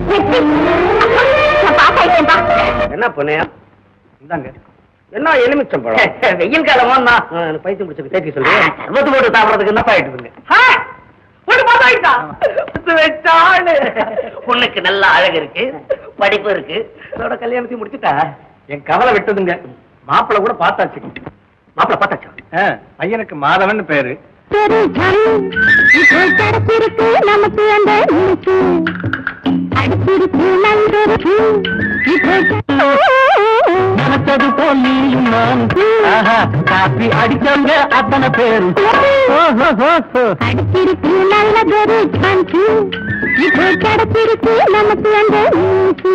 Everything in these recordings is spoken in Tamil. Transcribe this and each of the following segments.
வெற்றி. நான் பாஸ் ஆயிட்டேன்பா. என்ன பொண்ணையா இந்தாங்க என்ன எலுமிச்சம் பழம் வெயில் காலமா தான் பைத்தியம் பிடிச்சது தேக்கி சொல்றேன் சர்வத்து போட்டு சாப்பிடறதுக்கு என்ன ஆயிட்டுதுங்க ஒரு மாதம் ஆயிட்டா வச்சாளு பொண்ணுக்கு நல்ல அழகு இருக்கு படிப்பு இருக்கு அதோட கல்யாணத்தையும் முடிச்சுட்டா என் கவலை விட்டதுங்க மாப்பிள்ளை கூட பார்த்தாச்சு மாப்பிள்ளை பார்த்தாச்சா பையனுக்கு மாதவன் பேரு சரி, சரி. இப்போ கிடைச்சிருக்கு நமக்கு அந்த நினைச்சு. அடிச்சிருக்கு நந்திருக்கு. இப்போ நினைச்சது போல் நீயும் நானும் காப்பி அடிச்சவங்க அத்தனை பேரும் அடிச்சிருக்கு நல்லதொரு சான்ஸ் இப்போ கிடைச்சிருக்கு நமக்கு அந்த நினைச்சு.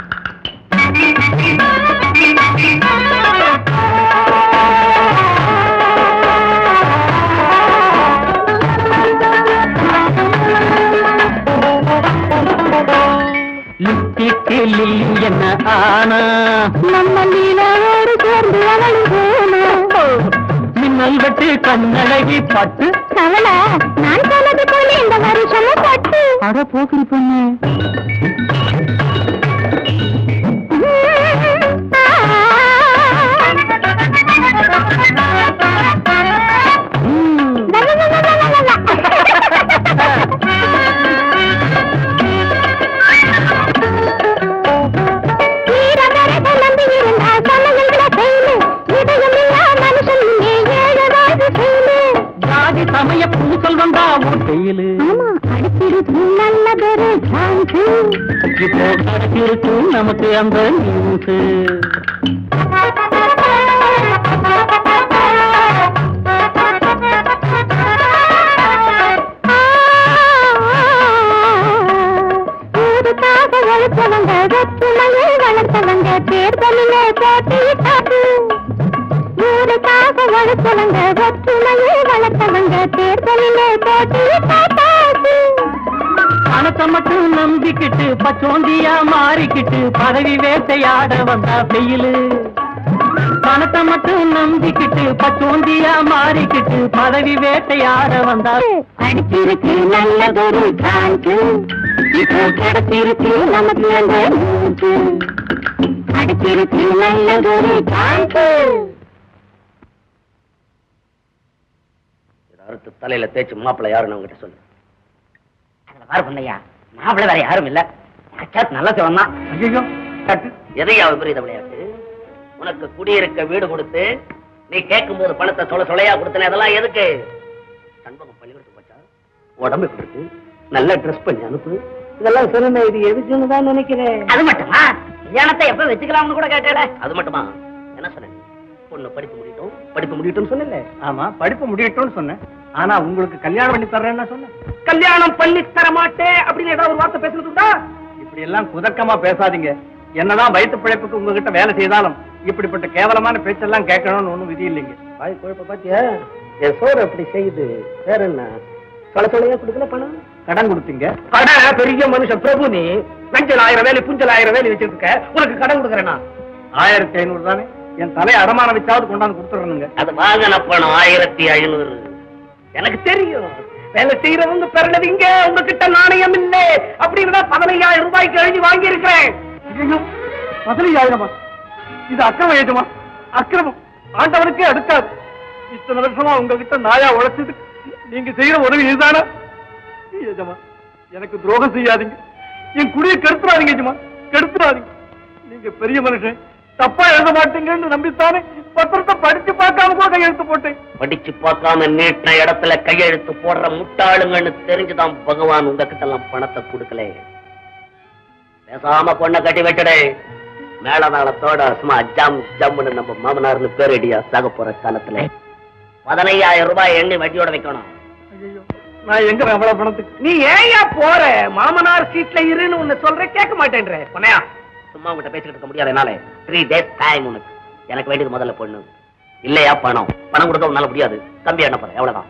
லிப்டிக்கு லில்லி என்ன ஆனா நம்ம லீலாவோடு சேர்ந்து அவளும் போனா மின்னல் வெட்டு கண்ணழகி பட்டு கவலை நான் சொன்னது போல இந்த வருஷமும் பட்டு அட போக்கிரி பொண்ணு ஜாதி சமய பூசல் வந்தா உன் கையிலு நல்லதொரு சான்ஸ் இப்போ கிடைச்சிருக்கு நமக்கு அந்த நியூஸு ஊருக்காக வளர்த்தவங்க வெற்றுமையை வளர்த்தவங்க தேர்தலிலே போட்டியிட்டாரு ஊருக்காக வளர்த்தவங்க வெற்றுமையை வளர்த்தவங்க தேர்தலிலே போட்டியிட்டாரு பணத்தை மட்டும் நம்பிக்கிட்டு பச்சோந்தியா மாறிக்கிட்டு பதவி வேட்டையாட வந்தா வெயிலு பணத்தை மட்டும் நம்பிக்கிட்டு பச்சோந்தியா மாறிக்கிட்டு பதவி வேட்டையாட வந்தா அடிச்சிருக்கு நல்லதொரு சான்ஸ் இப்போ கிடைச்சிருக்கு நமக்கு அந்த மூச்சு அடிச்சிருக்கு நல்லதொரு சான்ஸ் அறுத்து தலையில தேய்ச்சி மாப்பிள்ளை யாருன்னு உங்ககிட்ட சொல்லு அதுல பாரு பண்ணையா மாப்பிள்ளை வேற யாரும் இல்ல சாத் நல்ல சிவன் தான் ஐயோ கட்டு எதையா விபரீத விளையாட்டு உனக்கு குடியிருக்க வீடு கொடுத்து நீ கேட்கும் போது பணத்தை சொல சொலையா கொடுத்தனே அதெல்லாம் எதுக்கு சண்பகம் பள்ளிக்கூடத்துக்கு போச்சா உடம்பு இப்படி இருக்கு நல்ல ட்ரெஸ் பண்ணி அனுப்பு இதெல்லாம் சிறந்த இது எதுக்குன்னு தான் நினைக்கிறேன் அது மட்டுமா கல்யாணத்தை எப்ப வச்சுக்கலாம்னு கூட கேட்டேல அது மட்டுமா என்ன சொன்னேன் பொண்ணு படிப்பு முடியட்டும் படிப்பு முடியட்டும் சொன்னேன்ல ஆமா படிப்பு முடியட்டும்னு சொன்னேன் ஆனா உங்களுக்கு கல்யாணம் பண்ணி தர்றேன்னு சொன்னேன் கல்யாணம் பண்ணி தர மாட்டேன் அப்படின்னு ஏதாவது ஒரு வார்த்தை பேசுறதுண்டா இப்படி எல்லாம் குதர்க்கமா பேசாதீங்க என்னதான் வயிற்று பிழைப்புக்கு உங்ககிட்ட வேலை செய்தாலும் இப்படிப்பட்ட கேவலமான பேச்செல்லாம் கேட்கணும்னு ஒண்ணும் விதி இல்லைங்க வாய் குழப்ப பாத்தியா என் சோறு அப்படி செய்யுது வேற என்ன சொல சொலையா கொடுக்கல பணம் கடன் கொடுத்தீங்க கட பெரிய மனுஷன் பிரபு நீ மஞ்சள் ஆயிரம் வேலை புஞ்சல் ஆயிரம் வேலை வச்சிருக்க உனக்கு கடன் கொடுக்கறேனா ஆயிரத்தி ஐநூறு தானே என் தலையை அடமானம் வச்சாவது கொண்டாந்து கொடுத்துறணுங்க அது வாங்கின பணம் ஆயிரத்தி ஐநூறு எனக்கு தெரியும் வேலை செய்யறவங்க பிறந்தது இங்க உங்ககிட்ட நாணயம் இல்ல அப்படின்னு தான் பதினையாயிரம் ரூபாய்க்கு எழுதி வாங்கி இருக்கிறேன் ஐயோ பதினையாயிரமா இது அக்கிரமம் ஏஜமா அக்கிரமம் ஆண்டவனுக்கே அடுக்காது இத்தனை வருஷமா உங்ககிட்ட நாயா உழைச்சது நீங்க செய்யற உதவி இதுதானா ஏஜமா எனக்கு துரோகம் செய்யாதீங்க என் குடியை கெடுத்துறாதீங்க ஏஜமா கெடுத்துறாதீங்க நீங்க பெரிய மனுஷன் தப்பா எழுத மாட்டீங்கன்னு நம்பித்தானே பத்திரத்தை படிச்சு பார்க்காம கூட கையெழுத்து போட்டேன் படிச்சு பார்க்காம நீட்டின இடத்துல கையெழுத்து போடுற முட்டாளுங்கன்னு தெரிஞ்சுதான் பகவான் உங்ககிட்ட எல்லாம் பணத்தை கொடுக்கல பேசாம பொண்ணை கட்டி வச்சுடே மேளதாளத்தோட சும்மா ஜம் ஜம்னு நம்ம மாமனார்னு பேரடியா சாக போற காலத்துல பதினையாயிரம் ரூபாய் எண்ணி வட்டியோட வைக்கணும் ஐயோ நான் எங்க அவ்வளவு பணத்துக்கு நீ ஏயா போற மாமனார் சீட்ல இருன்னு உன்னை சொல்ற கேட்க மாட்டேன்ற பொண்ணையா சும்மா உங்ககிட்ட பேசிக்கிட்டு இருக்க முடியாது என்னால த்ரீ டேஸ் டைம் உனக்கு எனக்கு வேண்டியது முதல்ல பொண்ணு இல்லையா பணம் பணம் கொடுக்க உன்னால முடியாது தம்பி என்ன போற எவ்வளவுதான்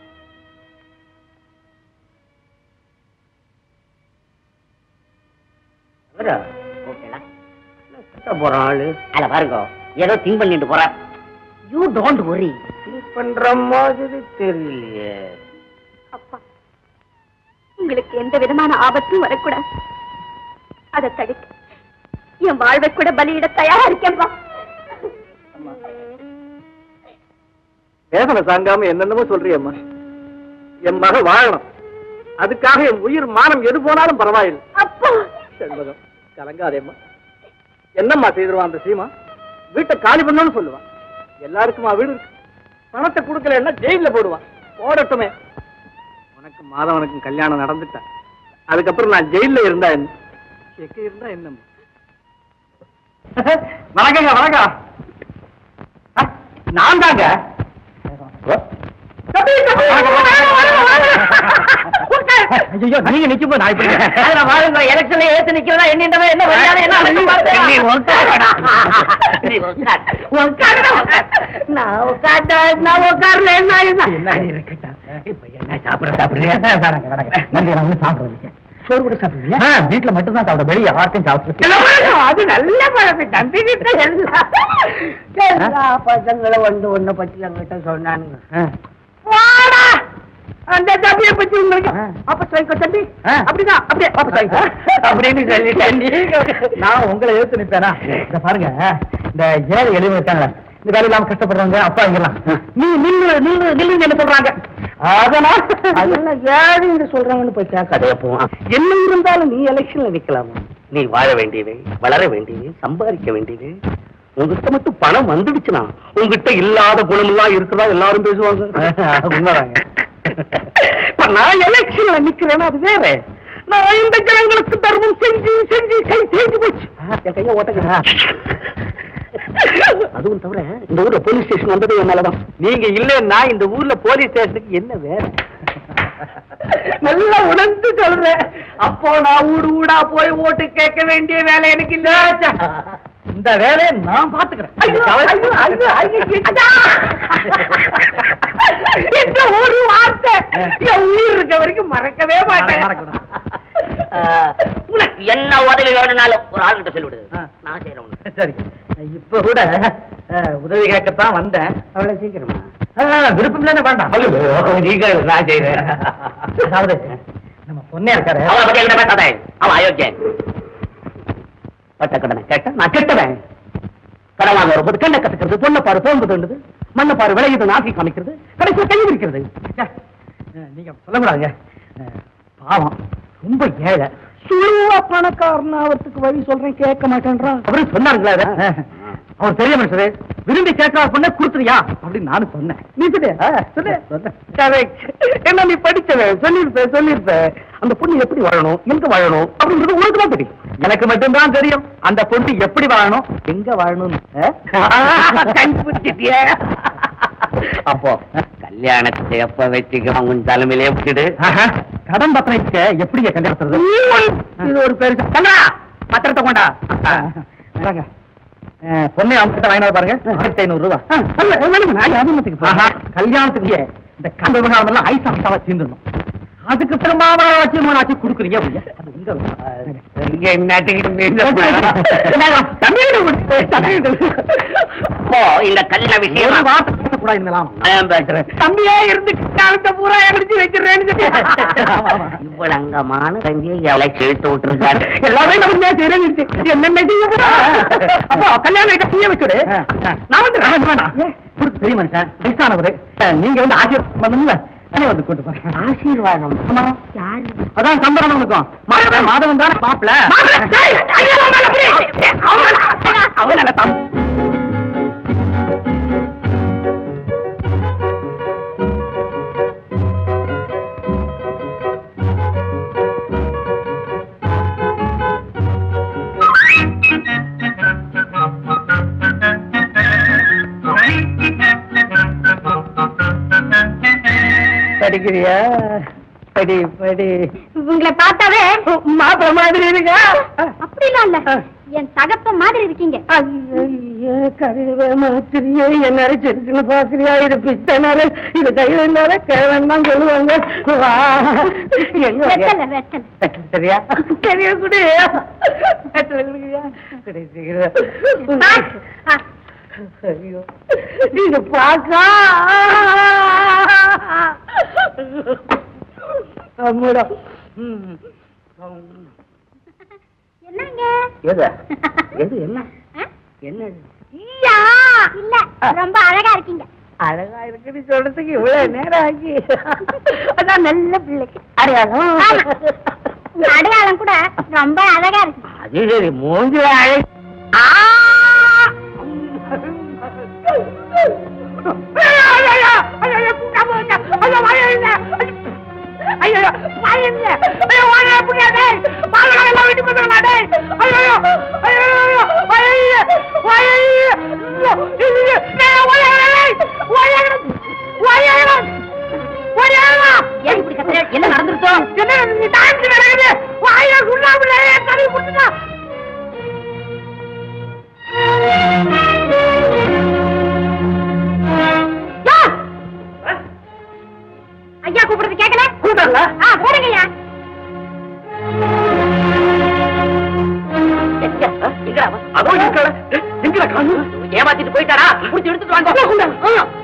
ஓகேடா போறான் ஆளு அத பாருங்க ஏதோ திங்க் பண்ணிட்டு போற யூ டோன்ட் worry திங்க் பண்ற மாதிரி தெரியலையே அப்பா உங்களுக்கு எந்த விதமான ஆபத்தும் வரக்கூடாது அதை தடுக்க என் வாழ்வை கூட பலியிட தயாரா இருக்கேன்பா வேதனை தாங்காம என்னென்னமோ சொல்றியம்மா என் மக வாழணும் அதுக்காக என் உயிர் மானம் எது போனாலும் பரவாயில்லை அப்பா செண்பகம் கலங்காதேம்மா என்னம்மா செய்திருவான் அந்த சீமா வீட்டை காலி பண்ணணும்னு சொல்லுவான் எல்லாருக்குமா வீடு இருக்கு பணத்தை கொடுக்கலன்னா ஜெயில போடுவான் போடட்டுமே உனக்கு மாதவனுக்கும் கல்யாணம் நடந்துட்டா அதுக்கப்புறம் நான் ஜெயில இருந்தா என்ன எங்க இருந்தா என்ன வணக்கங்க வணக்கம் அ, நான் தாங்க ஐயோ நீங்க நிக்கும் நான் இப்படி அதுல வாழுங்க எலெக்ஷன்ல ஏத்து நிக்கிறதா என்னன்றத என்ன மரியாதை என்ன அழகு பார்த்தேன். நீ உட்காருடா. நீ உட்காரு. உட்காருடா, உட்காரு. நான் உட்கார்ந்தா நான் உட்கார்ல என்ன ஆகுது? என்ன இருக்கட்டா இப்ப என்ன சாப்பிட சாப்பிடுறியா வணங்க வணங்க நன்றி நான் ஒண்ணும் சாப்பிடுறீங்க சோறு கூட சாப்பிடுறியா வீட்டுல மட்டும் தான் சாப்பிட வெளியே யார்ட்டும் சாப்பிடுறேன் அது நல்ல பழக்கம் தம்பி கிட்ட எல்லா எல்லா பசங்களும் வந்து ஒண்ணு பத்தி என்கிட்ட சொன்னானுங்க வாடா அந்த தம்பியை பத்தி உங்களுக்கு ஆ. அப்ப சொல்லிக்கோ தம்பி ஆ. அப்படிதான் அப்படியே அப்ப சொல்லிக்கோ அப்படின்னு சொல்லிட்டேன் நான் உங்களை எடுத்து நிப்பேனா இந்த பாருங்க இந்த ஏழை எளிமை இருக்காங்க இந்த வேலை இல்லாம கஷ்டப்படுறவங்க அப்பா இங்கெல்லாம் நீ நில்லு நில்லு நில்லுன்னு என்ன சொல்றாங்க அதனால அதெல்லாம் ஏழுன்னு சொல்றாங்கன்னு போய் கேட்காதே போ என்ன இருந்தாலும் நீ எலெக்ஷன்ல நிக்கலாமா நீ வாழ வேண்டியது வளர வேண்டியது சம்பாதிக்க வேண்டியது உங்ககிட்ட மட்டும் பணம் வந்துடுச்சுன்னா உங்ககிட்ட இல்லாத குணமெல்லாம் இருக்குதா எல்லாரும் பேசுவாங்க உண்மைதாங்க. இப்ப நான் எலெக்ஷன்ல நிக்கிறேன்னா அது வேற நான் இந்த ஜனங்களுக்கு தர்மம் செஞ்சு செஞ்சு கை தேஞ்சு போச்சு என் கைய ஓட்டங்க அதுவும் தவிர இந்த ஊர்ல போலீஸ் ஸ்டேஷன் வந்தது என்னாலதான் நீங்க இல்லைன்னா இந்த ஊர்ல போலீஸ் ஸ்டேஷனுக்கு என்ன வேலை நல்லா உணர்ந்து சொல்றேன் அப்போ நான் ஊடு ஊடா போய் ஓட்டு கேட்க வேண்டிய வேலை எனக்கு இல்ல இந்த வேலையை நான் பாத்துக்கிறேன் ஐயோ, ஐயோ, ஐயோ, ஐயோ, அடா! இந்த ஒரு வார்த்தை என் உயிர் இருக்க வரைக்கும் மறக்கவே மாட்டேன் மறக்கணும். உனக்கு என்ன உதவி வேணும்னாலும் ஒரு ஆள்கிட்ட சொல்லிவிடு ஆ. நான் செய்யறேன் உனக்கு சரி இப்ப கூட அஹ், உதவி கேட்கத்தான் வந்தேன் அவ்வளவு சீக்கிரமா அஹ், விருப்பம் இல்லைன்னு வேண்டாம் நீங்க நான் செய்யறேன் அதாவது நம்ம பொண்ணே இருக்காரு அவளை பத்தி என்கிட்ட பேசாதே அவன் அயோக்கியன் பட்ட கடனை கேட்ட நான் கெட்டவன் கடன் வாங்க வரும்போது கண்ணை கத்துக்கிறது பொண்ணை பாரு போகும்போது தோண்டுது மண்ணை பாரு விளையுது நாக்கி காமிக்கிறது கடைசியில் கை இருக்கிறது ச்சே, அஹ், நீங்க சொல்லக்கூடாதுங்க அஹ், பாவம் ரொம்ப ஏழை சுழுவா பணக்காரன் அவத்துக்கு வழி சொல்றேன் கேட்க மாட்டேன்றான் அவரும் சொன்னாருங்களா அதை? அவர் பெரிய மனுஷரு விரும்பி கேட்கற பொண்ணை கொடுத்துறியா அப்படின்னு நானும் சொன்னேன் நீ சொல்லு சொல்லு சொன்னேன் Correct. என்ன நீ படிச்சவன் சொல்லிருப்ப சொல்லிருப்ப அந்த பொண்ணு எப்படி வாழணும் எங்க வாழணும் அப்படின்றது உனக்கு தான் தெரியும் எனக்கு மட்டும்தான் தெரியும் அந்த பொண்ணு எப்படி வாழணும் எங்க வாழணும்னு கண்டுபிடிச்சிட்டிய அப்போ கல்யாணத்தை எப்ப வச்சுக்க உன் தலைமையிலே விட்டுடு ஆஹா, கடன் பத்திரம் எப்படி கல்யாணத்துறது இது ஒரு பெருசு கண்ணா பத்திரத்தை கொண்டா இந்தாங்க. அஹ், பொண்ணை அவங்க வாங்கினாரு பாருங்க ஆயிரத்தி ஐநூறு ரூபா வேணுமா ஆஹா, கல்யாணத்துக்கு இந்த கந்த விவகாரம் எல்லாம் ஐஸ் ஐசாவா தீர்ந்துடணும் அதுக்கு திரும்ப வச்சு மூணாச்சு கொடுக்குறீங்க அப்படியா? அது உங்க விவகாரம். இங்க அப்போ இந்த கல்யாண ஒரு விஷயம் வார்த்தை பேசக்கூடாது இந்தலாம். தம்பியா இருந்து காலத்தை பூரா அடிச்சு வச்சிருக்கேன்னு ஆமா, ஆமா. இவ்வளவு அங்கமான தம்பியை எவ்வளவு சேர்த்து விட்டுருக்காரு எல்லாமே நமக்கு தெரிஞ்சிருச்சு என்னென்ன செய்ய அப்போ கல்யாணம் ஆயிட்டா செய்ய வச்சுடு நான் வந்து வேண்டாம், வேண்டாம் கொடுத்து பெரிய மனுஷன் வயசானவரு அஹ், நீங்க வந்து ஆசீர்வாதம் பண்ணுங்க நானே வந்து கூட்டு போறேன் ஆசீர்வாதம் ஆமா. அதான் சம்பரணம் இருக்கும் மாதவன் மாதவன் தானே மாப்பிள படிக்கிறியா படி படி உங்களை பார்த்தாவே மாப்பிள மாதிரி இருக்கா அப்படிலாம் இல்ல என் தகப்ப மாதிரி இருக்கீங்க ஐயோ கருவே மாத்திரியே என்ன அரைச்சிருச்சுன்னு பாக்குறியா இது பித்தனால இது கையில கேவன் தான் சொல்லுவாங்க வா எங்க வெட்டல வெட்டல சரியா சரியா குடி வெத்தலை குடிக்கிறியா? குடி சீக்கிரம். ஆ, ஐயோ இது பாக்கா அம்முடா ம். என்னங்க எது எது என்ன என்ன ஐயா இல்ல ரொம்ப அழகா இருக்கீங்க அழகா இருக்குன்னு சொல்றதுக்கு இவ்வளவு நேரம் ஆகி அதான் நல்ல பிள்ளைக்கு அடையாளம் ஆமா. உங்க அடையாளம் கூட ரொம்ப அழகா இருக்கு அது சரி மூஞ்சி அழகு ஆ! ஐயோ, ஐயோ, ஐயோ, ஐயோ, கூட்டா போச்சா. ஐயோ, வாயை இல்ல. ஐயோ, ஐயோ, வாயை இல்ல. ஐயோ, வாயை எப்படியா, டேய்? பாலகால எல்லாம் வீட்டுக்கு வந்துடும்டா, டேய். ஐயோ, ஐயோ, ஐயோ, ஐயோ, வாயை இல்ல, வாயை இல்ல. ஐயோ, இல்ல, டேய், வாயை இல்ல, டேய். வாயை இல்ல, வாயை இல்ல. வாயை இல்ல. ஏன் இப்படி கத்துற? என்ன நடந்துருச்சோ? என்ன, நீ டான்ஸ் நடக்குது. வாயை சுண்ணாம்புல தடவி கொடுத்துட்டா. யோ! ஐயா கூப்பிடுறது கேட்கல கூப்பிடல? ஆ போடுங்க ஐயா எங்க? ஆ, எங்கடா அவன்? அதோ இருக்கல. ஏய், எங்கடா காணோம்? ஏமாத்திட்டு போயிட்டாரா புடிச்சு எடுத்துட்டு வாங்க ஆ.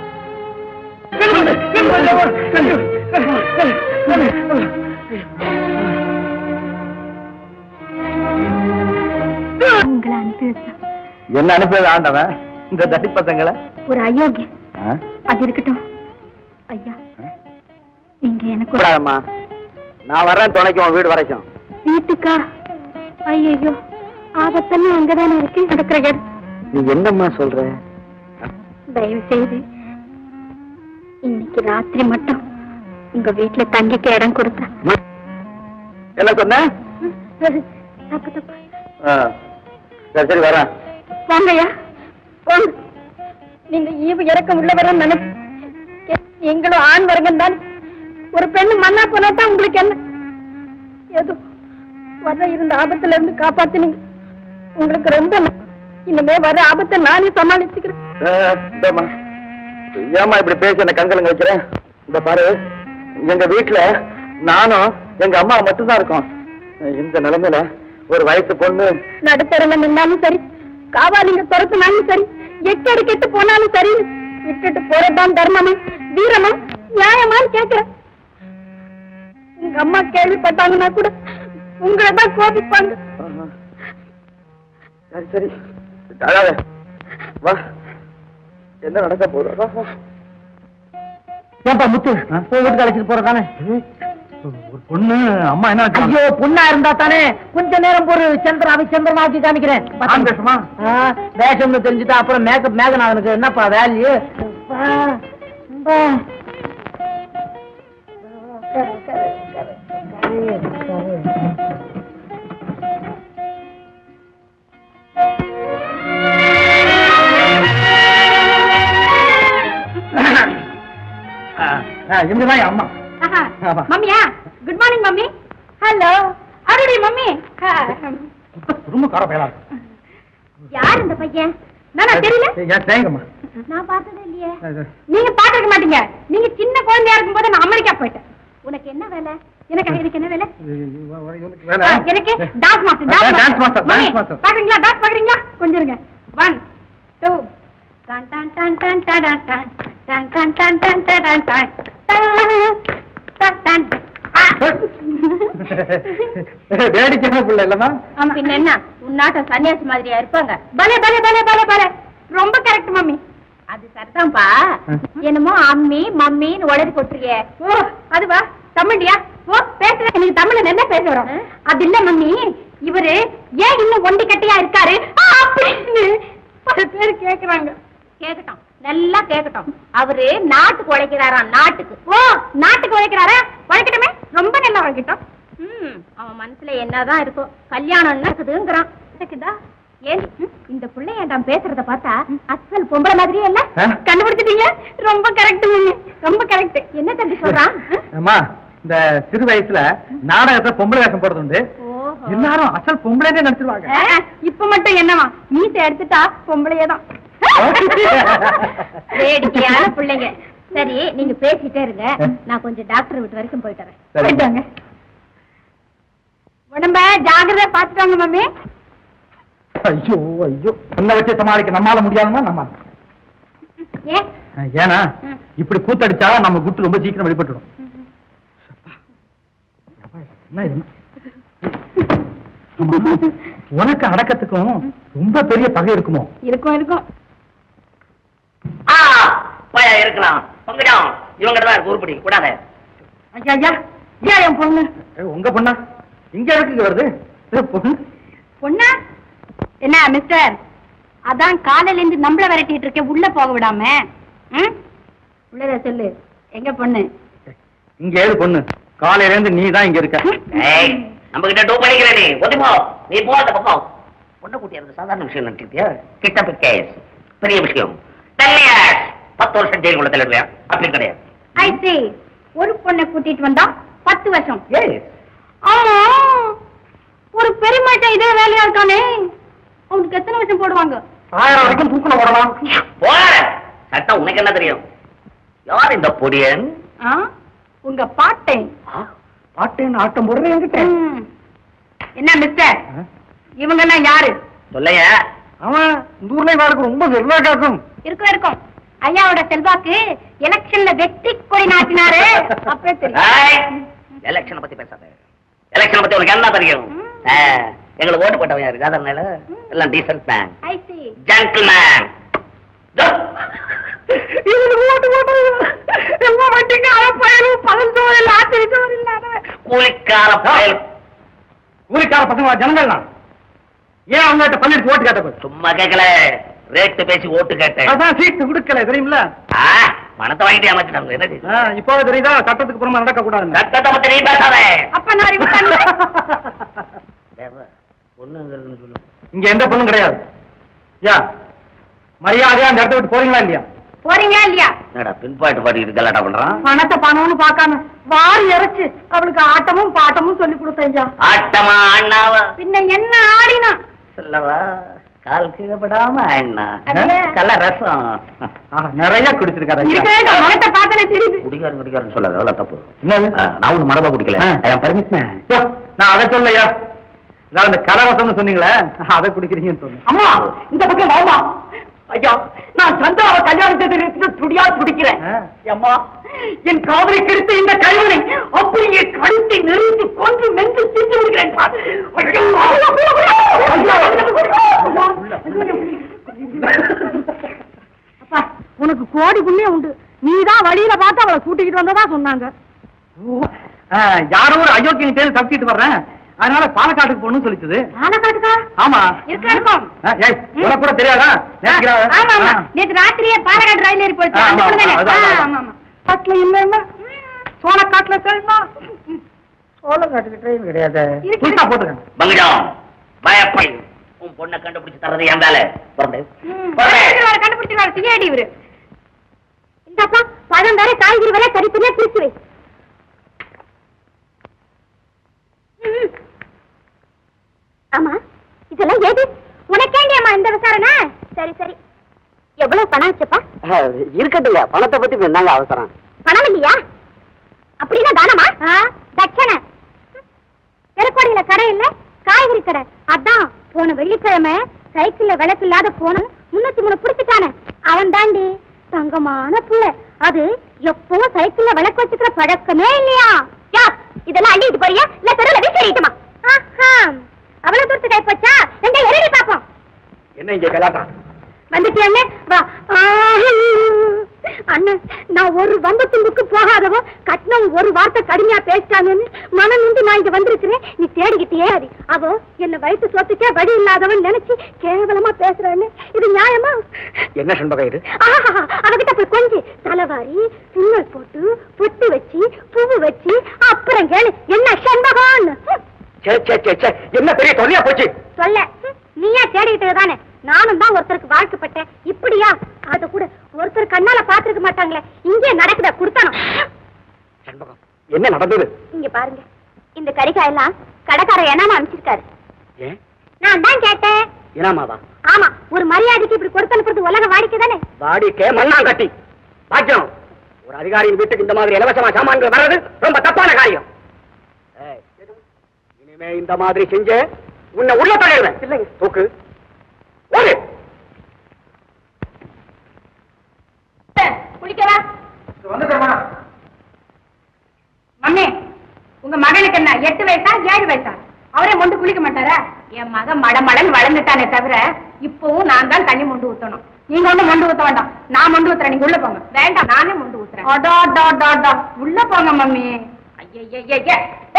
உங்களை அனுப்பி வச்சா என்ன அனுப்பியது ஆண்டவன் இந்த தடி பசங்களை ஒரு அயோக்கியம் அது இருக்கட்டும் ஐயா நீங்க எனக்கு ஒரு கூடாதம்மா நான் வரேன் துணைக்கு உன் வீடு வரைக்கும் வீட்டுக்கா ஐயோ ஆபத்தெல்லாம் அங்கதானே இருக்கு நடக்கிற நீ என்னம்மா சொல்ற தயவு செய்து இன்னைக்கு ராத்திரி மட்டும் உங்க வீட்டுல தங்கிக்க இடம் கொடுத்தா என்ன சொன்ன தப்பு தப்பு ஆ. சரி சரி வரேன் வாங்கய்யா வாங்க நீங்க ஈவு இறக்கம் உள்ளவர நினைச்சு நீங்களும் ஆண் வர்க்கம் தான் ஒரு பெண்ணு மண்ணா போனா தான் உங்களுக்கு என்ன ஏதோ வர இருந்த ஆபத்துல இருந்து காப்பாத்தினீங்க உங்களுக்கு ரொம்ப ந- இனிமே வர ஆபத்தை நானே சமாளிச்சுக்கிறேன் ஆ, இந்தாம்மா. ஏம்மா இப்படி பேசி என்ன கங்கலங்க வைக்கிறேன் இந்த பாரு எங்க வீட்டுல நானும் எங்க அம்மா மட்டும்தான் இருக்கோம் இந்த நிலைமையில ஒரு வயசு பொண்ணு நடுத்தரல நின்னாலும் சரி காவாலிங்க துரத்துனாலும் சரி எக்கடி கெட்டு போனாலும் சரி விட்டுட்டு போறதுதான் தர்மமா வீரமா நியாயமான்னு கேக்குறேன் உங்க அம்மா கேள்விப்பட்டாங்கன்னா கூட உங்களை தான் கோபிப்பாங்க ஆஹா. சரி சரி அழாத வா என்ன நடக்க போகுது வா, வா. ஏன்பா முத்து போய் வீட்டுக்கு அழைச்சிட்டு போறதானே ஒரு பொண்ணு அம்மா என்ன ஐயோ பொண்ணா இருந்தா தானே கொஞ்ச நேரம் ஒரு சந்திரன் சந்திரன் ஆக்கி காமிக்கிறேன் ஆண் வேஷமா? ஆ, வேஷம்னு தெரிஞ்சுட்டா அப்புறம் மேக்கப் மேகநாதனுக்கு என்னப்பா வேல்யூ இவங்கதான் என் அம்மா ஆமா. மம்மியா குட் மார்னிங் மம்மி ஹலோ அருடி மம்மி ரொம்ப கார பயலா இருக்கு. யார் இந்த பையன் நானா தெரியல ஏன் தேங்கம்மா நான் பார்த்ததே இல்லையே நீங்க பாத்துக்க மாட்டீங்க நீங்க சின்ன குழந்தையா இருக்கும்போது நான் அமெரிக்கா போயிட்டேன் உனக்கு என்ன வேலை எனக்கு எனக்கு என்ன வேலை ஆ, எனக்கு டான்ஸ் மாஸ்டர் ஆ, dance master, dance master. பாக்குறீங்களா டான்ஸ் பாக்குறீங்களா கொஞ்சம் இருங்க ஒன் டூ டன் டன் டன் டன் டன் டன் டன் டன் டன் டன் டன் டன் டன் டன் டன் டன் ஆ. வேடிக்கையான பிள்ளை இல்லம்மா ஆமா பின்ன என்ன உன்னாட்டம் சன்னியாசி மாதிரியா இருப்பாங்க பலே பலே பலே பலே பலே ரொம்ப கரெக்ட் மம்மி அது சரிதான்ப்பா என்னமோ அம்மி மம்மின்னு உளறி போட்டுருக்கே ஓ அதுவா தமிழ்யா ஓ பேசுற எனக்கு தமிழ்ல என்ன பேச வரும் அது இல்ல மம்மி இவரு ஏன் இன்னும் ஒண்டி கட்டியா இருக்காரு ஆ, அப்படின்னு பல பேர் கேக்குறாங்க கேக்கட்டும் நல்லா கேக்கட்டும் அவரு நாட்டுக்கு உழைக்கிறாராம் நாட்டுக்கு ஓ நாட்டுக்கு உழைக்கிறாரா உழைக்கட்டுமே ரொம்ப நல்லா உழைக்கட்டும் ம், அவன் மனசுல என்னதான் இருக்கும் கல்யாணம் இருக்குதுங்கிறான் இருக்குதா ஏன் ம், இந்த புள்ளை ஏன்டாம் பேசுறத பார்த்தா அசல் பொம்பளை மாதிரியே இல்ல ஆ? கண்டுபிடிச்சிட்டீங்க ரொம்ப கரெக்ட் ரொம்ப கரெக்ட் என்ன தம்பி சொல்றான் அம்மா இந்த சிறு வயசுல நாடகத்தை பொம்பளை வேஷம் போடுறது உண்டு ஓஹோ. எல்லாரும் அசல் பொம்பளையே நடிச்சிருவாங்க ஆ, இப்ப மட்டும் என்னவா மீசை எடுத்துட்டா பொம்பளையே தான் வேடிக்கையான பிள்ளைங்க சரி நீங்க பேசிட்டே இருங்க நான் கொஞ்சம் டாக்டர் வீட்டு வரைக்கும் போயிட்டு வரேன் சரி. போயிட்டு வாங்க உடம்ப ஜாகிரதை பாத்துட்டாங்க மம்மி ஐயோ ஐயோ உன்னை வச்சு சமாளிக்க நம்மால முடியாதுமா நம்ம ஏன் ஏன்னா ம். இப்படி கூத்தடிச்சா நம்ம குட்டு ரொம்ப சீக்கிரம் வெளிப்பட்டுடும் என்ன இது? ஆமா. உனக்கு அடக்கத்துக்கும் ரொம்ப பெரிய பகை இருக்குமோ இருக்கும் இருக்கும் ஆ பய இருக்கலாம் பங்கஜம் இவங்கிட்ட தான் இருக்கு உருப்படி கூடாத ஐயா ஐயா ஏன் என் பொண்ணு ஏய், உங்க பொண்ணா இங்க எதுக்கு வருது ஏய், பொண்ணு பொண்ணா என்ன மிஸ்டர் அதான் காலையில இருந்து நம்மள விரட்டிட்டு இருக்கேன் உள்ள போக விடாம ம்? உள்ளத சொல்லு எங்க பொண்ணு இங்க ஏது பொண்ணு காலையில இருந்து நீ தான் இங்க இருக்க ஏய் நம்ம கிட்ட டூ பண்ணிக்கிற நீ ஒத்தி போ நீ போ அந்த பக்கம் பொண்ணை கூட்டி இருந்து சாதாரண விஷயம் நினைச்சிருக்கியா கிட்ட கேஸ் பெரிய விஷயம் டென் இயர்ஸ் பத்து வருஷம் ஜெயில் குளத்தில் இல்லையா அப்படி கிடையாது ஐ see ஒரு பொண்ணை கூட்டிட்டு வந்தா பத்து வருஷம் ஏய் ஆமா ஒரு பெருமாட்ட இதே வேலையா இருக்கானே அவனுக்கு எத்தனை வருஷம் போடுவாங்க ஆயிரம் வரைக்கும் தூக்கணும் போடலாம் போற சட்டம் உனக்கு என்ன தெரியும் யார் இந்த பொடியன் ஆ? உங்க பாட்டேன் பாட்டேன்னு ஆட்டம் போடுறேன் என்கிட்ட ம். என்ன மிஸ்டர் இவங்க எல்லாம் யாரு சொல்லைய அவன் இந்த ஊர்ல இவருக்கு ரொம்ப செல்வா காக்கும் இருக்கும் இருக்கும் ஐயாவோட செல்வாக்கு எலெக்ஷன்ல வெற்றி கொடி நாட்டினாரு அப்பவே தெரியும் எலெக்ஷனை பத்தி பேசாத எலெக்ஷனை பத்தி உனக்கு என்ன தெரியும் ஆ, எங்களுக்கு ஓட்டு போட்டவன் யாரு அதனால எல்லாம் decent man I see gentleman இவனுக்கு ஓட்டு போட்டது எல்லாம் வட்டிக்கார பயலும் பழஞ்சோறு லாத்திரி சோறு இல்லாதவன் கூலிக்கார பயல் ஊருக்கார பசங்க ஜனங்கள்லாம் ஏன் அவங்க பள்ளிக்கு ஓட்டு கேட்ட போய் சும்மா கேட்கல ரேட்டு பேசி ஓட்டு கேட்டேன் அதான் சீட்டு கொடுக்கல தெரியுமில்ல ஆ, பணத்தை வாங்கிட்டு அமைச்சிட்டாங்க என்னது ஆ, இப்போ தெரியுதா சட்டத்துக்கு புறமா நடக்க கூடாது சட்டத்தை பத்தி நீ பேசாத அப்ப நான் அறிவு தந்தேன். ஒண்ணுங்கிறது சொல்லு இங்க எந்த பொண்ணும் கிடையாது யா மரியாதையா அந்த இடத்த விட்டு போறீங்களா இல்லையா போறீங்களா இல்லையா என்னடா பின்பாட்டு பாடிட்டு கலாட்டா பண்றான் பணத்தை பணம்னு பார்க்காம வாரி இறைச்சு அவளுக்கு ஆட்டமும் பாட்டமும் சொல்லி கொடுத்தேன் ஆட்டமா அண்ணாவா பின்ன என்ன ஆடினா சொல்லவா கால் கீழப்படாம அண்ணா அப்படியே. கல ரசம் ஆ, நிறைய குடிச்சிருக்காரு ஐயா. இருக்கிற முகத்தை பார்த்தாலே தெரியுது குடிக்காரன் குடிக்காரன் சொல்லாத எவ்வளவு தப்பு என்னது? ஆ, நான் ஒண்ணு மரபா குடிக்கல ஆ. என் பர்மிஷன் யோ, நான் அதை சொல்லலையா நான் அந்த கலவசம்னு சொன்னீங்களே அதை குடிக்கிறீங்கன்னு சொன்னேன் அம்மா இந்த பக்கம் வாமா ஐயா நான் சந்திராவை கல்யாணத்தை துடியா துடிக்கிறேன் ஆ. அம்மா என் காதலை கெடுத்த இந்த கழிவனை அப்படியே கழுத்தை நெறித்து கொன்று மென்று தின்று விடுகிறேன் பார். ஐயோ! அப்பா உனக்கு கோடி புண்ணியம் உண்டு நீதான் வழியில பார்த்து அவளை கூட்டிக்கிட்டு வந்ததா சொன்னாங்க ஆ, யாரோ ஒரு அயோக்கியன் தேடி தப்பிட்டு வர்றேன் அதனால பாலக்காட்டுக்கு போகணும்னு சொல்லிச்சது பாலக்காட்டுக்கா ஆமா இருக்க இருக்கும் ஆ, ஏய் உனக்கு கூட தெரியாதா நேத்துக்கு ரா- ஆமா ஆமா ஆ. நேத்து ராத்திரியே பாலக்காடு ரயில் ஏறி போயிடுச்சு ஆ, அந்த ஆமா, பொண்ணு தானே? அதான், ஆ, அதான். ஆமா ஆமா காட்டுல இல்லைன்னா சோளக்காட்டுல தெரியுமா சோளக்காட்டுக்கு ட்ரெயின் கிடையாது இருக்கு, புதுசா இருக்கு. போட்டுக்கேன் பங்கஜம் பயப்படி உன் பொண்ணை கண்டுபிடிச்சு தர்றது என் வேலை புறப்படு. ம், புறப்படு. கண்டுபிடிச்சிருவாரு, கண்டுபிடிச்சிருவாரு, சிஐடி இவரு. இந்தாப்பா, பழம் வேற காய்கறி வேற தனித்தனியா பிரிச்சு வை ம். ஆமா இதெல்லாம் ஏது உனக்கேண்டி அம்மா இந்த விசாரணை சரி சரி எவ்வளவு பணம் வச்சப்பா இருக்கட்டுங்க பணத்தை பத்தி என்னங்க அவசரம் பணம் இல்லையா அப்படின்னா தானமா தட்சணை தெருக்கோடியில கடை இல்ல காய்கறி கடை அதான் போன வெள்ளிக்கிழமை சைக்கிள்ல விளக்கு இல்லாத போன முன்னூத்தி மூணு புடிச்சுட்டானே அவன் தாண்டி தங்கமான புள்ள அது எப்பவும் சைக்கிள்ல விளக்கு வச்சுக்கிற பழக்கமே இல்லையா யா இதெல்லாம் அள்ளிட்டு போறியா இல்ல தெருல வீசி எறியட்டுமா அவ்வளவு தூரத்து கை போச்சா ரெண்டே எரடி பாப்போம் என்ன இங்க கலாட்டா வந்துட்டியா அண்ணே? வா ஆ, அண்ணன் நான் ஒரு வம்ப தும்புக்கு போகாதவோ கட்னம் ஒரு வார்த்தை கடுமையா பேசிட்டாங்கன்னு மனம் நின்று நான் இங்க வந்திருக்கிறேன் நீ தேடிக்கிட்டே அடி அவ என்ன வயிற்று சொத்துக்கே வழி இல்லாதவன் நினைச்சு கேவலமா பேசுறான்னு இது நியாயமா என்ன செண்பகம் இது ஆஹா, அவகிட்ட போய் கொஞ்சி தலைவாரி சின்னல் போட்டு பொட்டு வச்சு பூவு வச்சு அப்புறம் கேளு என்ன செண்பகம்னு ஹம். சே சே சே சே என்ன பெரிய தொல்லையா போச்சு சொல்ல ஹம், நீயா தேடிக்கிட்டது தானே நானும் தான் ஒருத்தருக்கு வாழ்க்கப்பட்டேன் இப்படியா அத கூட ஒருத்தர் கண்ணால பாத்துருக்க மாட்டாங்களே இங்கே நடக்குத குடுத்தனும் செண்பகம் என்ன நடந்தது இங்க பாருங்க இந்த கறிக்காய் எல்லாம் கடைக்காரர் என்னமா அனுப்பிச்சிருக்காரு ஏன் நான் தான் கேட்டேன் இனாமாவா ஆமா ஒரு மரியாதைக்கு இப்படி கொடுத்து அனுப்புறது உலக வாடிக்கை தானே வாடிக்கை மண்ணாங்கட்டி பாக்கியம் ஒரு அதிகாரியின் வீட்டுக்கு இந்த மாதிரி இலவசமா சாமான்கள் வர்றது ரொம்ப தப்பான காரியம் ஏய், இனிமே இந்த மாதிரி செஞ்ச உன்னை உள்ள தள்ளிடுவேன் இல்லைங்க தூக்கு ஓடு குளிக்கவா வந்துட்டேமா மம்மி உங்க மகனுக்கு என்ன எட்டு வயசா ஏழு வயசா அவரே மொண்டு குளிக்க மாட்டாரா என் மகன் மடமடன் வளர்ந்துட்டானே தவிர இப்பவும் நான் தான் தண்ணி மொண்டு ஊத்தணும் நீங்க ஒண்ணும் மொண்டு ஊத்த வேண்டாம் நான் மொண்டு ஊத்துறேன் நீங்க உள்ள போங்க வேண்டாம் நானே மொண்டு ஊத்துறேன் அடா டா டா டா உள்ள போங்க மம்மி ஐயய்யய்ய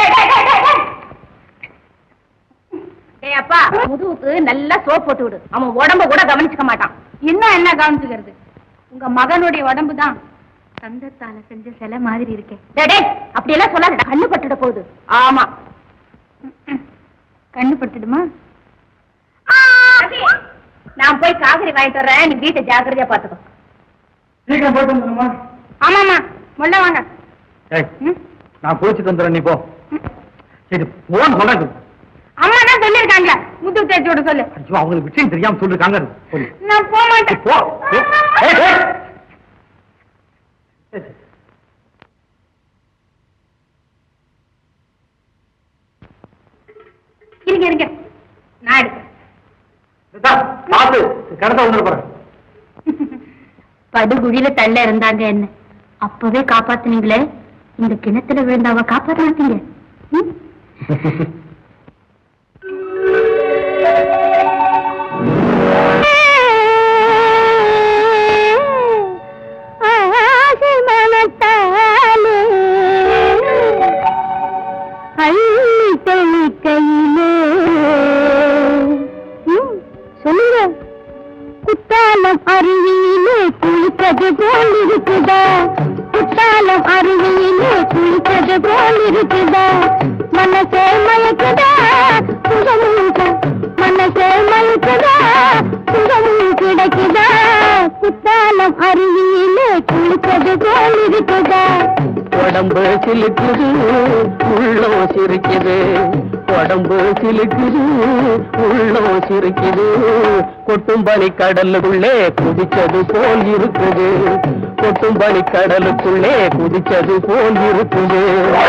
டேய் அப்பா முதுகுக்கு நல்லா சோப் போட்டு விடு அவன் உடம்ப கூட கவனிச்சுக்க மாட்டான் இன்னும் என்ன கவனிச்சுக்கிறது உங்க மகனுடைய உடம்பு தான் தந்தத்தால செஞ்ச சிலை மாதிரி இருக்கே டேய் டேய் அப்படி எல்லாம் சொல்லாத கண்ணு பட்டுட போகுது ஆமா கண்ணு பட்டுடுமா நான் போய் காய்கறி வாங்கிட்டு வரேன் நீ வீட்டை ஜாக்கிரதையா பாத்துக்கோ சீக்கிரம் போயிட்டு வந்துடுமா ஆமாமா முள்ள வாங்க ஏய் ம்? நான் குளிச்சுட்டு வந்துடுறேன் நீ போ சரி போன்னு சொன்னாங்க அம்மா தான் சொல்லிருக்காங்க முத்து தேய்ச்சி விட சொல்லு ஐயோ அவங்களுக்கு விஷயம் தெரியாம சொல்லிருக்காங்க சொல்லு நான் போக மாட்டேன் போ போ. ஏய், ஏய். இருங்க இருங்க நான் எடுக்கிறேன் இதா, பாத்து கடத்த வந்துட போறேன் படுகுழியில தள்ள இருந்தாங்க என்ன அப்பவே காப்பாத்துனீங்களே இந்த கிணத்துல விழுந்தாவ காப்பாத்த மாட்டீங்க ம்? ஆசை மனத்தாலே அள்ளி தெளிக்கையிலே ம், சொல்லுங்க குத்தாலம் அருவியிலே குளிப்பது போல் இருக்குதா குத்தாலம் அருவியிலே குளிப்பது போல் இருக்குதா மனசே மயக்குதா சுகமும் க- மனசே மயக்குதா சுகமும் கிடைக்குதா குத்தாலம் அருவியிலே குளிப்பது போல் இருக்குதா உடம்பு சிலுக்குது உள்ளோ சிரிக்குது உடம்பு சிலுக்குது உள்ளோ சிரிக்குது கொட்டும் பனி கடலுக்குள்ளே குதிச்சது போல் இருக்குது கொட்டும் பனி கடலுக்குள்ளே குதிச்சது போல் இருக்குது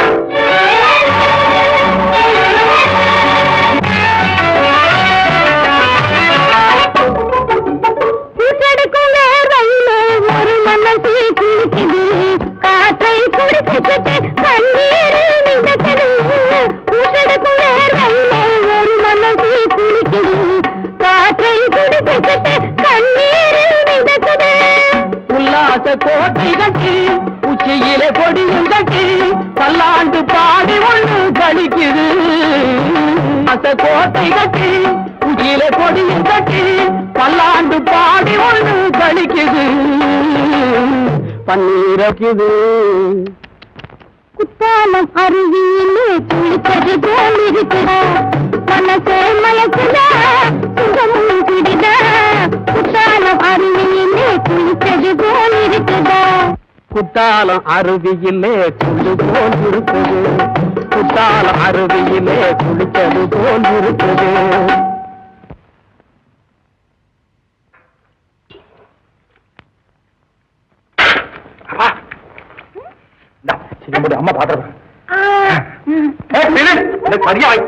பூச்செடுக்கும் வேர்வையிலே ஒரு மனசு குளிக்குது காற்றை குடிச்சுக்கிட்டு கண்ணீர் மிதக்குது பூச்செடுக்கும் வேர்வையிலே ஒரு மனசு குளிக்குது காற்றை குடிச்சுக்கிட்டு கண்ணீர் மிதக்குது உல்லாச கோட்டை கட்டி உச்சியிலே கொடியும் கட்டி பல்லாண்டு பாடி ஒண்ணு கழிக்குது அச கோட்டை கட்டி உச்சியிலே கொடியும் கட்டி பல்லாண்டு பாடி ஒண்ணு கழிக்குது பன்னீரக்குது குத்தாலம் அருவியிலே குளிப்பது போல் இருக்குதா மனசே மயக்குதா சுகமும் பிடிதா குத்தாலம் அருவியிலே குளிப்பது போல் இருக்குதா குத்தாலம் அருவியிலே குழு போல் இருக்குது குத்தாலம் அருவியிலே குளிச்சது போல் இருக்குது அப்பா. இந்தா, சீக்கிரம் போடு, அம்மா பாத்துறேன் சரியா வை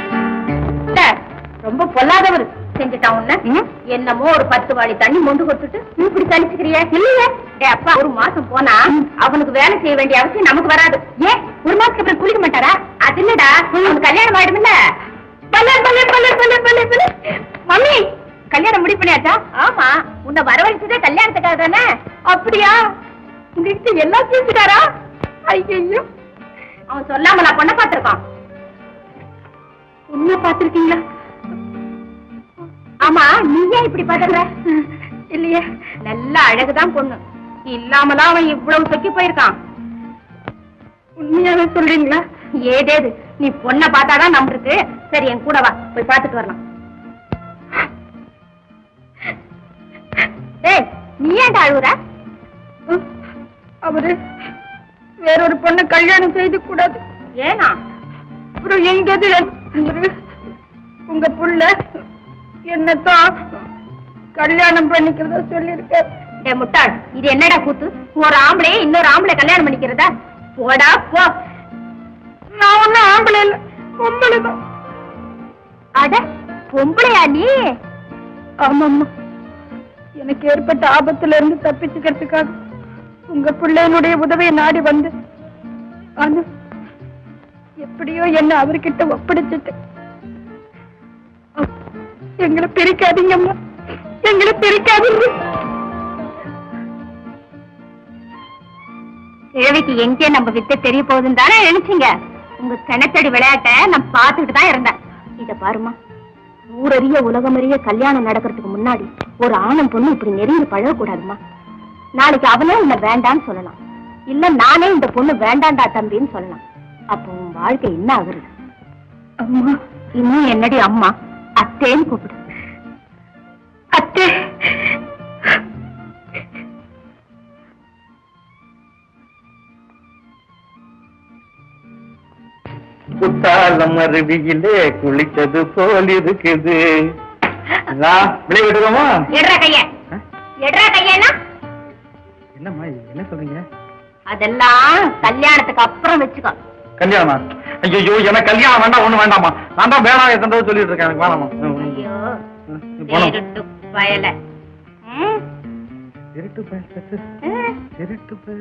ரொம்ப பொல்லாதவர் செஞ்சுட்டான் உன்ன என்னமோ ஒரு பத்து வாளி தண்ணி மொண்டு கொடுத்துட்டு இப்படி தனிச்சுக்கிறிய இல்லையே டேய் அப்பா ஒரு மாசம் போனா அவனுக்கு வேலை செய்ய வேண்டிய அவசியம் நமக்கு வராது ஏன் ஒரு மாசத்துக்கு அப்புறம் குளிக்க மாட்டாரா அது இல்லடா அவனுக்கு கல்யாணம் ஆயிடும்ல பல்லே பல்லே பல்லே பல்லே பல்லே பல்லே மம்மி கல்யாணம் முடிவு பண்ணியாச்சா ஆமா உன்னை வரவழைச்சதே கல்யாணத்துக்காக தானே அப்படியா உங்ககிட்ட எல்லாம் பேசிட்டாரா ஐயோ அவன் சொல்லாம நான் பொண்ணை பார்த்திருக்கான் என்ன பாத்திருக்கீங்களா ஆமா நீ ஏன் இப்படி பாத்துற இல்லையே நல்ல அழகுதான் பொண்ணு இல்லாமலாம் அவன் இவ்வளவு சொக்கி போயிருக்கான் உண்மையாவே சொல்றீங்களா ஏதேது நீ பொண்ணை பார்த்தாதான் நம்பிருக்கு சரி என் கூட வா போய் பார்த்துட்டு வரலாம் டேய் நீ ஏன்டா அழுகுற அவரு வேறொரு பொண்ணை கல்யாணம் செய்து கூடாது ஏனா அப்புறம் எங்கது அவரு உங்க புள்ள என்னத்தான் கல்யாணம் பண்ணிக்கிறதா சொல்லியிருக்காரு டே முட்டாள் இது என்னடா கூத்து ஒரு ஆம்பளை இன்னொரு ஆம்பளை கல்யாணம் பண்ணிக்கிறதா போடா போ நான் ஒண்ணும் ஆம்பளை இல்ல பொம்பளை தான் அட பொம்பளையா நீ ஆமாம்மா எனக்கு ஏற்பட்ட ஆபத்துல இருந்து தப்பிச்சுக்கிறதுக்காக உங்க பிள்ளையனுடைய உதவியை நாடி வந்து ஆனா எப்படியோ என்ன அவர்கிட்ட ஒப்படைச்சிட்டு எங்களை பிரிக்காதீங்கம்மா எங்களை பிரிக்காதீங்க கிழவிக்கு எங்கே நம்ம வித்தை தெரிய போகுதுன்னு தானே நினைச்சீங்க உங்க கிணத்தடி விளையாட்ட நான் பார்த்துட்டு தான் இருந்தேன் இத பாருமா ஊரறிய உலகமறிய கல்யாணம் நடக்கிறதுக்கு முன்னாடி ஒரு ஆணும் பொண்ணு இப்படி நெருங்கி பழகக்கூடாதுமா நாளைக்கு அவனே உன்னை வேண்டான்னு சொல்லலாம் இல்ல நானே இந்த பொண்ணு வேண்டாண்டா தம்பின்னு சொல்லலாம் அப்போ உன் வாழ்க்கை என்ன ஆகுறது அம்மா இன்னும் என்னடி அம்மா அத்தேன்னு கூப்பிடு அத்தே குத்தாலம் அருவியிலே குளித்தது போல் இருக்குது நான் விளை விடுவோமா எட்ரா கைய எட்ரா கையனா என்னம்மா என்ன சொல்றீங்க அதெல்லாம் கல்யாணத்துக்கு அப்புறம் வச்சுக்கோ கல்யாணமா ஐயோ எனக்கு கல்யாணம் வேண்டாம் ஒண்ணு வேண்டாமா நான் தான் வேணாம் எத்தனை சொல்லிட்டு இருக்கேன் எனக்கு வேணாமா ஐயோ ம், நீ போலாம். திருட்டு பயல ம், திருட்டு பேச ம். திருட்டு பேச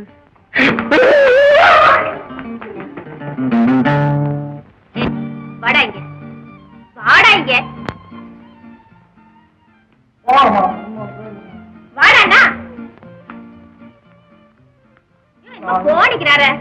வாடா இங்க வாடா இங்க வாடாண்ணா போனிக்கிறாரு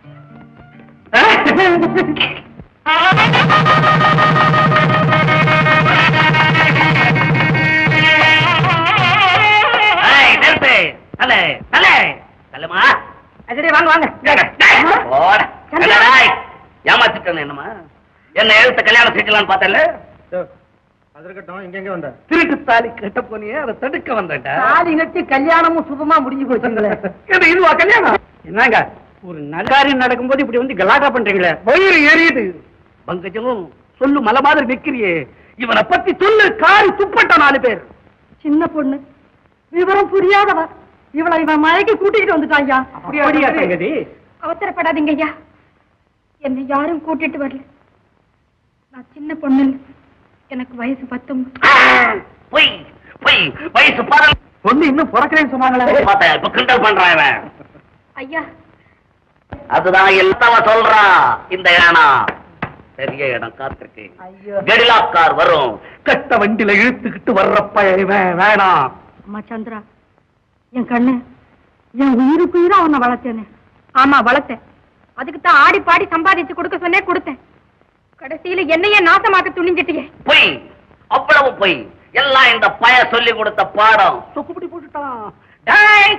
ஏய், நிறுத்து. தலை, தலை. தள்ளுமா. அஜடி வாங்க வாங்க டேய், போடா. என்னடா, ஏமாத்திட்டேன்னு என்னம்மா என்ன எழுத்த கல்யாணம் செஞ்சலான்னு பார்த்தல அது இருக்கட்டும் இங்க எங்க வந்த திருட்டு தாலி கட்ட போனியே அதை தடுக்க வந்தேன்டா தாலி கட்டி கல்யாணமும் சுபமா முடிஞ்சு போச்சுங்களே இது இதுவா கல்யாணம் என்னங்க ஒரு நல்ல காரியம் நடக்கும்போது இப்படி வந்து கலாட்டா பண்றீங்களே வயிறு எரியுது பங்கஜமும் சொல்லு மலை மாதிரி நிக்கிறியே இவனை பத்தி சொல்லு காரி துப்பட்ட நாலு பேர் சின்ன பொண்ணு விவரம் புரியாதவ இவளை இவன் மழைக்கு கூட்டிட்டு வந்துட்டான் ஐயா அப்படியா சங்கதி அவசரப்படாதீங்க ஐயா என்னை யாரும் கூட்டிட்டு வரல நான் சின்ன பொண்ணு இல்ல. எனக்கு வயசு பத்தொன்பது பொய் பொய் வயசு பாரு பொண்ணு இன்னும் பிறக்கிறேன்னு சொன்னாங்களே பார்த்தேன் இப்ப கிண்டல் பண்றான் இவன் ஐயா அதுதான் எல்லாம சொல்றான் இந்த இடம் பெரிய இடம் காத்திருக்கு கெடிலா கார் வரும் கட்ட வண்டியில இழுத்துக்கிட்டு வர்ற பையன் வேணாம் அம்மா சந்திரா என் கண்ணு என் உயிருக்கு உயிரா அவனை வளர்த்தேனே ஆமா வளர்த்தேன் அதுக்கு தான் ஆடி பாடி சம்பாதிச்சு கொடுக்க சொன்னே கொடுத்தேன் கடைசியில என்னையே நாசமாக்க துணிஞ்சிட்டியே பொய் அவ்வளவு பொய் எல்லாம் இந்த பய சொல்லி கொடுத்த பாடம் சுக்குப்பிடி போட்டுட்டான் டேய்!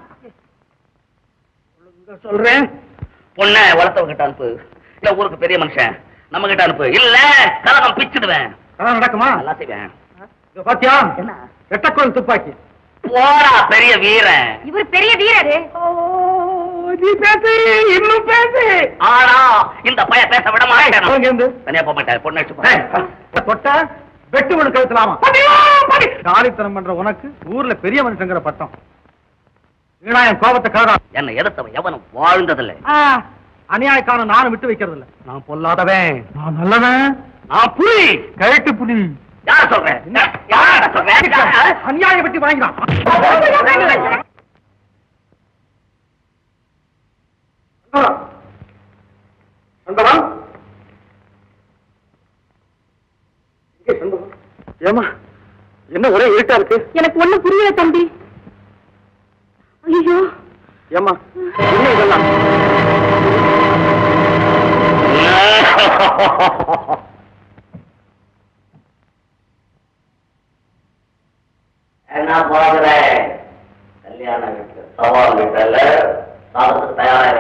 ஒழுங்கா சொல்றேன் பொண்ணை வளர்த்தவங்கிட்ட அனுப்பு இல்ல ஊருக்கு பெரிய மனுஷன் நம்ம கிட்ட அனுப்பு இல்ல கலகம் பிச்சிடுவேன் அதான் நடக்குமா நல்லா செய்வேன் இதோ பாத்தியா என்ன ரெட்டக்கோள் துப்பாக்கி போடா பெரிய வீரன் இவர் பெரிய வீரரு நீ பேசு இன்னும் பேசு ஆனா இந்த பைய பேச விட மாட்டேன் போங்க இருந்து. தனியா போக மாட்டேன் பொண்ணு அடிச்சு ஏய், போறேன். தொட்டா வெட்டு மனு கழுத்தலாமா காலித்தனம் பண்ற உனக்கு ஊர்ல பெரிய மனுஷங்கிற பட்டம் வீணா என் கோபத்தை கலரா என்னை எதிர்த்தவன் எவனும் வாழ்ந்ததில்லை அநியாயக்காரன் நானும் விட்டு வைக்கிறது இல்ல நான் பொல்லாதவன் நான் நல்லவன் நான் புலி கழட்டு புலி யார சொல்றேன் யார சொல்றேன் அநியாயம் விட்டு வாங்கினான் ஏமா என்ன ஒரே இருட்டா இருக்கு எனக்கு ஒண்ணு புரியல தம்பி ஐயோ ஏமா என்ன இதெல்லாம் என்ன பாக்குற கல்யாண வீட்டு சவால் வீட்டுல சாதத்துக்கு தயாராக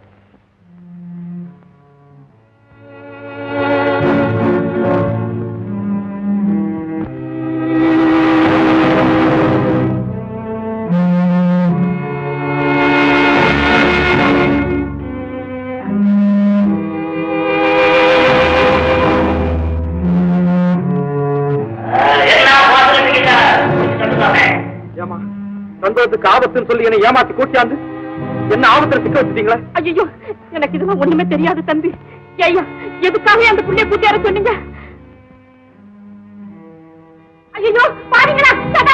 என்ன பார்த்துக்கிட்டீங்க ஏமா சந்தோஷத்துக்கு ஆபத்துன்னு சொல்லி என்னை ஏமாத்தி கூட்டியாந்து என்ன ஆபத்துல சிக்க வச்சுட்டீங்களா ஐயோ எனக்கு இதெல்லாம் ஒண்ணுமே தெரியாது தம்பி ஐயா எதுக்காக அந்த புள்ளைய கூட்டியார சொன்னீங்க ஐயோ பாருங்களா சதா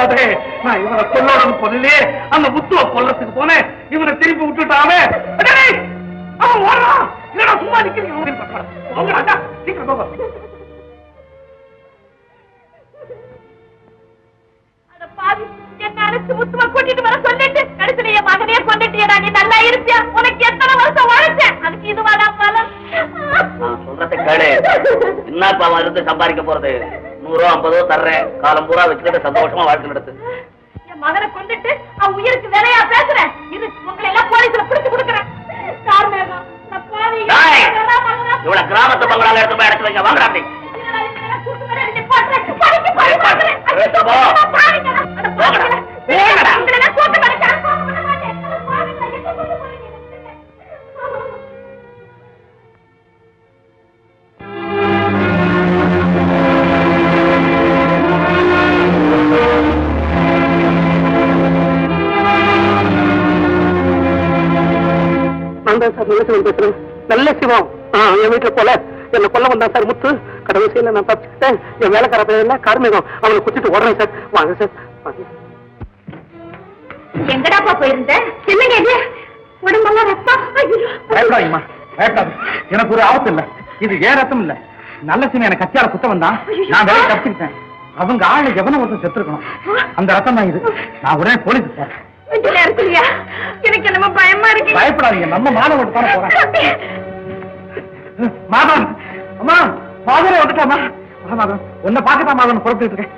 முடியாது நான் இவனை கொல்லணும் சொல்லி அந்த முத்துவ கொல்லத்துக்கு போனேன் இவனை திருப்பி விட்டுட்டாவே அடேய், அவன் ஓடுறான் இல்லடா சும்மா நிக்கிறீங்க போங்கடா, சீக்கிரம் போங்க அட பாவி, என்ன அழைச்சு முத்துவ கூட்டிட்டு வர சொல்லிட்டு கடைசியில என் மகனையே கொண்டுட்டியடா நீ நல்லா இருப்பியா உனக்கு எத்தனை வருஷம் உழைச்சேன் அதுக்கு இதுவாடா பலம் நான் சொல்றதை கேளு என்னப்பா அவன் இருந்து சம்பாதிக்க போறது நூறோ ஐம்பதோ தர்றேன் காலம் பூரா வச்சுக்கிட்டு சந்தோஷமா வாழ்க்கை நடத்து என் மகனை கொண்டுட்டு அவன் உயிருக்கு விலையா பேசுறேன் இது உங்களை எல்லாம் போலீஸ்ல பிடிச்சு கொடுக்குறேன் காரணம் நான் பாவி, டேய், இதெல்லாம் மகனா- இவ்வளவு கிராமத்து பங்களால எடுத்து போய் அடைச்சு வைங்க வாங்கடா அப்படி இதெல்லாம் இதெல்லாம் கூட்டு வர வேண்டிய போடுறேன். படிக்க போய் பார்க்கிறேன். பேசு போ. பாருங்களா, அட பாருங்களா. போங்கடா. இதெல்லாம் கூட்டு வர சான்ஸ் பண்ண மாட்டேன். பாருங்களா, எங்க கொண்டு போறீங்க? நான் தான் சார் நல்ல சிவம் பேசுறேன் நல்ல சிவம் ஆ, என் வீட்டுல போல என்ன கொல்ல வந்தான் சார் முத்து கடைசியில நான் தப்பிச்சுட்டேன் என் வேலைக்கார பையன் கார்மிகம் அவனை குத்திட்டு ஓடுறேன் சார் வாங்க சார் வாங்க எங்கடாப்பா போயிருந்த என்னங்க இது உடம்பெல்லாம் ரத்தம் ஐயோ. பயப்படாதீங்கம்மா பயப்படாது எனக்கு ஒரு ஆபத்து இல்ல இது ஏன் ரத்தம் இல்ல நல்ல சின்ன எனக்கு கத்தியால குத்த வந்தான் நான் வேலை தப்பிச்சுக்கிட்டேன் அவங்க ஆளு எவனும் ஒருத்தர் செத்துருக்கணும் அந்த ரத்தம் தான் இது நான் உடனே போலீஸ் போறேன் கொஞ்ச நேரத்துலயா எனக்கு என்னமோ பயமா இருக்கு பயப்படாதீங்க நம்ம மாணவன் தானே போறேன் மாதவன் அம்மா மாதவனை வந்துட்டாமா வா மாதவன் உன்னை பார்க்கத்தான் மாதவன் புறப்பட்டு இருக்கேன்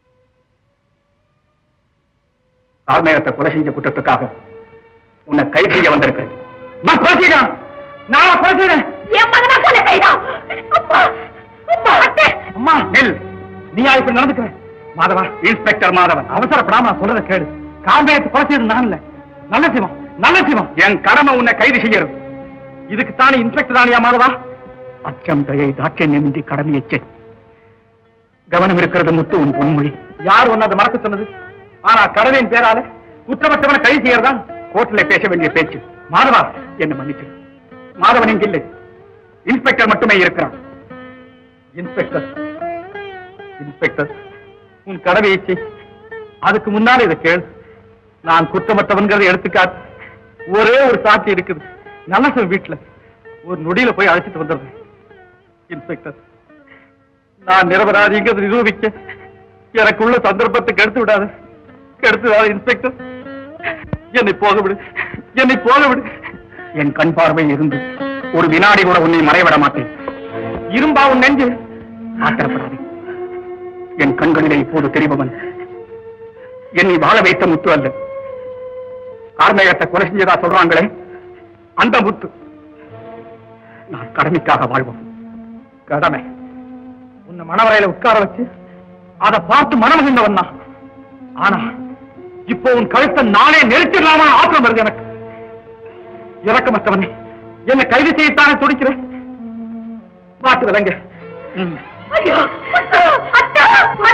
ஆர்மேகத்தை கொலை செஞ்ச குற்றத்துக்காக உன்னை கை செய்ய வந்திருக்கேன் நான் கொலை செய்யறேன் நான் கொலை செய்யறேன் என் மகனா கொலை செய்தான் அப்பா அப்பா அத்தை அம்மா நெல் நீ இப்படி நடந்துக்கிற மாதவா இன்ஸ்பெக்டர் மாதவன் அவசரப்படாம நான் சொல்றத கேளு காம்பேயத்தை கொலை செய்யறது நான் இல்ல நல்ல சிவம் நல்ல சிவம் என் கடமை உன்னை கைது செய்யறது இதுக்கு தானே இன்ஸ்பெக்டர் தானியா மாதவா அச்சம் தயை தாட்சியமின்றி கடமையை செய் கவனம் இருக்கிறது முத்து உன் பொன்மொழி யார் உன்னை அதை மறக்க சொன்னது ஆனா கடமையின் பேரால குற்றமற்றவனை கைது செய்யறதா கோர்ட்ல பேச வேண்டிய பேச்சு மாதவா என்ன மன்னிச்சிரு மாதவன் இங்க இல்லை இன்ஸ்பெக்டர் மட்டுமே இருக்கிறான் இன்ஸ்பெக்டர் இன்ஸ்பெக்டர் உன் கடமையை செய் அதுக்கு முன்னால இதை கேள் நான் குற்றமற்றவன்கிறத எடுத்துக்காட்டு ஒரே ஒரு சாட்சி இருக்குது நல்ல சார் வீட்டுல ஒரு நொடியில போய் அழைச்சிட்டு வந்துடுறேன் இன்ஸ்பெக்டர் நான் நிரபராதிங்கிறது நிரூபிக்க எனக்குள்ள சந்தர்ப்பத்தை கெடுத்து விடாத கெடுத்து விடாத இன்ஸ்பெக்டர் என்னை போக விடு என்னை போக விடு என் கண் பார்வை இருந்து ஒரு வினாடி கூட உன்னை மறைவிட மாட்டேன் இரும்பா உன் நெஞ்சு ஆத்திரப்படாதே என் கண்களிலே இப்போது தெரிபவன் என்னை வாழ வைத்த முத்து அல்ல கார்மேகத்தை கொலை செஞ்சதா சொல்றாங்களே அந்த முத்து நான் கடமைக்காக வாழ்வோம் கடமை உன்னை மணவரையில உட்கார வச்சு அதை பார்த்து மனம் இருந்தவன் தான் ஆனா இப்போ உன் கழுத்தை நானே நெரிச்சிடலாமா ஆத்திரம் வருது எனக்கு இறக்கமற்றவனே என்னை கைது செய்யத்தானே துடிக்கிறேன் மாட்டு விலங்க ம் ஐயோ அத்தா அத்தா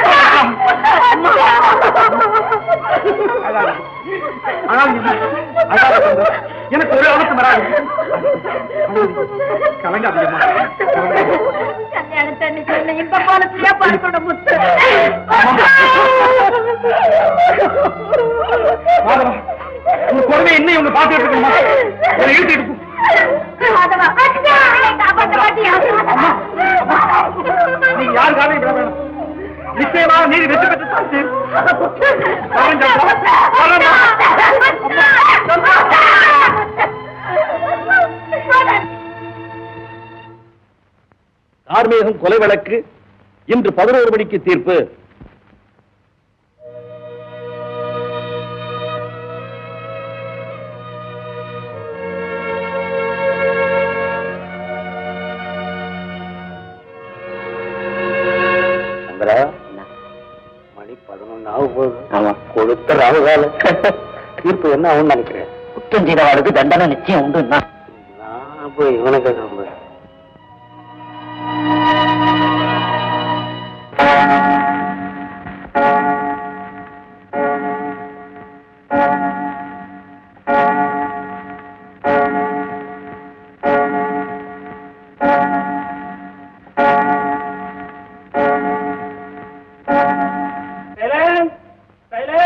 அழாத. அழாதீங்க. அழாத தம்பி. எனக்கு ஒரு அவசரம் வராது கலங்காதீங்கம்மா கலங்காதீங்க. கல்யாணத்தை அன்னைக்கு உன்னை இந்த பாலத்திலேயே பார்க்கணும் முத்து மாதவா, உங்க குழந்தை என்ன இவங்க பாத்துட்டு இருக்கணுமா என்னை இழுத்துட்டு போ. மாதவா, அத்தா, காப்பாத்த மாட்டியா? அம்மா, அம்மா, நீங்க யாருக்காக விட வேணும் நிச்சயமா நீதி வெற்றி பெற்று தான் தீரும். வரேன் சந்திரா. வரேன் கார்மேகம் கொலை வழக்கு இன்று பதினோரு மணிக்கு தீர்ப்பு சந்திரா மணி பதினொன்னு ஆக போகுது ஆமா கொடுத்த ராவுகால தீர்ப்பு என்ன ஆகும்னு நினைக்கிறேன் குற்றம் செய்தவாளுக்கு தண்டனை நிச்சயம் உண்டு நான் போய் இவனுக்கு கேட்கிறேன் சைலேன், சைலேன்.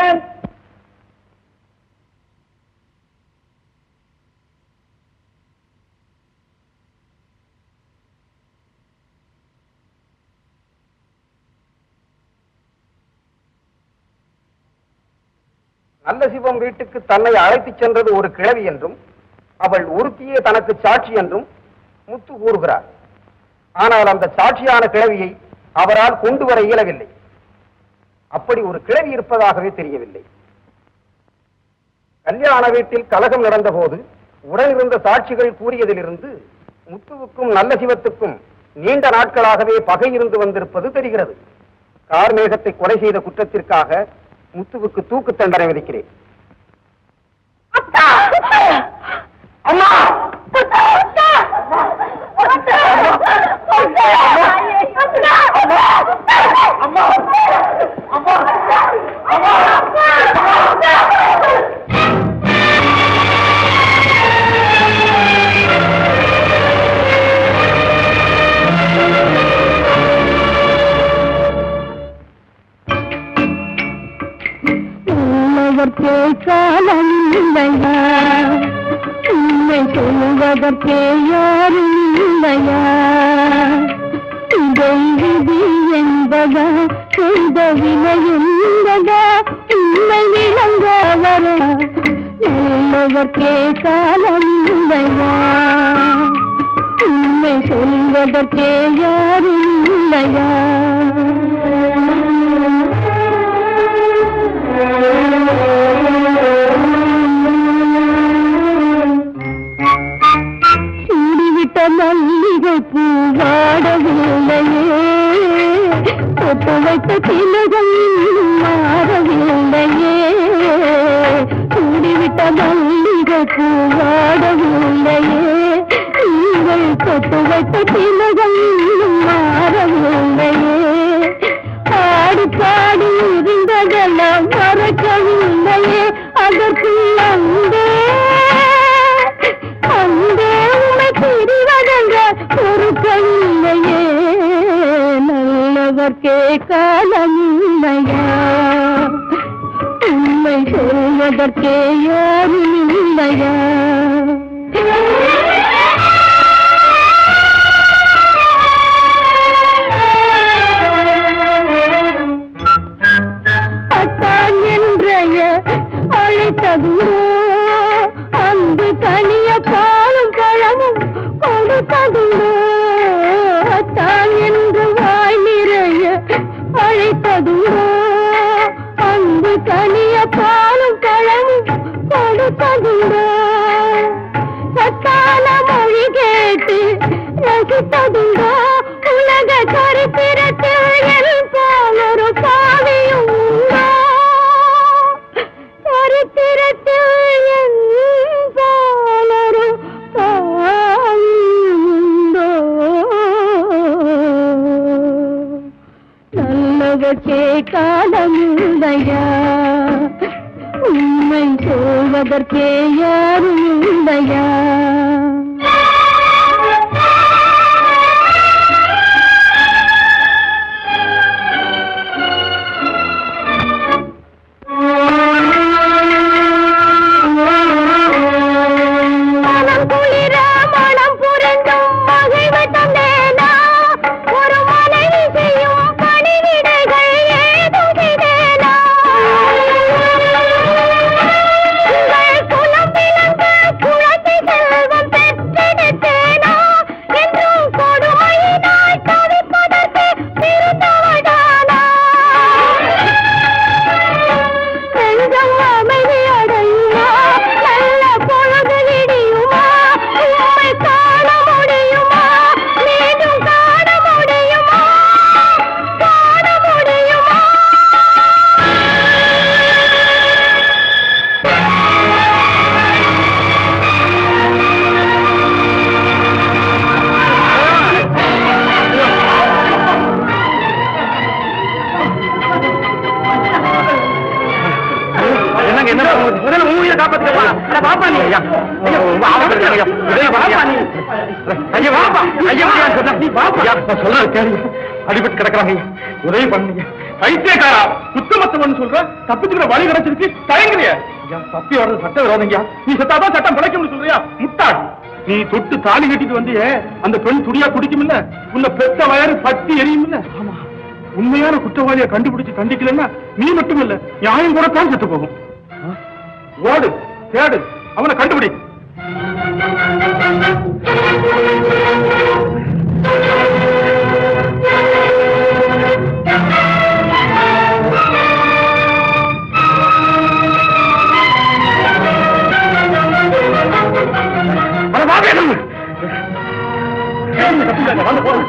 நல்ல சிவம் வீட்டுக்கு தன்னை அழைத்துச் சென்றது ஒரு கிழவி என்றும் அவள் ஒருத்தியே தனக்கு சாட்சி என்றும் முத்து கூறுகிறார் ஆனால் அந்த சாட்சியான கிழவியை அவரால் கொண்டு வர இயலவில்லை அப்படி ஒரு கிழவி இருப்பதாகவே தெரியவில்லை கல்யாண வீட்டில் கலகம் நடந்தபோது உடனிருந்த சாட்சிகள் கூறியதிலிருந்து முத்துவுக்கும் நல்ல சிவத்துக்கும் நீண்ட நாட்களாகவே பகை இருந்து வந்திருப்பது தெரிகிறது கார்மேகத்தை கொலை செய்த குற்றத்திற்காக முத்துவுக்கு தூக்கு தண்டனை விதிக்கிறேன் அம்மா உள்ளவர்க்கே காலம் இல்லையா உண்மை சொல்வதற்கே யாரும் இல்லையா இதை விதி என்பதா செய்த வினை என்பதா உண்மை விளங்க வர நல்லவர்க்கே காலம் இல்லையா உண்மை சொல்வதற்கே யாரும் இல்லையா சூடிவிட்ட மல்லிகை பூ வாடவில்லையே தொட்டு வைத்த திலகம் இன்னும் மாறவில்லையே சூடிவிட்ட மல்லிகை பூ வாடவில்லையே நீங்கள் தொட்டு வைத்த திலகம் இன்னும் மாறவில்லையே ஆடி பாடி இருந்ததெல்லாம் மறக்கவில்லையே அதற்குள் அங்கே அங்கே உண்மை பிரிவதென்ற பொறுக்கவில்லையே நல்லவர்க்கே காலமில்லையா உண்மை சொல்வதற்கே யாரும் இல்லையா அத்தான் என்றைய அழைத்ததுரோ அன்பு தனிய பாலும் பழமும் கொடுத்ததுரோ அத்தான் என்று வாய் நிறைய அழைத்ததுரோ அன்பு தனிய பாலும் பழமும் கொடுத்ததுரோ சத்தான மொழி கேட்டு ரசித்ததுண்டோ உலக சரித்திரத்தில் என் போலொரு பாவியும் உண்டோ சரித்திரத்தில் என் போலொரு பாவியும் உண்டோ நல்லவற்கே காலமில்லையா உண்மை சொல்வதற்கே யாரும் இல்லையா மனம் குளிர மனம் புரண்டும் மகிழ்வு தந்தேனா ஒரு மனைவி செய்யும் பணிவிடைகள் ஏதும் செய்தேனா உங்கள் குலம் விளங்க குழந்தை செல்வம் பெற்றெடுத்தேனா என்றும் கொடுமையினால் தவிப்பதற்கு பிறந்தவதானா நெஞ்சம் அமைதி அடையுமா நல்ல பொழுது விடியுமா உண்மை காண முடியுமா மீண்டும் காண முடியுமா காண முடியுமா என்னங்க என்ன முதல்ல உன் உயிரை காப்பாத்துக்கப்பா பாப்பா நீ ஐயா ஐயா உங்க ஆபத்து இருக்கு ஐயா முதல்ல பாப்பா நீ ஐயா வாப்பா ஐயா நான் சொன்னா நீ பாப்பா ஐயா நான் சொல்றது கேளுங்க அடிபட்டு கிடக்குறாங்க ஐயா உதவி பண்ணுங்க பைத்தியக்காரா குத்தமத்தவன் சொல்ற தப்பிச்சுக்கிற வழி கிடைச்சிருக்கு தயங்குறிய ஐயா தப்பி வர்றது சட்ட விரோதங்கய்யா நீ செத்தாதான் சட்டம் பிழைக்கும்னு சொல்றியா முட்டாள் நீ தொட்டு தாலி கட்டிட்டு வந்தியே அந்த பெண் துடியா குடிக்கும் இல்ல உன்னை பெத்த வயறு பத்தி எரியும் இல்ல ஆமா உண்மையான குற்றவாளியை கண்டுபிடிச்சு கண்டிக்கலன்னா நீ மட்டும் இல்ல நியாயம் கூட தான் செத்து போகும் ஓடு தேடு அவனை கண்டுபிடி அவனை வா வேணும். ஏன் தப்பிக்காத, வாங்க போலாம்.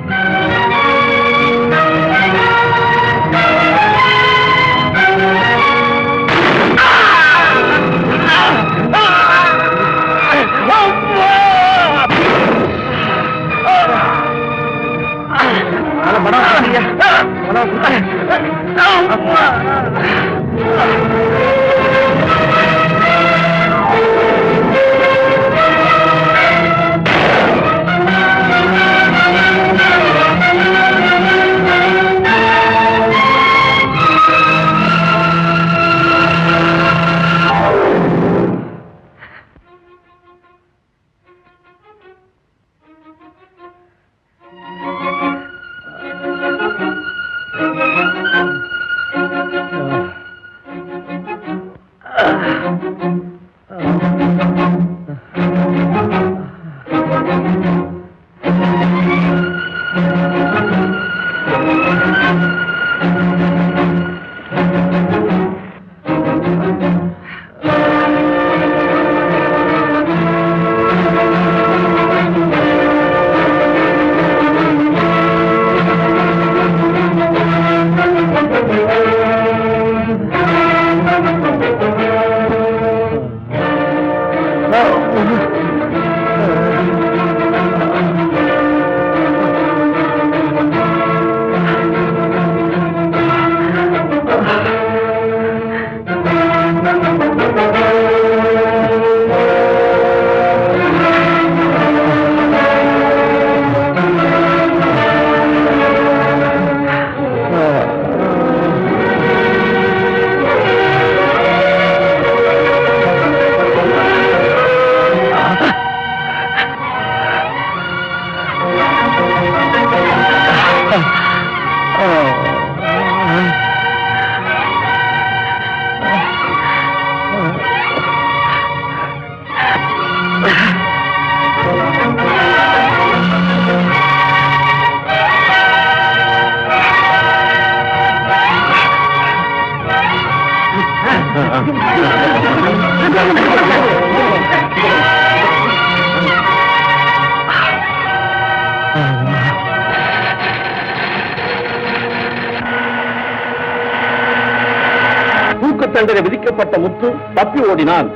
தூக்கு தண்டனை விதிக்கப்பட்ட முத்து தப்பி ஓடினான்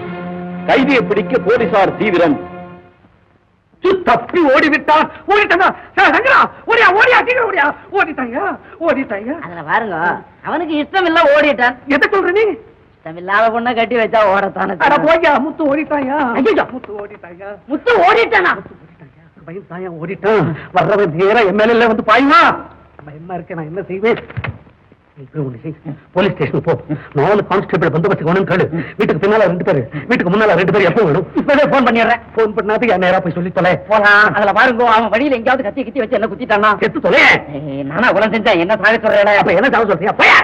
கைதியை பிடிக்க போலீசார் தீவிரம் தப்பி ஓடிவிட்டான் ஓடிட்டாங்க சங்கரா ஓடியா ஓடியா சீக்கிரம் ஓடியா ஓடிட்டாங்க ஓடிட்டாங்க அதுல பாருங்க அவனுக்கு இஷ்டம் இல்ல ஓடிட்டான் எதை சொல்ற நீ இஷ்டம் இல்லாத பொண்ணை கட்டி வச்சா ஓடத்தானே அட போய்யா முத்து ஓடிட்டாயா ஐயையோ. முத்து ஓடிட்டாயா முத்து ஓடிட்டானா பயந்தாயா ஓடிட்டான் வர்றவன் நேரா எம்எல்ஏ வந்து பாயுமா பயமா இருக்க நான் என்ன செய்வேன் நீ போய் ஒண்ணு செய். போலீஸ் ஸ்டேஷன் போ நாலு கான்ஸ்டபிள் பந்தோபஸ்துக்கு வேணும் கேளு வீட்டுக்கு பின்னால ரெண்டு பேரு வீட்டுக்கு முன்னால ரெண்டு பேர் எப்போ வேணும் இப்பவே போன் பண்ணிடுறேன் போன் பண்ணாது என் நேரா போய் சொல்லி தொலை போலாம் அதுல பாருங்க அவன் வழியில எங்கேயாவது கத்தி கத்தி வச்சு என்ன குத்திட்டானா செத்து தொலை ஏய், நானா குலம் செஞ்சேன் என்ன சாக சொல்றேன் அப்ப என்ன சாக சொல்றியா போயா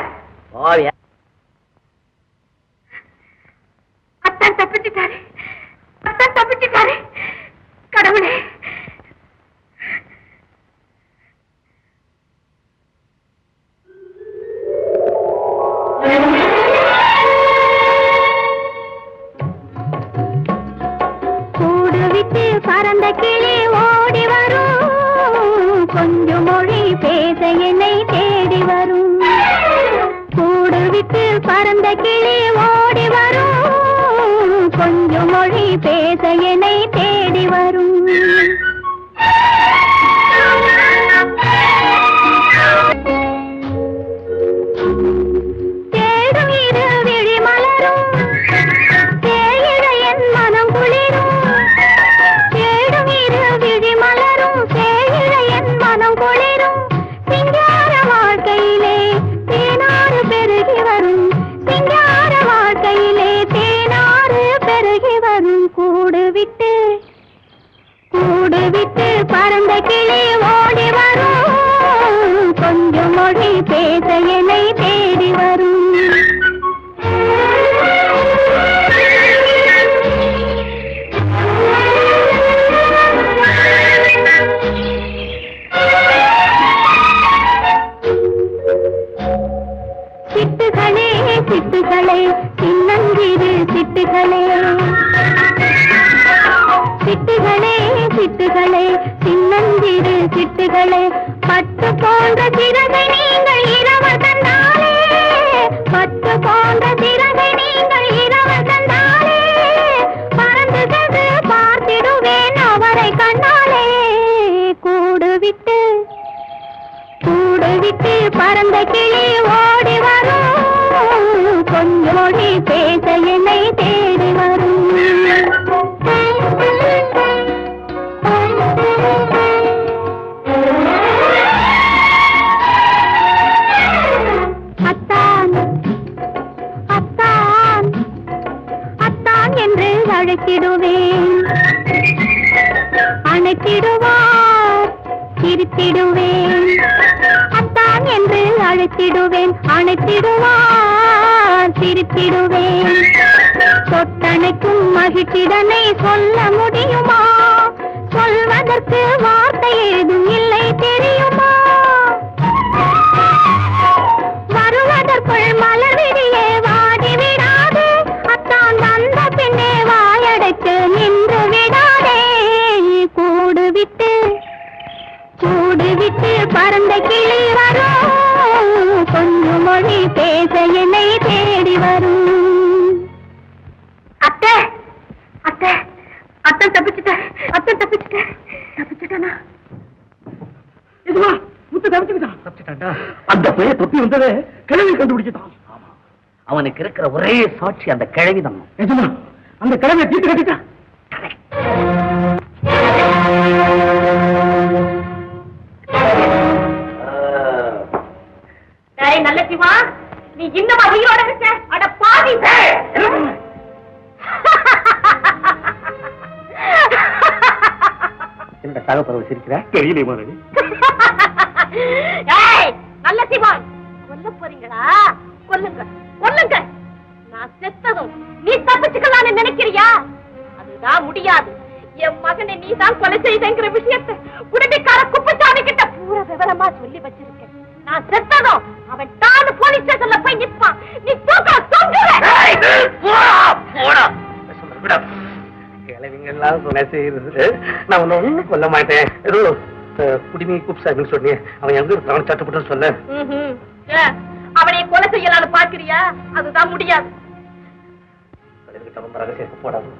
அத்தான் தப்பிச்சுட்டாரு அத்தான் தப்பிச்சுட்டாரு கடவுளே கூடு விட்டு பறந்த கிளி ஓடி வரும் கொஞ்சம் மொழி பேச என்னை தேடி வரும் கூடு விட்டு பறந்த கிளி ஓடி வரும் கொஞ்சம் மொழி பேச என்னை தேடி வரும் தேடும் இரு விழி மலரும் தேயிட என் மனம் குளிரும் தேடும் இரு விழி மலரும் தேயிட என் மனம் குளிரும் சிங்கார வாழ்க்கையிலே தேனாறு பெருகி வரும் சிங்கார வாழ்க்கையிலே தேனாறு பெருகி வரும் கூடு விட்டு கூடு விட்டு பறந்த கிளி ஓடி வரும் கொஞ்சம் மொழி பேச என்னை தேடி வரும் முத்துகளே பட்டு போன்ற சிறகை நீங்கள் இரவு தந்தாலே பட்டு போன்ற சிறகை நீங்கள் இரவு தந்தாலே பறந்து சென்று பார்த்திடுவேன் அவரை கண்ணாலே கூடு விட்டு கூடு விட்டு பறந்த கிளி ஓடி வரும் கொஞ்சம் மொழி பேச என்னை தேடி வரும் அத்தான் அத்தான் அத்தான் என்று அழைத்திடுவேன் அணைத்திடுவார் சிரித்திடுவேன் அத்தான் என்று அழைத்திடுவேன் அணைத்திடுவார் சிரித்திடுவேன் தொட்டணைக்கும் மகிழ்ச்சிடனை சொல்ல முடியுமா சொல்வதற்கு வார்த்தை ஏதும் இல்லை தெரியுமா வருவதற்குள் மலர் விடியே வாடி விடாது அத்தான் வந்த பின்னே வாயடைத்து நின்று விடாதே கூடு விட்டு சூடு விட்டு பறந்த கிளி வரும் கொஞ்சம் மொழி பேச என்னை தேடி வரும் அத்தை அத்தை அத்தை தப்பிச்சுட்டேன் அத்தை தப்பிச்சுட்டேன் தப்பிச்சுட்டேனா இதுவா முத்து தப்பிச்சுக்கிட்டான் அந்த பையன் தொப்பி வந்ததே கிழவி கண்டுபிடிச்சிட்டான் அவனுக்கு இருக்கிற ஒரே சாட்சி அந்த கிழவிதான் நிஜமா அந்த கிழவியை தீட்டு கட்டிட்டான் டேய் நல்ல சிவா நீ இன்னமா உயிரோட இருக்க அட பாவி என்னோட தகப்பறவை சிரிக்கிற தெரியலையே மாதிரி ஏய் நல்ல சிவன் கொல்ல போறீங்களா கொல்லுங்க கொல்லுங்க நான் செத்ததும் நீ தப்பிச்சுக்கலாம்னு நினைக்கிறியா அதுதான் முடியாது என் மகனை நீ தான் கொலை செய்தங்கிற விஷயத்தை குடும்பிக்கார குப்பச்சாமி கிட்ட பூரா விவரமா சொல்லி வச்சிருக்கேன் நான் செத்ததும் அவன் தானு போலீஸ் ஸ்டேஷன்ல போய் நிற்பான் நீ தூக்க தொங்குற கிழவிங்க எல்லாம் கொலை செய்யறது நான் உன்னை ஒண்ணும் கொல்ல மாட்டேன் ஏதோ அஹ், குடிமி குப்சாமின்னு சொன்னி அவன் எங்க இருக்கான்னு சட்டப்பட்டு சொல்ல ம்ஹும். ஏ, அவனை கொலை செய்யலாம்னு பாக்குறியா அதுதான் முடியாது கிட்ட ரொம்ப ரகசியத்தை போடாது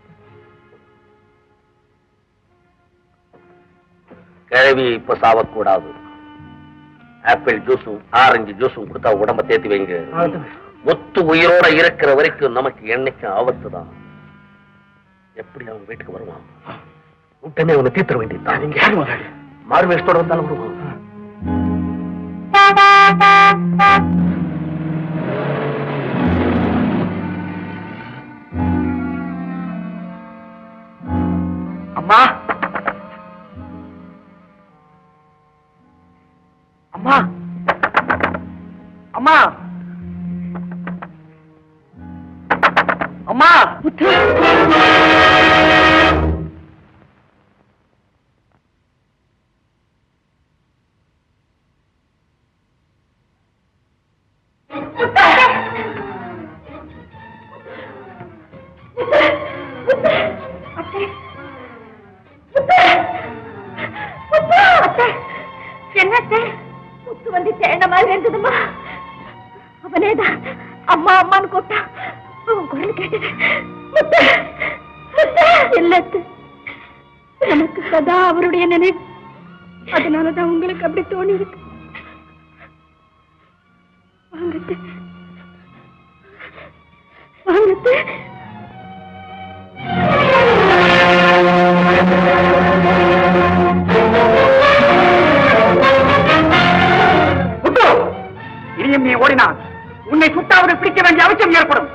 கிழவி இப்ப சாவக்கூடாது ஆப்பிள் ஜூஸும் ஆரஞ்சு ஜூஸும் கொடுத்தா உடம்ப தேத்தி வைங்க முத்து உயிரோட இருக்கிற வரைக்கும் நமக்கு என்னைக்கும் ஆபத்து தான் எப்படி அவன் வீட்டுக்கு வருவான் உடனே அவனை தீர்த்தர வேண்டியதுதான் நீங்க யாரு முதலாளி மார்வேஷத்தோட வந்தாலும் வருவான் அம்மா அம்மா அம்மா அம்மா என்னத்தை முத்து வந்து தேன மாதிரி இருந்ததுமா அவனேதான் அம்மா அம்மான்னு கூப்பிட்டா அவன் குரல் கேட்டது முத்து முத்து இல்லத்து எனக்கு சதா அவருடைய நினைவு அதனாலதான் உங்களுக்கு அப்படி தோணி இருக்கு வாங்கத்து வாங்கத்து முத்து இனியும் நீ ஓடினான் உன்னை சுட்டாவது பிடிக்க வேண்டிய அவசியம் ஏற்படும்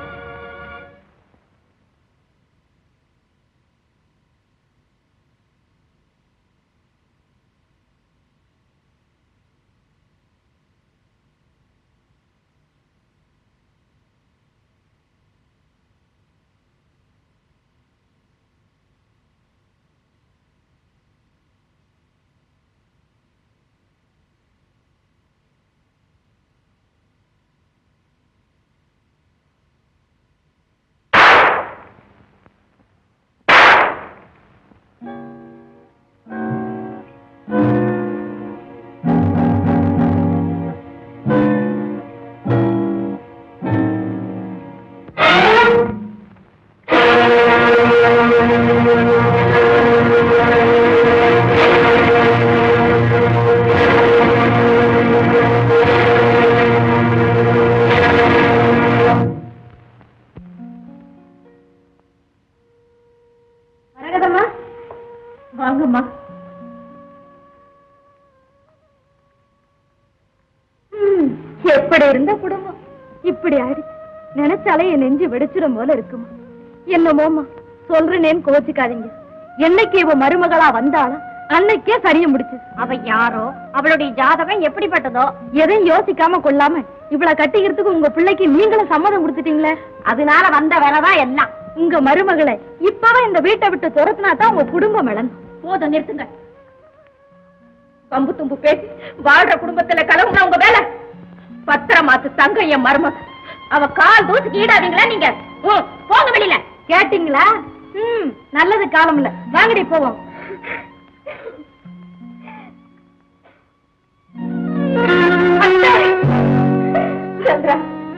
எப்படி இருந்த குடும்பம் இப்படி ஆயிடுச்சு நினைச்சாலே என் நெஞ்சு வெடிச்சிடும் போல இருக்குமா என்னமோமா சொல்றேனேன்னு கோச்சுக்காதீங்க என்னைக்கு இவ மருமகளா வந்தாலும் அன்னைக்கே சரியா முடிச்சு அவ யாரோ அவளுடைய ஜாதகம் எப்படிப்பட்டதோ எதையும் யோசிக்காம கொள்ளாம இவளை கட்டிக்கிறதுக்கு உங்க பிள்ளைக்கு நீங்களும் சம்மதம் கொடுத்துட்டீங்களே அதனால வந்த வேலைதான் எல்லாம் உங்க மருமகளை இப்பவே இந்த வீட்டை விட்டு துரத்துனா தான் உங்க குடும்பம் இழந்து போதும் நிறுத்துங்க பம்பு தும்பு பேசி வாழ்ற குடும்பத்துல கலவுனா உங்க வேலை பத்திரமாத்து தங்க என் மருமக அவ கால் தூசுக்கு ஈடாதீங்களா நீங்க ம், போங்க வெளியில கேட்டீங்களா ம் நல்லது காலம் இல்ல வாங்கடி போவோம் அத்தை! சந்திரா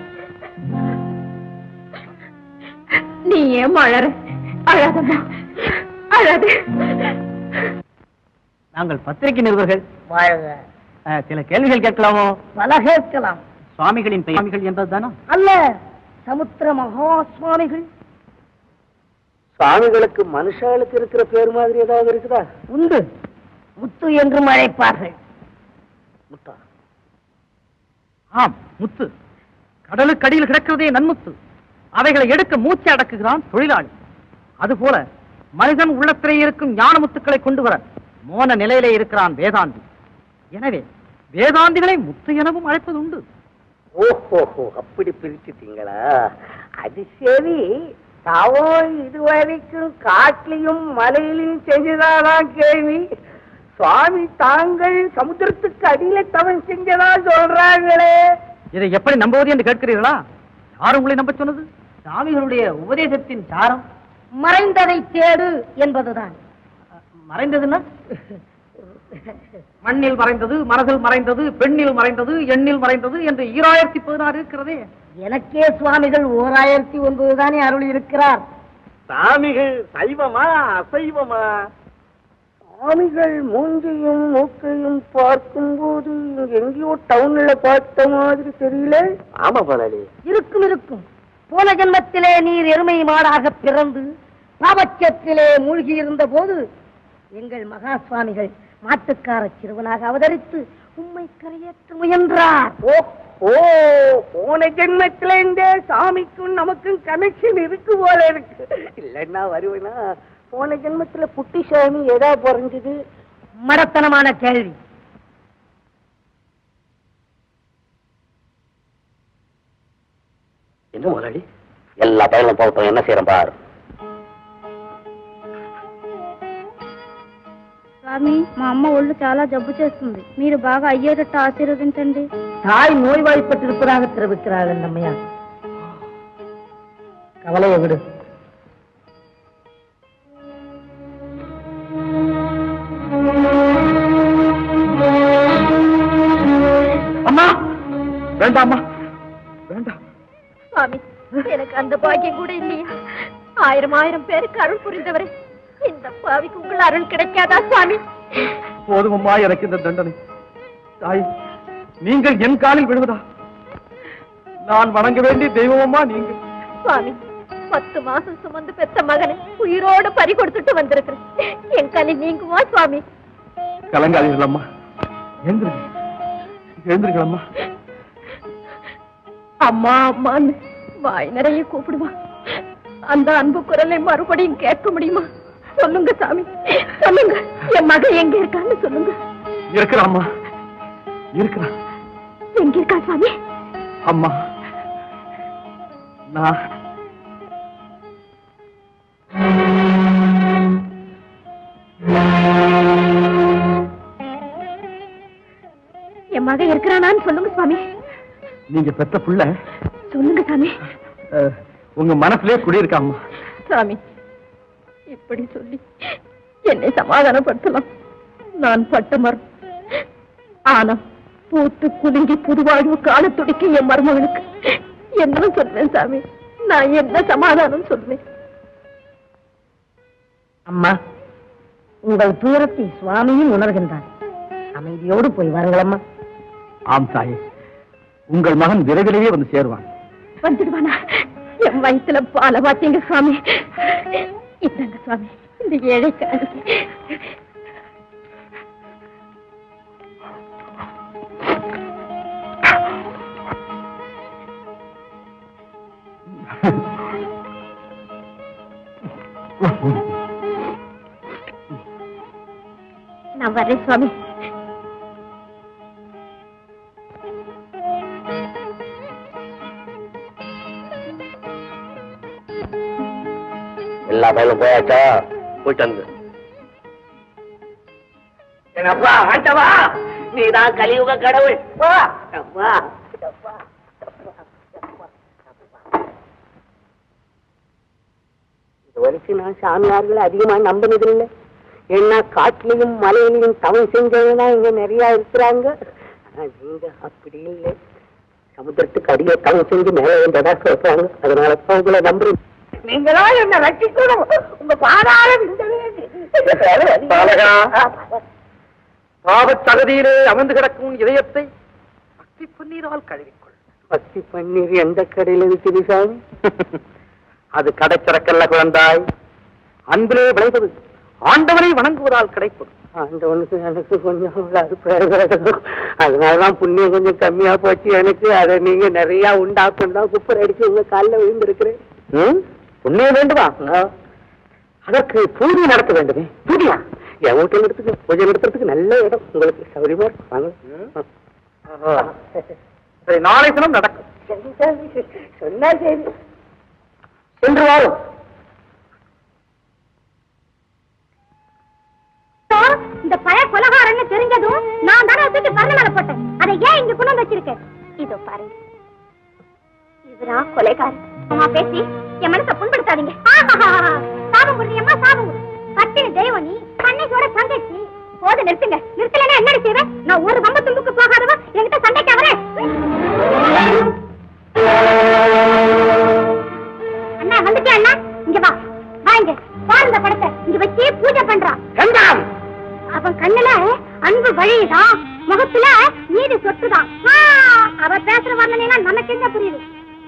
நீ ஏன் அழற அழாதம்மா அழாது நாங்கள் பத்திரிகை நிருபர்கள் வாழ்க அஹ், சில கேள்விகள் கேட்கலாமோ பல கேட்கலாம் சுவாமிகளின் பெயர் சுவாமிகள் என்பதுதானா அல்ல சமுத்திர மகா சுவாமிகள் சுவாமிகளுக்கு மனுஷாளுக்கு இருக்கிற பேர் மாதிரி ஏதாவது இருக்குதா உண்டு முத்து என்றும் அழைப்பார்கள் முத்தா ஆம் முத்து கடலுக்கடியில் கிடக்கிறதே நன்முத்து அவைகளை எடுக்க மூச்சு அடக்குகிறான் தொழிலாளி அதுபோல மனிதன் உள்ளத்திலே இருக்கும் ஞான முத்துக்களை கொண்டு வர மோன நிலையிலே இருக்கிறான் வேதாந்தி எனவே வேதாந்திகளை முத்து எனவும் அழைப்பது உண்டு ஓஹோ அப்படி பிரிச்சுட்டீங்களா அது சரி தவம் இதுவரைக்கும் காட்டிலையும் மலையிலையும் செஞ்சதாதான் கேள்வி சுவாமி தாங்கள் சமுத்திரத்துக்கு அடியில தவம் செஞ்சதா சொல்றாங்களே இதை எப்படி நம்புவது என்று கேட்கிறீர்களா யார் உங்களை நம்ப சொன்னது சாமிகளுடைய உபதேசத்தின் சாரம் மறைந்ததை தேடு என்பதுதான் மறைந்ததுன்னா மண்ணில் மறைந்தது மனதில் மறைந்தது பெண்ணில் மறைந்தது எண்ணில் மறைந்தது என்று ஈராயிரத்தி பதினாறு இருக்கிறதே எனக்கே சுவாமிகள் ஓர் ஆயிரத்தி ஒன்பது தானே அருள் இருக்கிறார் சாமிகள் சைவமா அசைவமா சாமிகள் மூஞ்சையும் மூக்கையும் பார்க்கும்போது எங்கேயோ டவுன்ல பார்த்த மாதிரி தெரியல ஆமா பலாலி இருக்கும் இருக்கும் போன ஜென்மத்திலே நீர் எருமை மாடாக பிறந்து பாபச்சத்திலே மூழ்கி இருந்த போது எங்கள் மகா சுவாமிகள் மாட்டுக்கார சிறுவனாக அவதரித்து உம்மை கரையேற்ற முயன்றார் ஓ ஓ போன ஜென்மத்துல இருந்தே சாமிக்கும் நமக்கும் கனெக்ஷன் இருக்கு போல இருக்கு இல்லன்னா வருவேனா போன ஜென்மத்துல புட்டிசாமி எதா பிறந்தது மடத்தனமான கேள்வி என்ன முதலாளி எல்லா பயனும் போகட்டும் என்ன செய்யறோம் பாரு స్వామి మా అమ్మ ఒళ్ళు చాలా జబ్బు చేస్తుంది మీరు బాగా అయ్యేటట్టు ఆశీర్వదించండి தாய் நோய்வாய்ப்பட்டிருப்பதாக தெரிவிக்கிறார்கள் நம்மையார் கவலையை விடு அம்மா வேண்டாம்மா வேண்டாம் சுவாமி எனக்கு அந்த பாக்கியம் கூட இல்லையா ஆயிரம் ஆயிரம் பேருக்கு அருள் புரிந்தவரே இந்த பாவிக்கு உங்கள் அருள் கிடைக்காதா சுவாமி போதுமம்மா எனக்கு இந்த தண்டனை தாய் நீங்கள் என் காலில் விழுவதா நான் வணங்க வேண்டிய தெய்வமம்மா நீங்கள் சுவாமி பத்து மாசம் சுமந்து பெத்த மகனை உயிரோடு பறி கொடுத்துட்டு வந்திருக்கிறேன் என் கலி நீங்குமா சுவாமி கலங்காதீர்கள் அம்மா எழுந்திருங்க எழுந்திருங்கள் அம்மா அம்மா அம்மான்னு வாய் நிறைய கூப்பிடுவா அந்த அன்பு குரலை மறுபடியும் கேட்க முடியுமா சொல்லுங்க சாமி சொல்லுங்க என் மகன் எங்க இருக்கான்னு சொல்லுங்க இருக்கிறான் அம்மா இருக்கிறான் எங்க இருக்கா சாமி அம்மா நான் என் மகன் இருக்கிறானான்னு சொல்லுங்க சுவாமி நீங்க பெத்த புள்ள சொல்லுங்க சாமி அஹ், உங்க மனசுலயே குடியிருக்காம்மா சாமி இப்படி சொல்லி என்னை சமாதானப்படுத்தலாம் நான் பட்ட மரம் ஆனா பூத்து குலுங்கி புதுவாழ்வு காண துடிக்கும் என் மருமகனுக்கு என்ன சொல்வேன் சாமி நான் என்ன சமாதானம் சொல்வேன் அம்மா உங்கள் துயரத்தை சுவாமியும் உணர்கின்றார் அமைதியோடு போய் வாருங்களம்மா ஆம் தாயே உங்கள் மகன் விரைவிலேயே வந்து சேருவான் வந்துடுவானா என் வயித்துல பால பாத்தீங்க சுவாமி இதாங்க சுவாமி இந்த ஏழைக்கு நான் வர்றேன் சுவாமி எல்லா பயிலும் போயாச்சா போயிட்டு வந்து என்னப்பா ஆண்டவா நீதான் கலியுக கடவுள் வா அப்பா இது வரைக்கும் நான் சாமியார்களை அதிகமா நம்பினதில்லை ஏன்னா காட்டிலையும் மலையிலையும் தவம் செஞ்சவங்க இங்க நிறைய இருக்கிறாங்க ஆனா நீங்க அப்படி இல்லை சமுத்திரத்துக்கு அடியே தவம் செஞ்சு மேலே வந்ததா சொல்றாங்க அதனால தான் உங்களை நம்புறேன் நீங்களா என்ன ரட்சிக்கணும் உங்க பாதாளம் பாலகா. பாவச் சகதியிலே அமர்ந்து கிடக்கும் இதயத்தை பக்தி பன்னீரால் கழுவிக்கொள் பக்தி பன்னீர் எந்த கடையில இருக்குது சாமி அது கடைச்சரக்கல்ல குழந்தாய் அன்பிலே விளைவது ஆண்டவனை வணங்குவதால் கிடைப்பது ஆண்டவனுக்கு எனக்கு கொஞ்சம் உள்ளாது பிரயோஜனம். அதனாலதான் புண்ணியம் கொஞ்சம் கம்மியா போச்சு எனக்கு அதை நீங்க நிறைய உண்டாக்கும் தான் குப்பர் அடிச்சு உங்க காலில் விழுந்திருக்கிறேன் ம்? புண்ணியம் வேண்டுமா அதற்கு பூஜை நடத்த வேண்டுமே பூஜையா என் வீட்டில் எடுத்துக்க பூஜை நடத்துறதுக்கு நல்ல இடம் உங்களுக்கு சௌரியமா இருக்கு வாங்க சரி நாளை தினம் நடக்கும் சரி, சரி. சொன்னா சரி சென்று வாரும் இந்த பழைய கொலகாரன்னு தெரிஞ்சதும் நான் தானே தூக்கி பறந்து மேல போட்டேன் அதை ஏன் இங்க கொண்டு வந்து வச்சிருக்கேன் இதோ பாருங்க இவரா கொலைகாரன் அம்மா பேசி என் மனசை புண்படுத்தாதீங்க ஆஹாஹா. சாபம் புரியுமா சாபம் பட்டினி தெய்வம் நீ கண்ணைக்கோட தங்கச்சி போது நிறுத்துங்க நிறுத்தலைன்னா என்ன செய்வேன் நான் ஒரு வம்ப தும்புக்கு போகாதவ என்கிட்ட சண்டைக்கு வரேன் அண்ணா வந்துட்டியா அண்ணா இங்க வா வா இங்க பாருங்க படத்தை இங்க வச்சே பூஜை பண்றான் சென்றாம் அவன் கண்ணுல அன்பு வழியுதான் முகத்துல நீதி சொத்துதான் ஆ, அவ பேசுற வர்ணனைனா நமக்கு எங்க புரியுது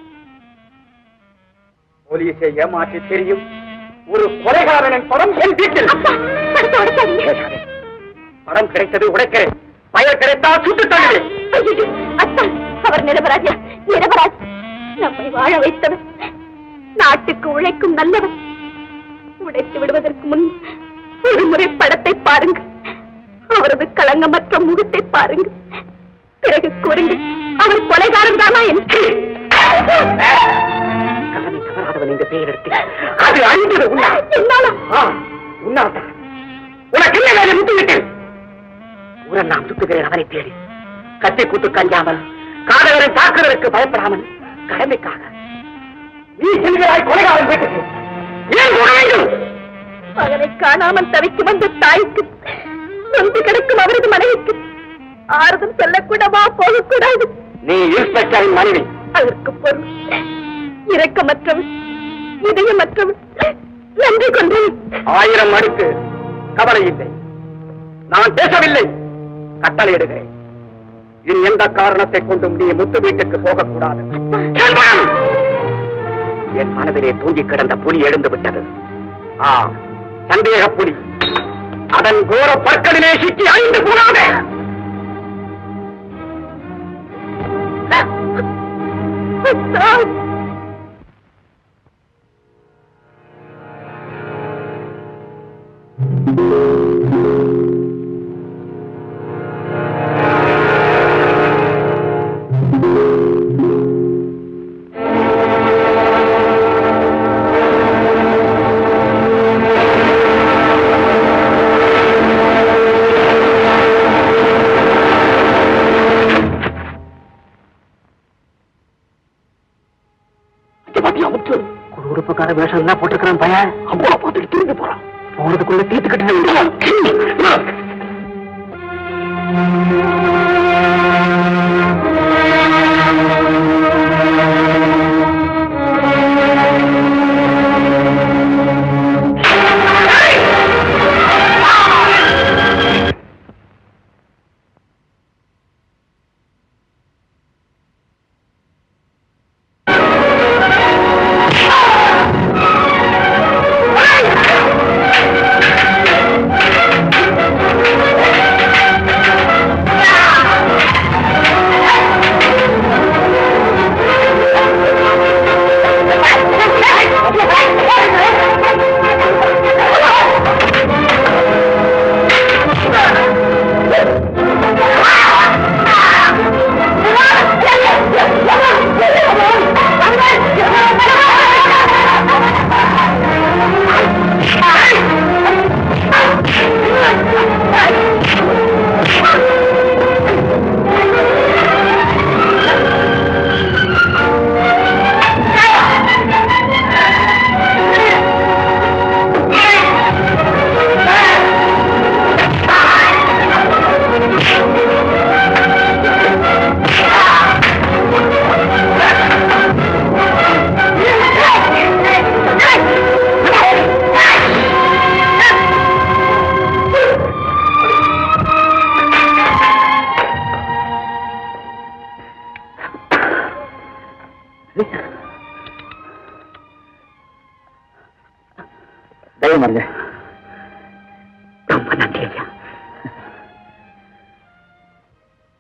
போலீஸை ஏமாற்றி தெரியும் ஒரு கொலைகாரனின் படம் என் வீட்டில் அப்பா படத்தை உடைக்காதீங்க படம் கிடைத்தது உடைக்கிறேன் பயர் கிடைத்தால் சுட்டு தள்ளுவேன் ஐயையோ, அத்தா அவர் நிரபராஜா நிரபராஜ் நம்மை வாழ வைத்தவர் நாட்டுக்கு உழைக்கும் நல்லவர் உடைத்து விடுவதற்கு முன் ஒரு முறை படத்தை பாருங்க அவரது களங்கமற்ற முகத்தை பாருங்க பிறகு கூறுங்க அவர் கொலைகாரன் தானா என்று கடமை தவறாதவன் என்ற பெயர் எடுத்து அது அழிந்தது உண்ணா என்னால ஆ, உன்னால்தான் உனக்கு என்ன வேலை முட்டுவிட்டேன் உடன் நாம் சுட்டுகிறேன் அவரை தேடி கத்தி கூத்து கஞ்சாமல் காதலரை தாக்குதலுக்கு பயப்படாமல் கடமைக்காக நீ செல்கிறாய் கொலைகாரன் வீட்டுக்கு ஏன் போட வேண்டும் மகனை காணாமல் தவிக்கும் அந்த தாய்க்கு நொந்து கிடக்கும் அவரது மனைவிக்கு ஆறுதல் சொல்லக்கூடவா போகக்கூடாது நீ இன்ஸ்பெக்டரின் மனைவி அதற்கு பொருள் இரக்கமற்றவன் இதயமற்றவன் நன்றி கொண்டவன் ஆயிரம் அடுக்கு கவலை இல்லை நான் பேசவில்லை கட்டளையிடுகிறேன் இனி எந்த காரணத்தை கொண்டும் நீ முத்து வீட்டுக்கு போகக்கூடாது செல்வம்! என் மனதிலே தூங்கி கிடந்த புலி எழுந்து விட்டது ஆ சந்தேக புலி அதன் கோர பற்களிலே சிக்கி ஐந்து போனாதே குடுப்பக்கார வேஷம் எல்லாம் போட்டிருக்கிறான் பையன் அவ்வளவு பார்த்துட்டு திரும்பி போறான் போறதுக்குள்ள தீர்த்துக்கிட்டு ஆ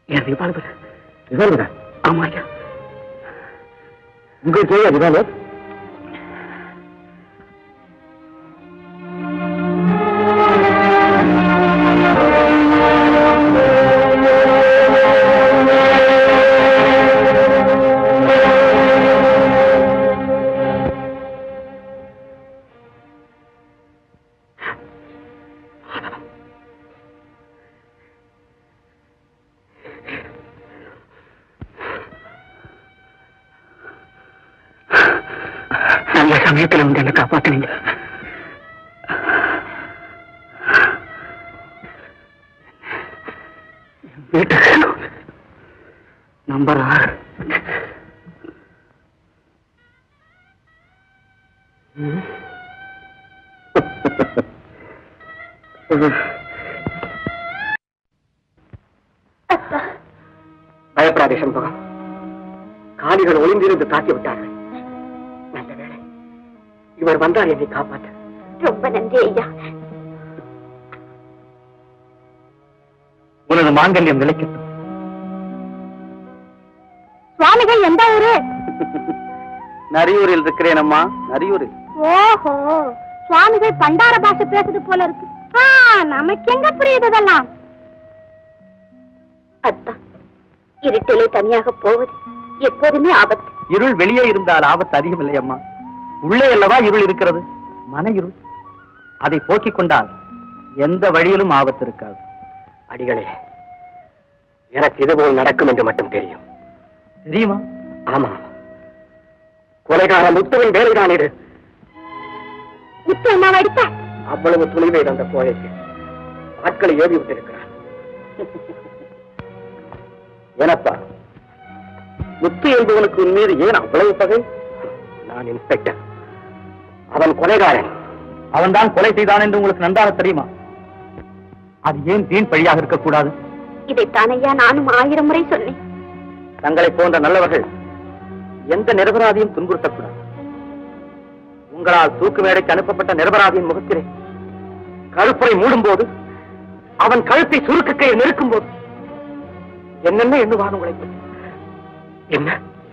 என் ரிவால்வர் ரிவால்வரா ஆமா ஐயா உங்களுக்கு ரிவால்வர் நல்ல சமயத்துல வந்து என்ன காப்பாத்துனீங்க வீட்டுக்கு நம்பர் ஆறு பயப்படாதே சண்பகம் காலிகள் ஒளிந்திருந்து தாக்கி விட்டார்கள் நல்ல வேளை இவர் வந்தார் என்னை காப்பாற்ற ரொம்ப நன்றி ஐயா உனது மாங்கல்யம் நிலைக்கட்டும் சுவாமிகள் எந்த ஊரு நரியூரில் இருக்கிறேன் அம்மா நரியூரில் ஓஹோ சுவாமிகள் பண்டார பாஷை பேசுது போல இருக்கு ஆ, நமக்கு எங்க புரியுது இதெல்லாம் அத்தா இருட்டிலே தனியாக போவது எப்போதுமே ஆபத்து இருள் வெளியே இருந்தால் ஆபத்து அதிகமில்லை அம்மா உள்ளே அல்லவா இருள் இருக்கிறது மன இருள் அதை போக்கிக் கொண்டால் எந்த வழியிலும் ஆபத்து இருக்காது அடிகளே எனக்கு இதுபோல் நடக்கும் என்று மட்டும் தெரியும் தெரியுமா ஆமா கொலைகார முத்துவின் வேலைதான் இது முத்து என்ன அடித்த அவ்வளவு துணிவை அந்த கோழைக்கு ஆட்களை ஏவி விட்டிருக்கிறார் ஏனப்பா முத்து என்பவனுக்கு உன் மீது ஏன் அவ்வளவு பகை நான் இன்ஸ்பெக்டர் அவன் கொலைகாரன் அவன் தான் கொலை செய்தான் என்று உங்களுக்கு நன்றாக தெரியுமா அது ஏன் வீண் பழியாக இருக்கக்கூடாது இதைத்தான் ஐயா நானும் ஆயிரம் முறை சொன்னேன் தங்களை போன்ற நல்லவர்கள் எந்த நிரபராதியும் துன்புறுத்தக்கூடாது உங்களால் தூக்கு மேடைக்கு அனுப்பப்பட்ட நிரபராதியின் முகத்திலே கருப்பை மூடும் போது அவன் கழுத்தை சுருக்க கையில் நிற்கும் போது என்னென்ன எண்ணுவான் உங்களை பற்றி? என்ன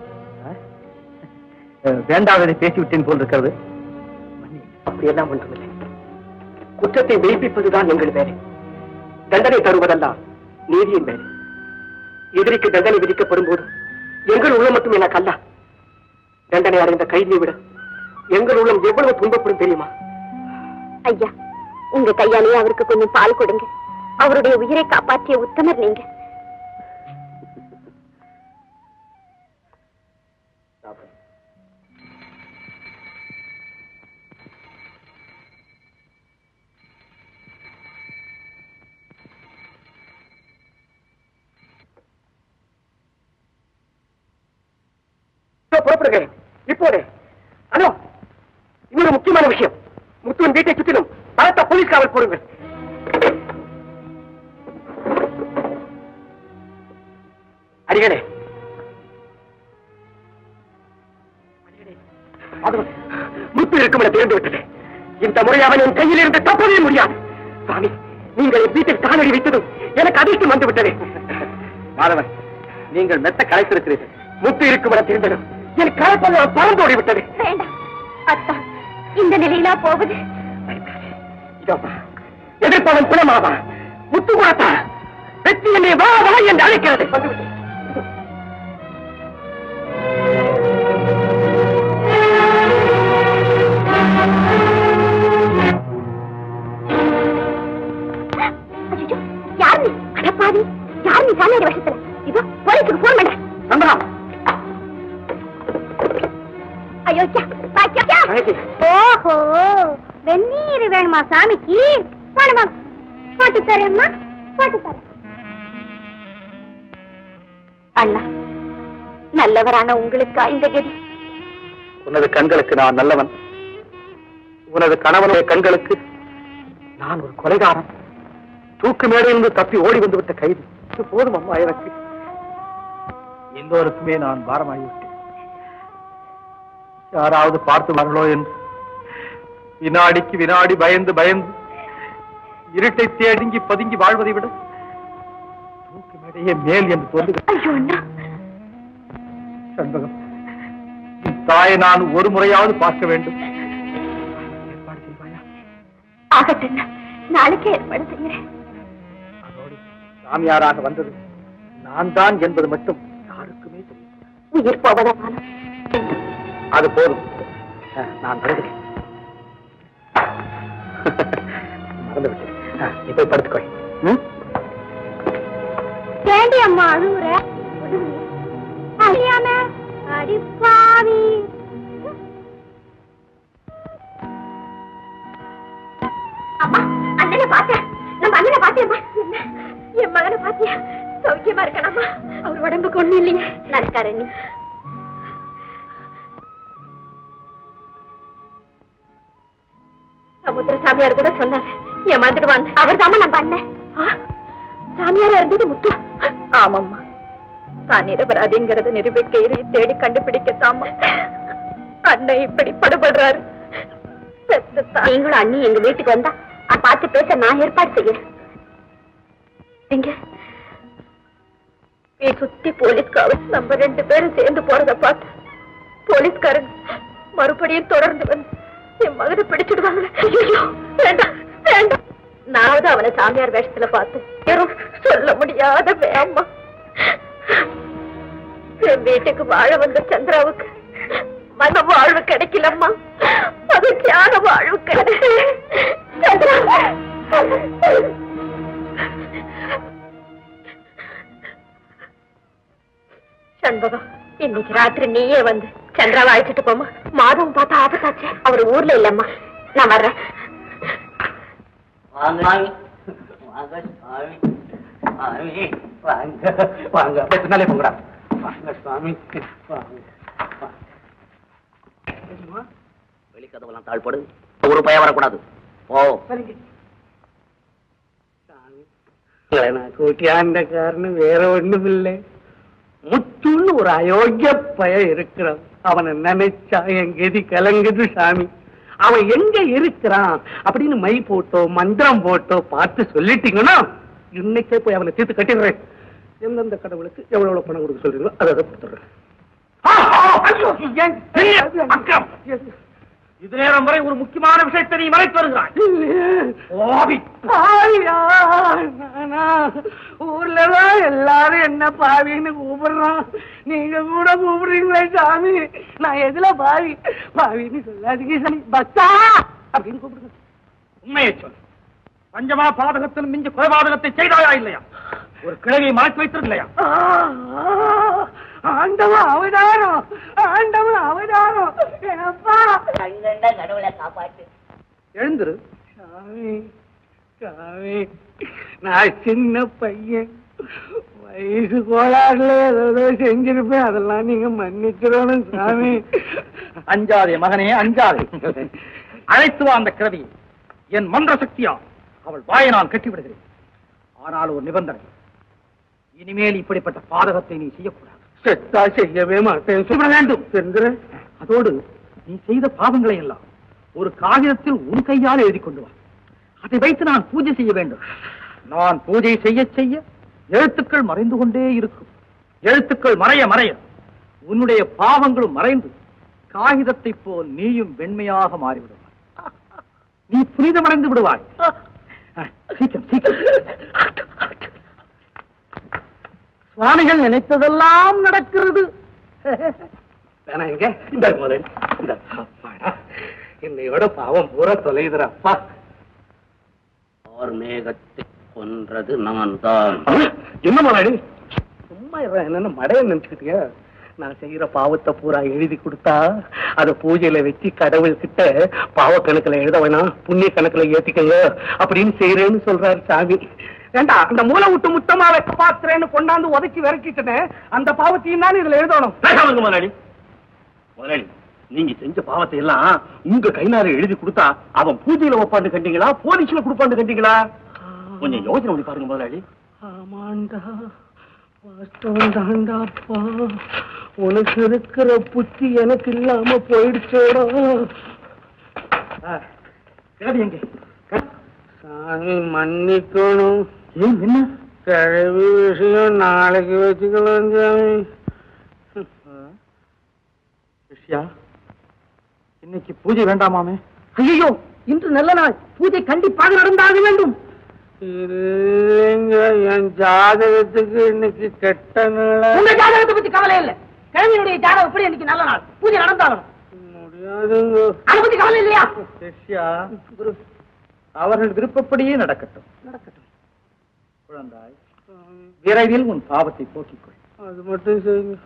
வேண்டாவதை பேசிவிட்டேன் போல் இருக்கிறது அப்படியெல்லாம் ஒன்றுமில்லை குற்றத்தை மெய்ப்பிப்பதுதான் எங்கள் வேலை தண்டனை தருவதெல்லாம் நீதியின் வேலை எதிரிக்கு தண்டனை விதிக்கப்படும் போது எங்கள் உள்ளம் மட்டும் எனக்கு அல்ல தண்டனை அடைந்த கைதியை விட எங்கள் உள்ளம் எவ்வளவு துன்பப்படும் தெரியுமா ஐயா உங்க கையாலேயே அவருக்கு கொஞ்சம் பால் கொடுங்க அவருடைய உயிரை காப்பாற்றிய உத்தமர் நீங்க இதோ புறப்படுங்க இப்போதே ஹலோ இன்னொரு முக்கியமான விஷயம் முத்துவின் வீட்டை சுற்றிலும் பலத்த போலீஸ் காவல் போடுங்கள் அடிகளே மாதவன், முத்து இருக்கும் இடம் திறந்து விட்டது இந்த முறை அவன் என் கையில் இருந்து தப்பவே முடியாது சுவாமி நீங்கள் என் வீட்டில் காலடி வைத்ததும் எனக்கு அதிர்ஷ்டம் வந்து விட்டது மாதவன் நீங்கள் மெத்த கலைத்திருக்கிறீர்கள் முத்து இருக்கும் இடம் தெரிந்ததும் என் கலைப்பெல்லாம் பறந்தோடி விட்டது வேண்டாம் அத்தா இந்த நிலையிலா போகுது இதோப்பா, எதிர்ப்பவன் குணமாவா முத்து குணத்தா வெற்றி என்னை வா வா என்று அழைக்கிறது வந்துவிட்டேன். அச்சச்சோ, யார் நீ அடப்பாவி யார் நீ சாமியார் வருஷத்துல இதோ போலீஸுக்கு போன் பண்ண நம்பலாம் ஐயோ ச்சே, பாக்கியா, ச்சே. அழகி. ஓஹோ வெந்நீர் வேணுமா சாமிக்கு வேணுமா போட்டு தரேம்மா போட்டு தரேன் அண்ணா நல்லவரான உங்களுக்கு இந்த கதி உனது கண்களுக்கு நான் நல்லவன் உனது கணவனுடைய கண்களுக்கு நான் ஒரு கொலைகாரன் தூக்கு மேடையிலிருந்து தப்பி ஓடி வந்து விட்ட கைது இது போதும் அம்மா எனக்கு எல்லோருக்குமே நான் பாரமாகிவிட்டேன் யாராவது பார்த்துவார்களோ என்று வினாடிக்கு வினாடி பயந்து பயந்து இருட்டை தேடுங்கி பதுங்கி வாழ்வதை விட தூக்கு இரண்டுக்கு இடையே மேல் என்று சொல்லுங்க ஐயோ அண்ணா சண்பகம் உன் தாயை நான் ஒரு முறையாவது பார்க்க வேண்டும் ஏற்பாடு செய்வாயா ஆகட்டும் நாளைக்கே ஏற்பாடு செய்கிறேன் அதோடு சாமியாராக வந்தது நான் தான் என்பது மட்டும் யாருக்குமே தெரியும் உயிர் போவதானாலும் அது போதும் அஹ், நான் வருகிறேன் மறந்து விட்டேன் அஹ், நீ போய் படுத்துக்கோய் ம்? ஏண்டி அம்மா அழுகுற அழியாம அடிப்பாவி அம்மா அண்ணனை பார்த்தேன் நம்ம அண்ணனை பார்த்தேம்மா என்ன என் மகனை பாத்தியா சௌக்கியமா இருக்கலாமா அவர் உடம்புக்கு ஒண்ணும் இல்லைங்க நடக்காரு நீ சமுத்திர சாமியார் கூட சொன்னார் ஏமாந்துட்டு வாங்க அவர் தாமா நம்ம அண்ணன் ஆ, சாமியாரா இருந்தது முத்து ஆமாம்மா தான் நிரபராதிங்கிறத நிரூபிக்க இதை தேடி கண்டுபிடிக்கத்தாமா அண்ணன் இப்படி படுபடுறாரு நீங்களும் அண்ணி எங்க வீட்டுக்கு வந்தா அத பார்த்து பேச நான் ஏற்பாடு செய்யறேன் எங்க வீ சுத்தி போலீஸ்காரர் நம்ம ரெண்டு பேரும் சேர்ந்து போறத பார்த்து போலீஸ்காரங்க மறுபடியும் தொடர்ந்து வந்து என் மகனை பிடிச்சிடுவாங்களே ஐயோ வேண்டாம் வேண்டாம் நாவது அவனை சாமியார் வேஷத்துல பார்த்து யாரும் சொல்ல முடியாத வேமா என் வீட்டுக்கு வாழ வந்த சந்திராவுக்கு மன வாழ்வு கிடைக்கலம்மா அது தியான வாழ்வு கிடைச்சு சந்திரா சண்பகம் இன்னைக்கு ராத்திரி நீயே வந்து சந்திராவை அழைச்சிட்டு போமா மாதம் பார்த்தா ஆபத்தாச்சே அவர் ஊர்ல இல்லம்மா நான் வர்றேன் வாங்க சாமி வாங்க சாமி சாமி வாங்க வாங்க அப்படியே பின்னாலே போங்கடா வாங்க சுவாமி வாங்க வெளிக்கதவெல்லாம் தாழ்படு ஒரு பயம் வரக்கூடாது ஓ உங்களை நான் கூட்டியாண்ட காரணம் வேற ஒண்ணும் இல்லை முத்துன்னு ஒரு அயோக்கிய பய இருக்கிறான் அவனை நினைச்சா என் கதி கலங்குது சாமி அவன் எங்க இருக்கிறான் அப்படின்னு மை போட்டோ மந்திரம் போட்டோ பார்த்து சொல்லிட்டீங்கன்னா இன்னைக்கே போய் அவனை தீர்த்து கட்டிடுறேன் எந்தெந்த கடவுளுக்கு எவ்வளவு எவ்வளவு பணம் கொடுக்க சொல்றீங்களோ அதை அதை கொடுத்துடுறேன் இது நேரம் வரை ஒரு முக்கியமான விஷயத்தை நீ மறைத்து வருகிறாய் பாவி. பாவியா? நானா? ஊர்லதான் எல்லாரும் என்ன பாவின்னு கூப்பிடுறான் நீங்க கூட கூப்பிடுறீங்களே சாமி நான் எதுல பாவி பாவின்னு சொல்லாதீங்க சாமி பக்தா அப்படின்னு கூப்பிடுங்க உண்மையை சொல் பஞ்சமா பாதகத்தில் மிஞ்ச கொலைபாதகத்தை செய்தாயா இல்லையா ஒரு கிழவியை மறைத்து வைத்திருக்கலையா ஆ, ஆ, ஆண்டவன் அவதாரம் ஆண்டவன் அவதாரம் அப்பா கடவுளை காப்பாற்று எழுந்துரு சாமி சாமி நான் சின்ன பையன் வயசு கோளாறுல ஏதோ செஞ்சிருப்பேன் அதெல்லாம் நீங்க மன்னிச்சிடணும் சாமி அஞ்சாதே மகனே அஞ்சாதே அழைத்து வா அந்த கிழவியை என் மந்திர சக்தியா அவள் வாயை நான் கட்டிவிடுகிறேன் ஆனால் ஒரு நிபந்தனை இனிமேல் இப்படிப்பட்ட பாதகத்தை நீ செய்யக்கூடாது செத்தா செய்யவே மாட்டேன் சொல்ல வேண்டும் செந்துறேன் அதோடு நீ செய்த பாவங்களை எல்லாம் ஒரு காகிதத்தில் உன் கையால் எழுதி கொண்டு வா அதை வைத்து நான் பூஜை செய்ய வேண்டும் நான் பூஜை செய்ய செய்ய எழுத்துக்கள் மறைந்து கொண்டே இருக்கும் எழுத்துக்கள் மறைய மறைய உன்னுடைய பாவங்களும் மறைந்து காகிதத்தை போல் நீயும் வெண்மையாக மாறிவிடுவாய் நீ புனிதமடைந்து விடுவாய் அஹ், சீக்கிரம் சீக்கிரம் சுவாமிகள் நினைத்ததெல்லாம் நடக்கிறது வேணா எங்க இந்த முதல் இந்த அப்பாடா என்னையோட பாவம் பூரா தொலைதுற அப்பா ஆர் மேகத்தை கொன்றது நான் தான் என்ன முதலாளி சும்மா இருடா, என்னன்னு மடைய நினைச்சுக்கிட்டியா நான் செய்யற பாவத்தை பூரா எழுதி கொடுத்தா அத பூஜையில வச்சு கடவுள் கிட்ட பாவ கணக்குல எழுத வேணாம் புண்ணிய கணக்குல ஏத்திக்கங்க அப்படின்னு செய்யறேன்னு சொல்றாரு சாமி ஏண்டா அந்த மூளை விட்டு முத்தமா வைக்க பாத்துறேன்னு கொண்டாந்து உதக்கி விரட்டிட்டனே அந்த பாவத்தையும் தான் இதுல எழுதணும் பேசாமங்க முதலாளி முதலாளி நீங்க செஞ்ச பாவத்தை எல்லாம் உங்க கைனால எழுதி கொடுத்தா அவன் பூஜையில வைப்பாண்டு கண்டீங்களா போலீஸ்ல கொடுப்பாண்டு கண்டீங்களா கொஞ்சம் யோசனை பண்ணி பாருங்க முதலாளி ஆமாண்டா வாஸ்தவம் தாண்டாப்பா உனக்கு இருக்கிற புத்தி எனக்கு இல்லாம போயிடுச்சோடா கிழவி எங்கே சாமி மன்னிக்கணும் ஏன் என்ன கிழவி விஷயம் நாளைக்கு வச்சுக்கலாம் சாமி விஷயா இன்னைக்கு பூஜை வேண்டாமாமே ஐயோ இன்று நல்ல நாள் பூஜை கண்டிப்பாக நடந்தாக வேண்டும் இல்லைங்க என் ஜாதகத்துக்கு இன்னைக்கு கெட்ட உங்க நாளா ஜாதகத்தை பத்தி கவலை இல்ல கிழமையினுடைய ஜாதகம் எப்படி இன்னைக்கு நல்ல நாள் பூஜை நடந்தாகணும் முடியாதுங்க அதை பத்தி கவலை இல்லையா விஷயா அவர்கள் விருப்பப்படியே நடக்கட்டும் நடக்கட்டும் குழந்தாய் விரைவில் உன் பாவத்தை போக்கிக்கொள் அது மட்டும் செய்யுங்க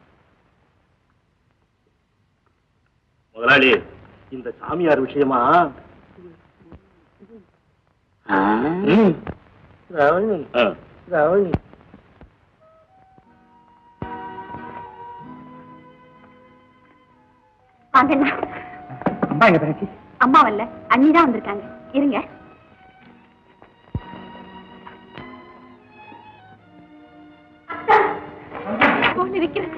முதலாளி இந்த சாமியார் விஷயமா ரவணி ஆ, ரவணி வாங்கண்ணா அம்மா எங்க தங்கச்சி அம்மா வரல அண்ணி தான் வந்திருக்காங்க இருங்க போன் இருக்கிறேன்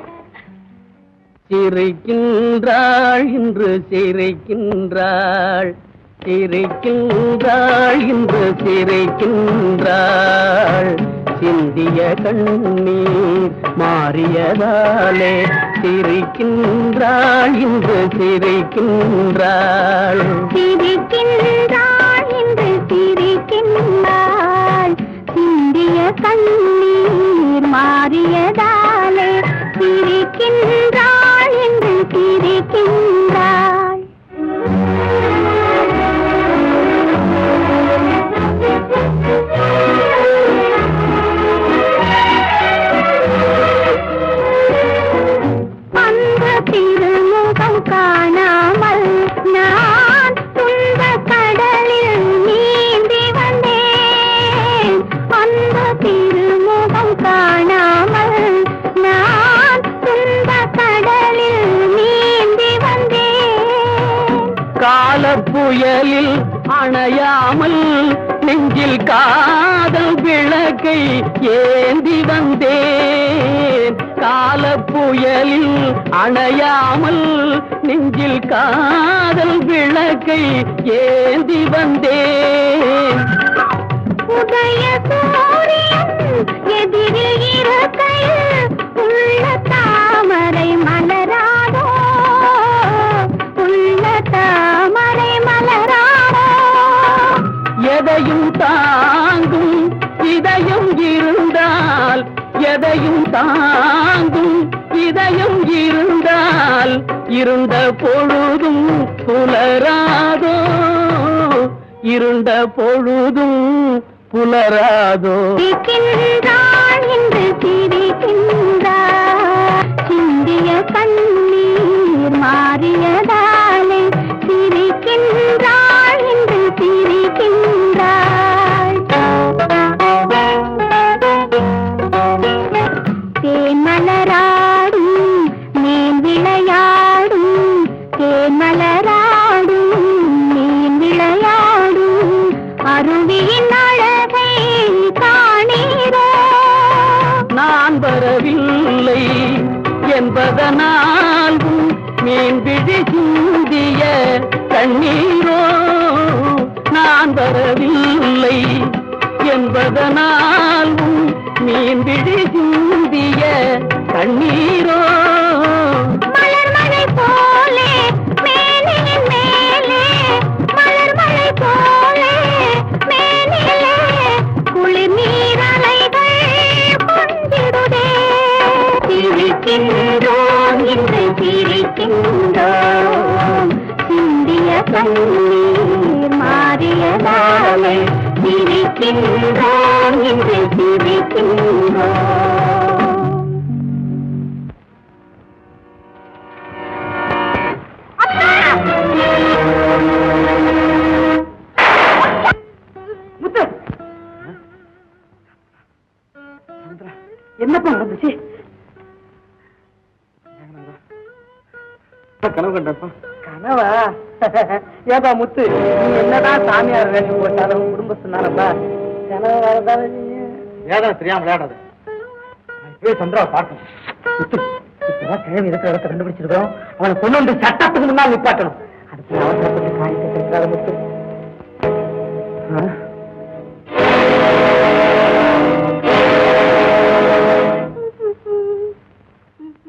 சிரிக்கின்றாள் இன்று சிரிக்கின்றாள் சிரிக்கின்றாள் இன்று சிரிக்கின்றாள் சிந்திய கண்ணீர் மாறியதாலே சிரிக்கின்றாள் இன்று சிரிக்கின்றாள் சிரிக்கின்றாள் என்று சிரிக்கின்றாள் சிந்திய கண்ணீர் மாறியதாலே சிரிக்கின்றாள் என்று சிரிக்கின்றாள் அந்த திருமுகம் காணாமல் நான் துன்ப கடலில் நீந்தி வந்தேன் அந்த திருமுகம் காணாமல் நான் துன்ப கடலில் நீந்தி வந்தேன் கால புயலில் அணையாமல் நெஞ்சில் காதல் விளக்கை ஏந்தி வந்தேன் கால புயலில் அணையாமல் நெஞ்சில் காதல் விளக்கை ஏந்தி வந்தேன் உதய சூரியன் எதிரில் இருக்கையில் உள்ள தாமரை மலராதோ உள்ள தாமரை மலராதோ எதையும் தாங்கும் இதயம் இருந்தால் எதையும் தாங்கும் இதயம் இருந்தால் இருந்த பொழுதும் புலராதோ இருண்ட பொழுதும் புலராதோ சிரிக்கின்றாள் என்று சிரிக்கின்றாள் சிந்திய கண்ணீர் மாறியதாலே சிரிக்கின்றாள் என்று சிரிக்கின்றாள் தேன்மலராடும் மேல் விளையாடும் தேன்மலராடும் மேல் விளையாடும் அருவியின் அழகை காணீரோ நான் வரவில்லை என்பதனால் உன் மீன்பிழி சிந்திய கண்ணீரோ நான் வரவில்லை என்பதனால் உன் மீன்பிழி சிந்திய கண்ணீரோ மலர்மலை போலே மேனியின் மேலே மலர்மலை போலே மேனிலே குளிர் நீரலைகள் கொஞ்சிடுதே சிரிக்கின்றோம் இன்று சிரிக்கின்றோம் சிந்திய கண்ணீர் மாறியதாலே சிரிக்கின்றோம் இன்று சிரிக்கின்றோம் முத்து என்னப்பா நடந்துச்சு கனவு கண்டப்பா கனவா ஏப்பா முத்து நீ என்னதான் சாமியார் வேஷம் போட்டாலும் குடும்பத்தினாலப்பா கனவு வரதானே விளையாடாத தெரியாம விளையாடாத நான் இப்பவே சந்திராவை பார்க்கணும் முத்து இப்பதான் கிழமை இருக்கிற இடத்த கண்டுபிடிச்சிருக்கோம் அவனை கொண்டு வந்து சட்டத்துக்கு முன்னால் நிப்பாட்டணும் அதுக்கு அவசரப்பட்டு காரியத்தை கெடுக்காத முத்து ஆ?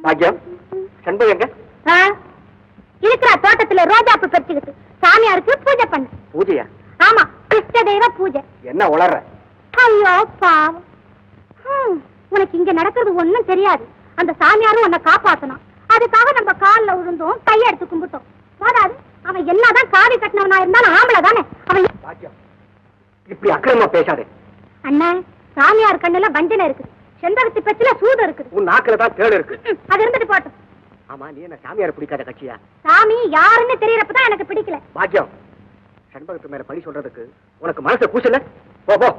பாக்கியம் செண்பகம் எங்க ஆ? இருக்கிற தோட்டத்துல ரோஜாப்பு பறிச்சுக்கிட்டு சாமியாருக்கு பூஜை பண்ண பூஜையா ஆமா இஷ்ட தெய்வ பூஜை என்ன உளற ஐயோ பாவம் ஹம், உனக்கு இங்க நடக்கிறது ஒண்ணும் தெரியாது அந்த சாமியாரும் உன்னை காப்பாத்தணும் அதுக்காக நம்ம கால்ல விழுந்தோம் கையெடுத்து கும்பிட்டோம் போதாது அவன் என்னதான் காவி கட்டினவனா இருந்தாலும் ஆம்பளை தானே அவன் பாக்கியம் இப்படி அக்கிரமா பேசாதே அண்ணன் சாமியார் கண்ணுல வஞ்சனை இருக்குது செண்பகத்தி பச்சில சூடு இருக்குது உன் நாக்குல தான் தேள் இருக்கு ம், அது இருந்துட்டு போட்டும் ஆமா நீ என்ன சாமியார் பிடிக்காத கட்சியா சாமி யாருன்னு தெரியறப்பதான் எனக்கு பிடிக்கல பாக்கியம் செண்பகத்து மேல பழி சொல்றதுக்கு உனக்கு மனசு கூசல போ போ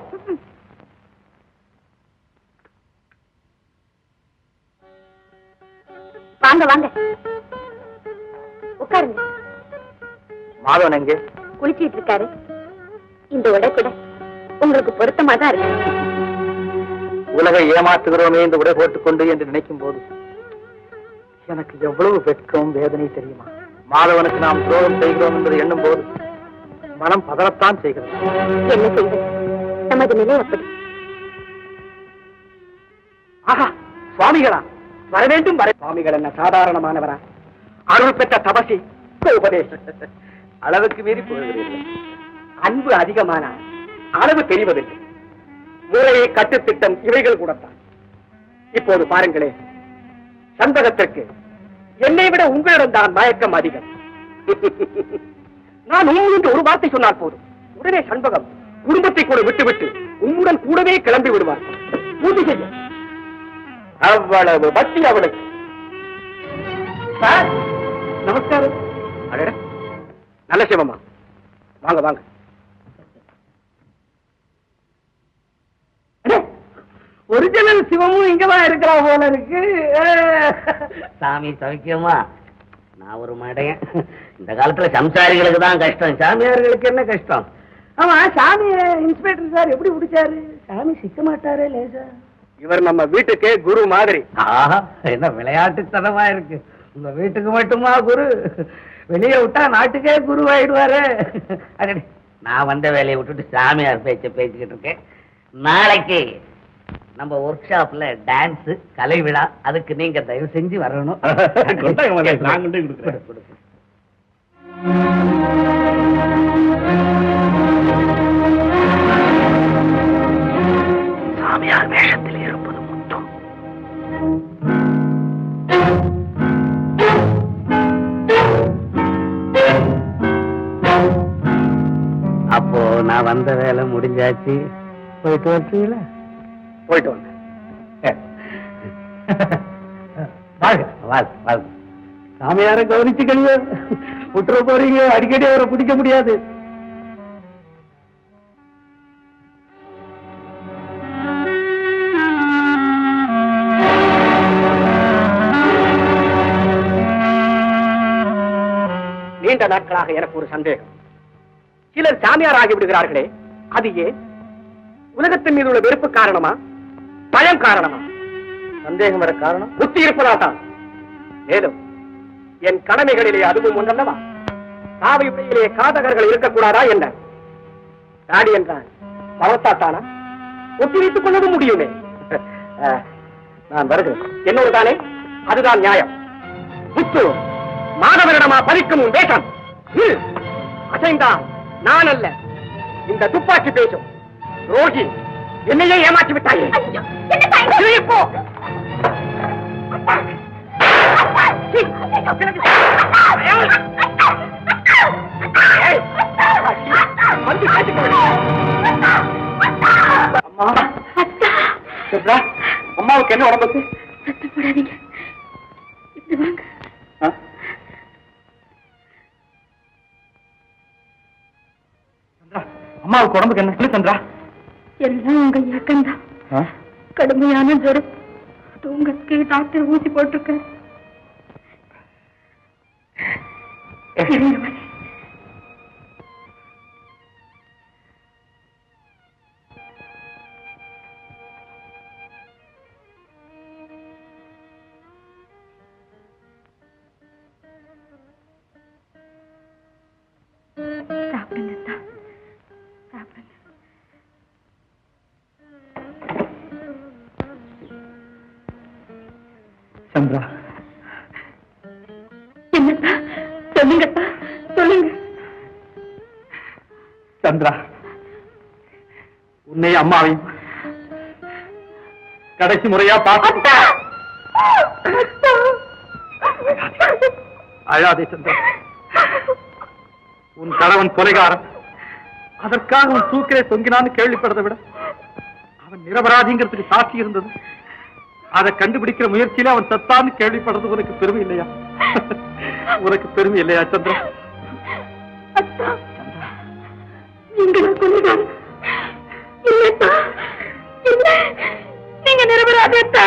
வாங்க வாங்க உட்காருங்க மாதவன் எங்கே குளிச்சிட்டு இருக்காரு இந்த உடை கூட உங்களுக்கு பொருத்தமா தான் இருக்கு உலகை ஏமாற்றுகிறோமே இந்த உடை போட்டுக்கொண்டு என்று நினைக்கும் போது எனக்கு எவ்வளவு வெட்கம் வேதனை தெரியுமா மாதவனுக்கு நாம் துரோகம் செய்கிறோம் என்பதை எண்ணும் போது மனம் பதறத்தான் செய்கிறது என்ன செய்வது நமது நிலை அப்படி ஆஹா சுவாமிகளா வர வேண்டும் வர சுவாமிகள் என்ன சாதாரணமானவரா அருள் பெற்ற தபசி உபதேசம் அளவுக்கு மீறி போகிறீர்கள் அன்பு அதிகமானால் அளவு தெரிவதில்லை முறையை கட்டுத்திட்டம் இவைகள் கூடத்தான் இப்போது பாருங்களேன் சந்தகத்திற்கு என்னை விட உங்களிடம் தான் மயக்கம் அதிகம் நான் உம் என்று ஒரு வார்த்தை சொன்னால் போதும் உடனே சண்பகம் குடும்பத்தை கூட விட்டுவிட்டு உம்முடன் கூடவே கிளம்பி விடுவார் பூஜை செய்ய அவ்வளவு பக்தி அவளுக்கு சார் நமஸ்காரம் அடடே நல்ல சிவமா வாங்க வாங்க ஒரிஜினல் சிவமும் இங்கதான் இருக்கிறா போல இருக்கு சாமி சௌக்கியமா நான் ஒரு மடையன் இந்த காலத்துல சம்சாரிகளுக்கு தான் கஷ்டம் சாமியார்களுக்கு என்ன கஷ்டம் ஆமா சாமி இன்ஸ்பெக்டர் சார் எப்படி பிடிச்சாரு சாமி சிக்க மாட்டாரே லேசா இவர் நம்ம வீட்டுக்கே குரு மாதிரி ஆஹா என்ன விளையாட்டுத்தனமா இருக்கு உங்க வீட்டுக்கு மட்டுமா குரு வெளியே விட்டா நாட்டுக்கே குரு ஆயிடுவாரு அடடே, நான் வந்த வேலையை விட்டுட்டு சாமியார் பேச்ச பேசிக்கிட்டு இருக்கேன் நாளைக்கு நம்ம ஒர்க் ஷாப்ல டான்ஸ் கலை விழா அதுக்கு நீங்க தயவு செஞ்சு வரணும் கொண்டாங்க முதல்ல, நான் கொண்டு போய் கொடுக்குறேன். கொடு, கொடு. சாமியார் வேஷத்தில் இருப்பது முத்தம் அப்போ நான் வந்த வேலை முடிஞ்சாச்சு போயிட்டு வரீங்களா போயிட்டு வாங்க வாழ்க வாழ்க வாழ்க சாமியார கவனிச்சுக்கங்க விட்டுற போறீங்க அடிக்கடி அவரை பிடிக்க முடியாது நீண்ட நாட்களாக எனக்கு ஒரு சந்தேகம் சிலர் சாமியார் ஆகி விடுகிறார்களே அது ஏன் உலகத்தின் மீது உள்ள வெறுப்பு காரணமா பயம் காரணமா சந்தேகம் வர காரணம் புத்தி இருப்பதாதான் மேலும் என் கடமைகளிலே அதுவும் ஒன்றல்லவா காவை உடையிலே காதகர்கள் இருக்கக்கூடாதா என்ன தாடி என்றால் பவத்தாத்தானா ஒத்தி வைத்துக் கொள்ளவும் முடியுமே அஹ், நான் வருகிறேன் என்னோடு தானே அதுதான் நியாயம் முத்து மாதவரிடமா பறிக்கும் உன் வேஷம் நில். அசைந்தான் நான் அல்ல இந்த துப்பாக்கி பேசும் ரோகி என்னையே ஏமாற்றி விட்டாயே வெளியே போ ஏய், வந்து காட்டிக்கோ. அம்மா சித்ரா, அம்மாவுக்கு என்ன உடம்புக்கு சத்தப்படாதீங்க இப்படி வாங்க ஆ? சந்திரா, அம்மாவுக்கு உடம்புக்கு என்ன சொல்லு சந்திரா எல்லாம் உங்க இயக்கம்தான் கடுமையான ஜுரம் தூங்கத்துக்கு டாக்டர் ஊசி போட்டிருக்காரு இருங்க வரேன். சாப்பிடுங்க அத்தா. சாப்பிடுங்க சந்திரா என்னத்தா சொல்லுங்கத்தா சொல்லுங்க சந்திரா உன்னை அம்மாவையும் கடைசி முறையா பார்த்து அழாதே சந்திரா உன் கணவன் கொலைகாரன் அதற்காக உன் தூக்கிலே தொங்கினான்னு கேள்விப்பட்டதை விட அவன் நிரபராதிங்கிறதுக்கு சாட்சி இருந்தது அதை கண்டுபிடிக்கிற முயற்சியில அவன் சத்தான்னு கேள்விப்படுறது உனக்கு பெருமை இல்லையா உனக்கு பெருமை இல்லையா சந்திரா அத்தா நீங்களா கொண்டுதான் இல்லத்தா இல்ல நீங்க நிரபராதத்தா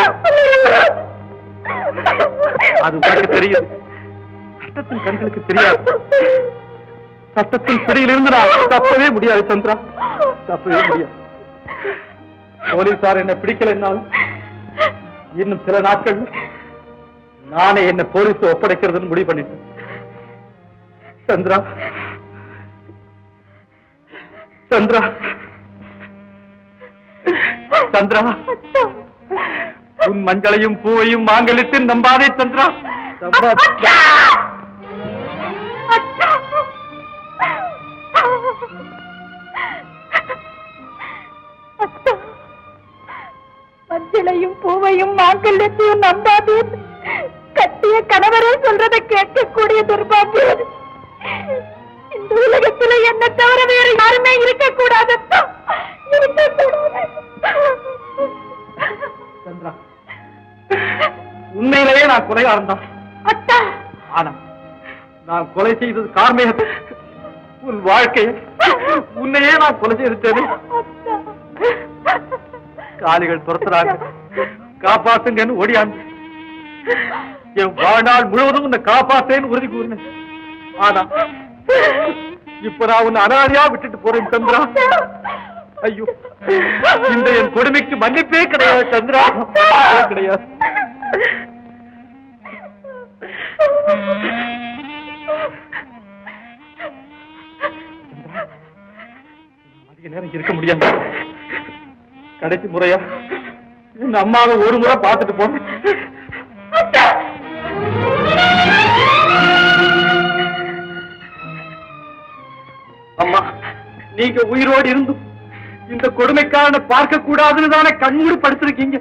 அது உனக்கு தெரியுது சட்டத்தின் கண்களுக்கு தெரியாது சட்டத்தின் பிடியிலிருந்து நான் தப்பவே முடியாது சந்திரா தப்பவே முடியாது போலீசார் என்ன பிடிக்கலைன்னாலும் இன்னும் சில நாட்கள் நானே என்ன போலீஸ் ஒப்படைக்கிறதுன்னு முடிவு பண்ணிட்டேன் சந்திரா சந்திரா சந்திரா உன் மஞ்சளையும் பூவையும் மாங்கலிட்டு நம்பாதே சந்திரா நம்பாதே. மஞ்சளையும் பூவையும் மாங்கல்யத்தையும் நம்பாதே கட்டிய கணவரே சொல்றதை கேட்கக்கூடிய துர்பாக்கியம் இந்த உலகத்துல என்ன தவிர வேறு யாருமே இருக்கக்கூடாது இருக்கக்கூடாது சந்திரா உண்மையிலேயே நான் கொலைகாரன் தான் அத்தா ஆனா நான் கொலை செய்தது கார்மேக உன் வாழ்க்கையை உன்னையே நான் கொலை செய்துட்டேனே காலிகள் துரத்துறாங்க காப்பாத்துங்கன்னு ஓடியாந்து என் வாழ்நாள் முழுவதும் உன்னை காப்பாத்தேன்னு உறுதி கூறினேன் ஆனா இப்ப நான் உன்னை அனாதையா விட்டுட்டு போறேன் சந்திரா ஐயோ இந்த என் கொடுமைக்கு மன்னிப்பே கிடையாது சந்திரா கிடையாது அதிக நேரம் இருக்க முடியாது கடைசி முறையா என் அம்மாவை ஒரு முறை பார்த்துட்டு போனேன் அம்மா நீங்க உயிரோடு இருந்தும் இந்த கொடுமைக்காரனை பார்க்க கூடாதுன்னு தானே கண்ணீர் படுத்திருக்கீங்க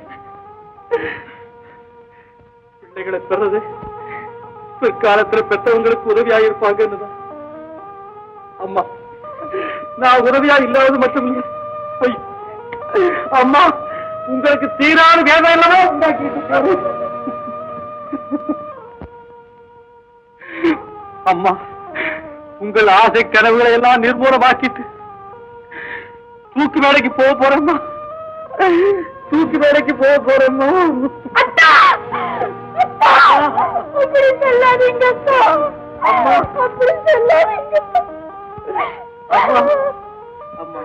பிள்ளைகளை பெறது பிற்காலத்துல பெற்றவங்களுக்கு உதவியா இருப்பாங்கன்னு தான் அம்மா நான் உதவியா இல்லாதது மட்டும் இல்லை பொய். அம்மா உங்களுக்கு தீரான வேதம் இல்லவோ உண்டாக்கிட்டு அம்மா உங்கள் ஆசை கனவுகளை எல்லாம் நிர்மூலமாக்கிட்டு தூக்கு வேலைக்கு போக போறேம்மா தூக்கு வேலைக்கு போக போறேம்மா அப்படி சொல்லாதீங்க அத்தா அப்படி சொல்லாதீங்க அம்மா அம்மா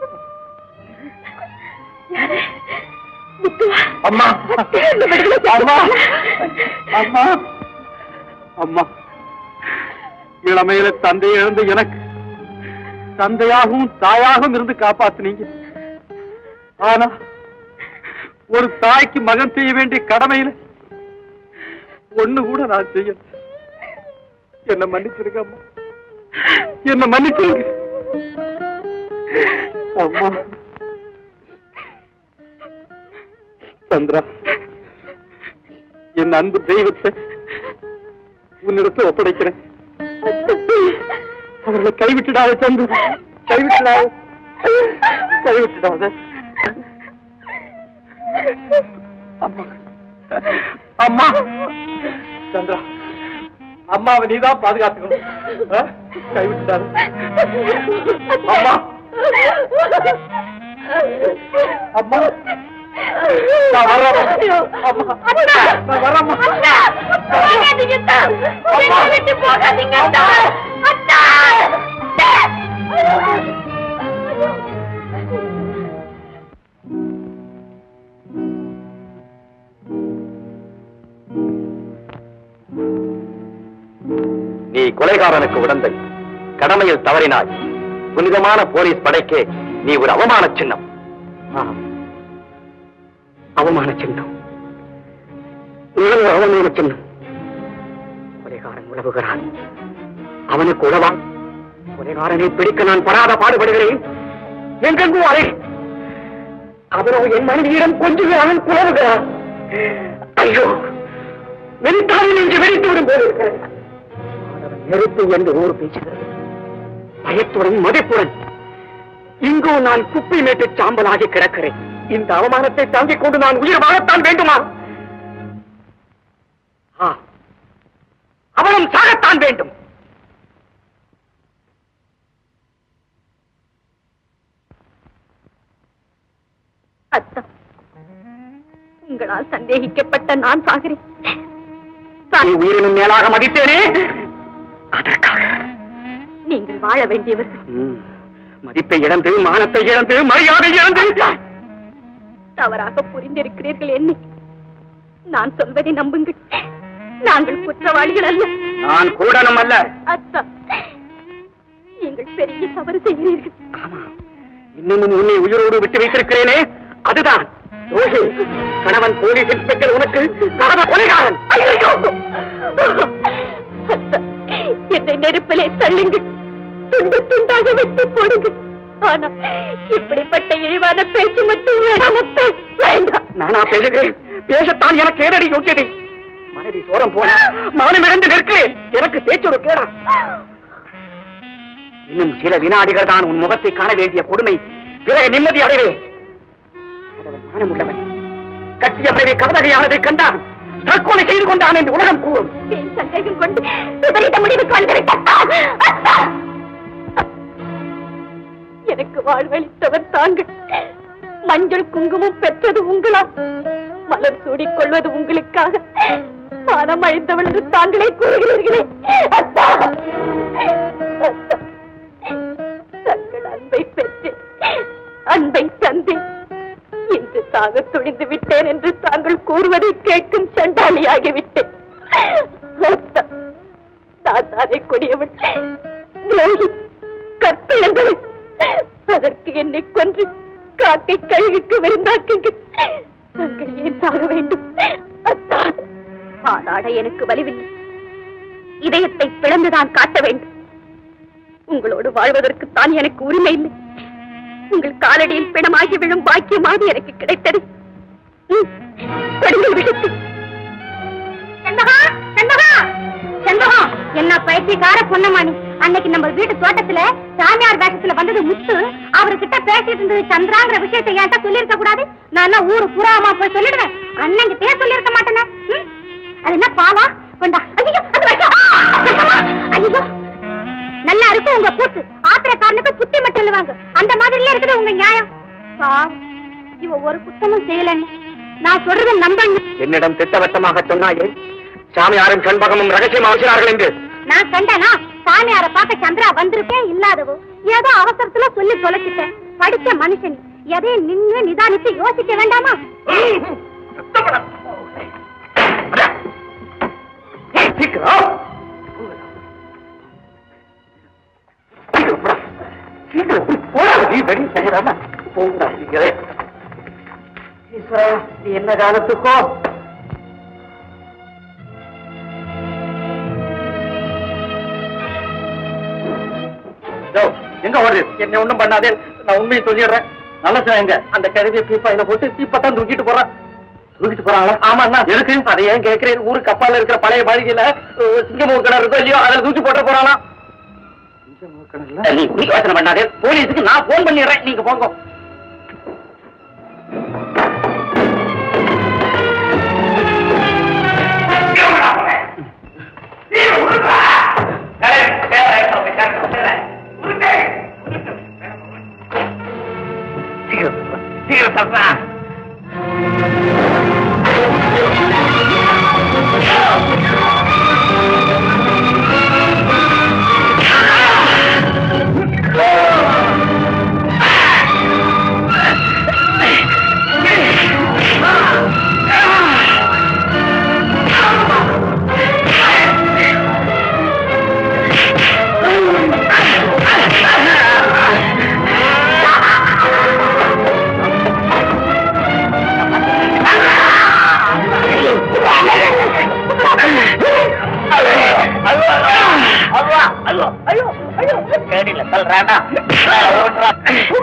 அம்மா அம்மா அம்மா அம்மா இளமையில தந்தை இழந்து எனக்கு தந்தையாகவும் தாயாகவும் இருந்து காப்பாத்துனீங்க ஆனா ஒரு தாய்க்கு மகன் செய்ய வேண்டிய கடமையில ஒண்ணு கூட நான் செய்ய என்ன மன்னிச்சிருக்க அம்மா என்ன மன்னிச்சிருங்க அம்மா சந்திரா என் அன்பு தெய்வத்தை உன்னிடத்தில் ஒப்படைக்கிறேன் அவர்களை கைவிட்டுடாத சந்திரா கைவிட்டுடாத கைவிட்டுடாத அம்மா அம்மா சந்திரா அம்மாவை நீதான் பாதுகாத்துக்கணும் ஆ? கைவிட்டுடாத அம்மா அம்மா நான் வரேன் அம்மா நான் வரேம்மா போகாதீங்க அத்தா என்னை விட்டு போகாதீங்க அத்தா அத்தா நீ கொலைகாரனுக்கு உடந்தை கடமையில் தவறினாய் புனிதமான போலீஸ் படைக்கே நீ ஒரு அவமான சின்னம் ஆம். அவமான சின்னம் நீ ஒரு அவமான சின்னம் கொலைகாரன் உழவுகிறான் அவனுக்கு உழவா கொலைகாரனை பிடிக்க நான் படாத பாடுபடுகிறேன் எங்கெங்கோ அறை அவனோ என் மனைவியிடம் கொஞ்சுகிறான் குழவுகிறான் ஐயோ வெறித்தாரில் நெஞ்சு வெடித்து விடும் போது இருக்கிறது. மாணவன் நெருப்பு என்று ஊர் பேசுகிறது பயத்துடன் மதிப்புடன் இங்கோ நான் குப்பை மேட்டு சாம்பலாகி கிடக்கிறேன் இந்த அவமானத்தை தாங்கிக் கொண்டு நான் உயிர் வாழத்தான் வேண்டுமா ஆ, அவனும் சாகத்தான் வேண்டும் அத்தா உங்களால் சந்தேகிக்கப்பட்ட நான் சாகிறேன் நீ உயிரினும் மேலாக மதித்தேனே அதற்காக நீங்கள் வாழ வேண்டியவர்கள் ம், மதிப்பை இழந்து மானத்தை இழந்து மரியாதை இழந்து தவறாக புரிந்திருக்கிறீர்கள் என்னை நான் சொல்வதை நம்புங்கள் நாங்கள் குற்றவாளிகள் அல்ல நான் கூடனும் அல்ல அத்தா நீங்கள் பெரிய தவறு செய்கிறீர்கள் ஆமா இன்னமும் உன்னை உயிரோடு விட்டு வைத்திருக்கிறேனே அதுதான் ரோஹி கணவன் போலீஸ் இன்ஸ்பெக்டர் உனக்கு கணவன் கொலைகாரன் ஐயோ அத்தா, என்னை நெருப்பிலே தள்ளுங்கள் துண்டு துண்டாக வெட்டி போடுங்கள் ஆனா இப்படிப்பட்ட இழிவான பேச்சு மட்டும் வேண்டாம் அத்தா, வேண்டாம் நானா பேசுகிறேன் பேசத்தான் எனக்கு ஏதடி யோக்கியதை மனைவி சோரம் போன மௌனம் இழந்து நிற்கிறேன் எனக்கு பேச்சொரு கேடா இன்னும் சில வினாடிகள் தான் உன் முகத்தை காண வேண்டிய கொடுமை பிறகு நிம்மதி அடைவேன் கடவுள் மானமுள்ளவன் கட்டிய மனைவி கவதகையானதை கண்டான் தற்கொலை செய்து கொண்டான் என்று உலகம் கூறும் என் சந்தேகம் கொண்டு விபரீத முடிவுக்கு வந்துவிட்டார் அத்தா! எனக்கு வாழ்வளித்தவர் தாங்கள் மஞ்சள் குங்குமம் பெற்றது உங்களா மலர் சூடிக் கொள்வது உங்களுக்காக மனம் அழிந்தவள் என்று தாங்களே கூறுகிறீர்களே அத்தா! அத்தா! தங்கள் அன்பை பெற்றேன் அன்பை தந்தேன் இன்று சாக துணிந்து விட்டேன் என்று தாங்கள் கூறுவதை கேட்கும் சண்டாளியாகிவிட்டேன் அத்தா! நான் தானே கொடியவள் துரோகி கற்பிழந்தவள் அதற்கு என்னை கொன்று காக்கை கழுகுக்கு விருந்தாக்குங்கள் தாங்கள் ஏன் சாக வேண்டும் அத்தா! பாலாட எனக்கு வலிவில்லை இதயத்தை பிளந்துதான் காட்ட வேண்டும் உங்களோடு வாழ்வதற்கு தான் எனக்கு உரிமை இல்லை உங்கள் காலடியில் பிணமாகி விழும் பாக்கியமாக எனக்கு கிடைத்தது ம், கொடுங்கள் விடுத்து செண்பகா செண்பகா செண்பகா என்ன பைத்தியக்கார பொண்ணமாணி அன்னைக்கு நம்ம வீட்டு தோட்டத்துல சாமியார் வேஷத்துல வந்தது முத்து அவர்கிட்ட பேசிட்டு இருந்தது சந்திராங்கிற விஷயத்தை என்கிட்ட சொல்லிருக்க கூடாது நான் என்ன ஊரு புறாமா போய் சொல்லிடுவேன் அண்ணன் கிட்டே சொல்லிருக்க மாட்டேனே ம்? அது என்ன பாவா கொண்டா ஐயோ அது விஷம். செண்பகா, ஐயோ நல்லா இருக்கும் உங்க கூத்து ஆத்திரக்காரனுக்கு புத்தி மட்டும் இல்லவாங்க அந்த மாதிரில இருக்குது உங்க நியாயம் சார் இவ ஒரு குத்தமும் செய்யலன்னு நான் சொல்றதை நம்பங்க என்னிடம் திட்டவட்டமாக சொன்னாயே சாமியாரும் சண்பகமும் ரகசியம் அவசியார்கள் என்று நான் கண்டனா சாமியார பார்க்க சந்திரா வந்திருக்கேன் இல்லாதவோ ஏதோ அவசரத்துல சொல்லி தொலைச்சிட்டேன் படிச்ச மனுஷன் எதையும் நின்னு நிதானித்து யோசிக்க வேண்டாமா சீக்கிரம் சீக்கிரம் போடா. சீக்கிரம் போடா. நீ வெளிய போடாம போங்கடா சீக்கிரம். ஈஸ்வரா, நீ என்ன காலத்துக்கோ எங்க ஓடுது என்ன ஒண்ணும் பண்ணாதே நான் உண்மையை சொல்லிடுறேன் நல்ல எங்க அந்த கழுவிய பீப்பாயில போட்டு தீப்பத்தான் தூக்கிட்டு போறான் தூக்கிட்டு போறாங்களா ஆமா அண்ணா எதுக்கு அதை ஏன் கேட்கிறேன் ஊரு கப்பால இருக்கிற பழைய மாளிகையில அஹ், சிங்கமூர் கிணறு இருக்கோ இல்லையோ அதில் தூக்கி போட்டு போறாளாம் நீ குடிக்க யோசனை பண்ணாதே போலீஸுக்கு நான் போன் பண்ணிடுறேன் நீங்க போங்க சீக்கிரம் சொல்றா ஆ ஐயோ ஐயோ ஐயோ கேடில தள்ளுறாடா ஓட்டுறா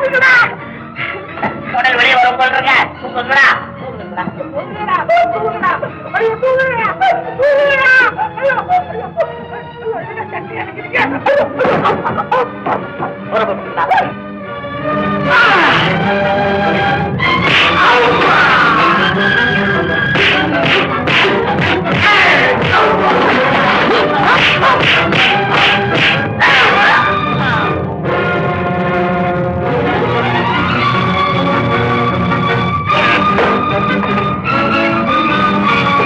உடல் வெளியே வரும் போல் இருக்க தூக்குங்கடா தூக்குங்கடா ஆ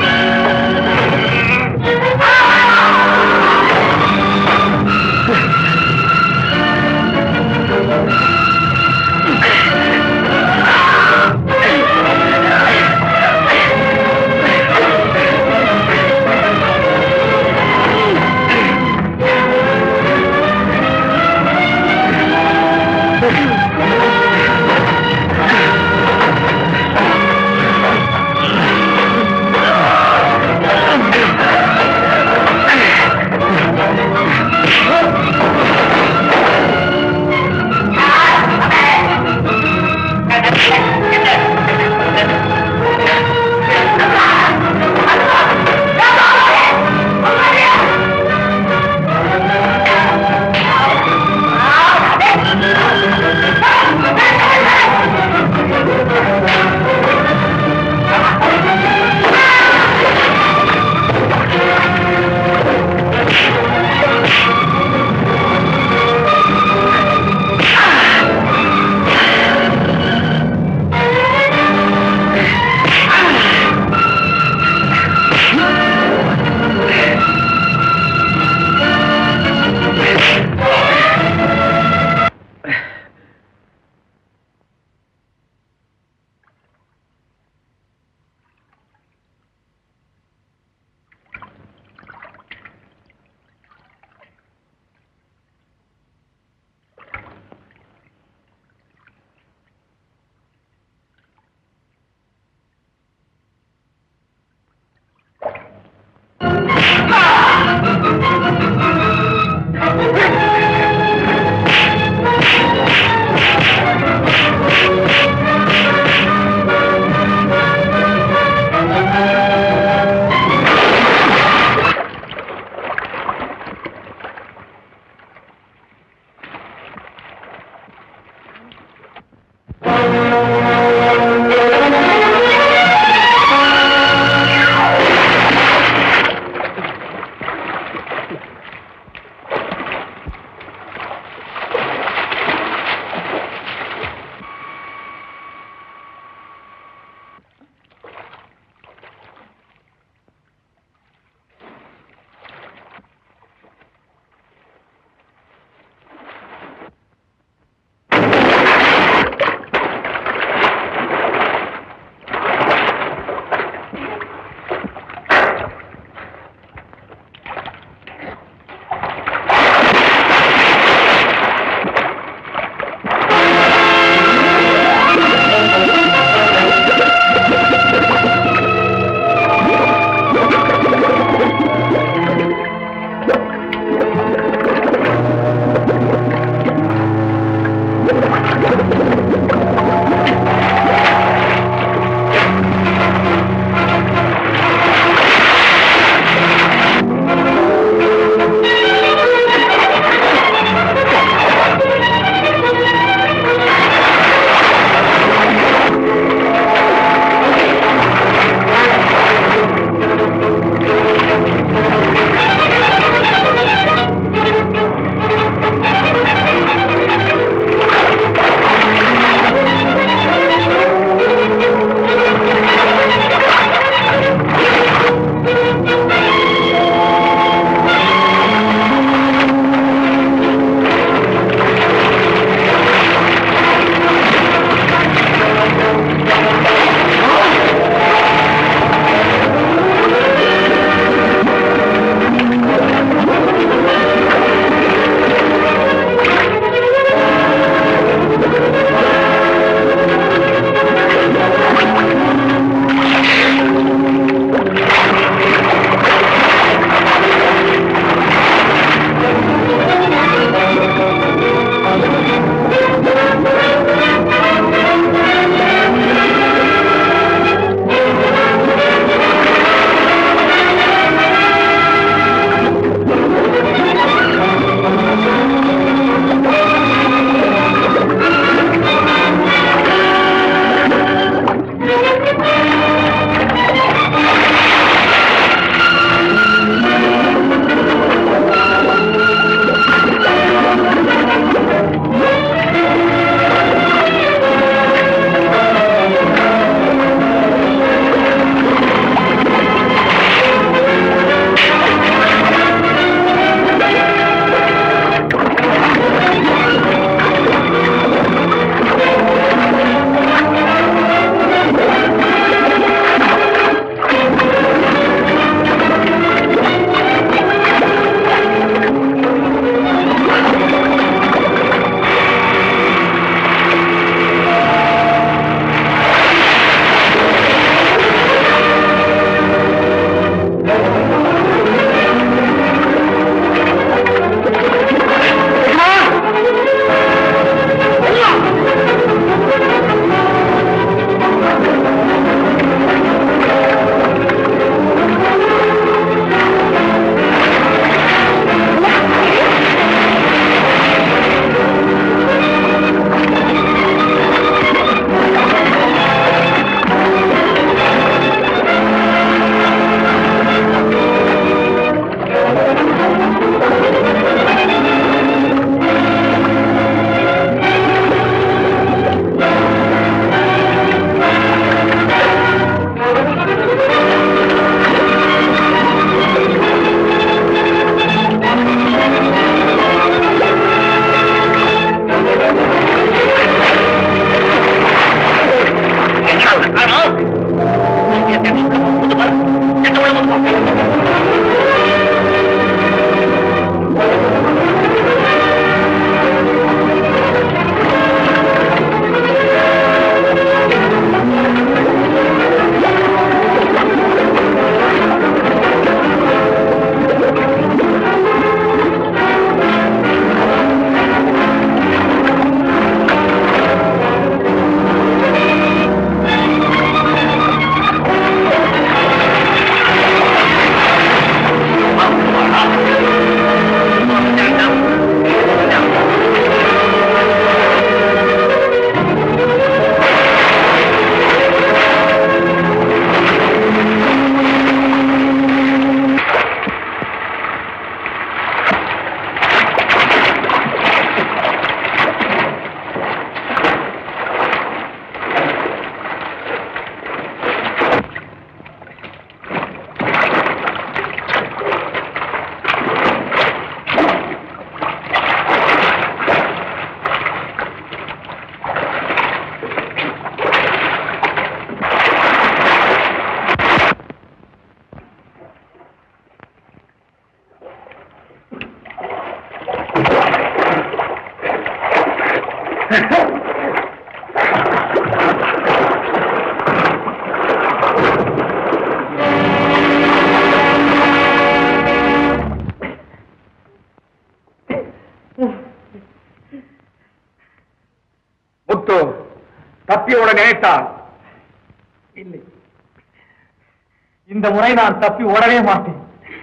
முத்து தப்பியோட நினைத்தான் இல்லை இந்த முறை நான் தப்பி ஓடவே மாட்டேன்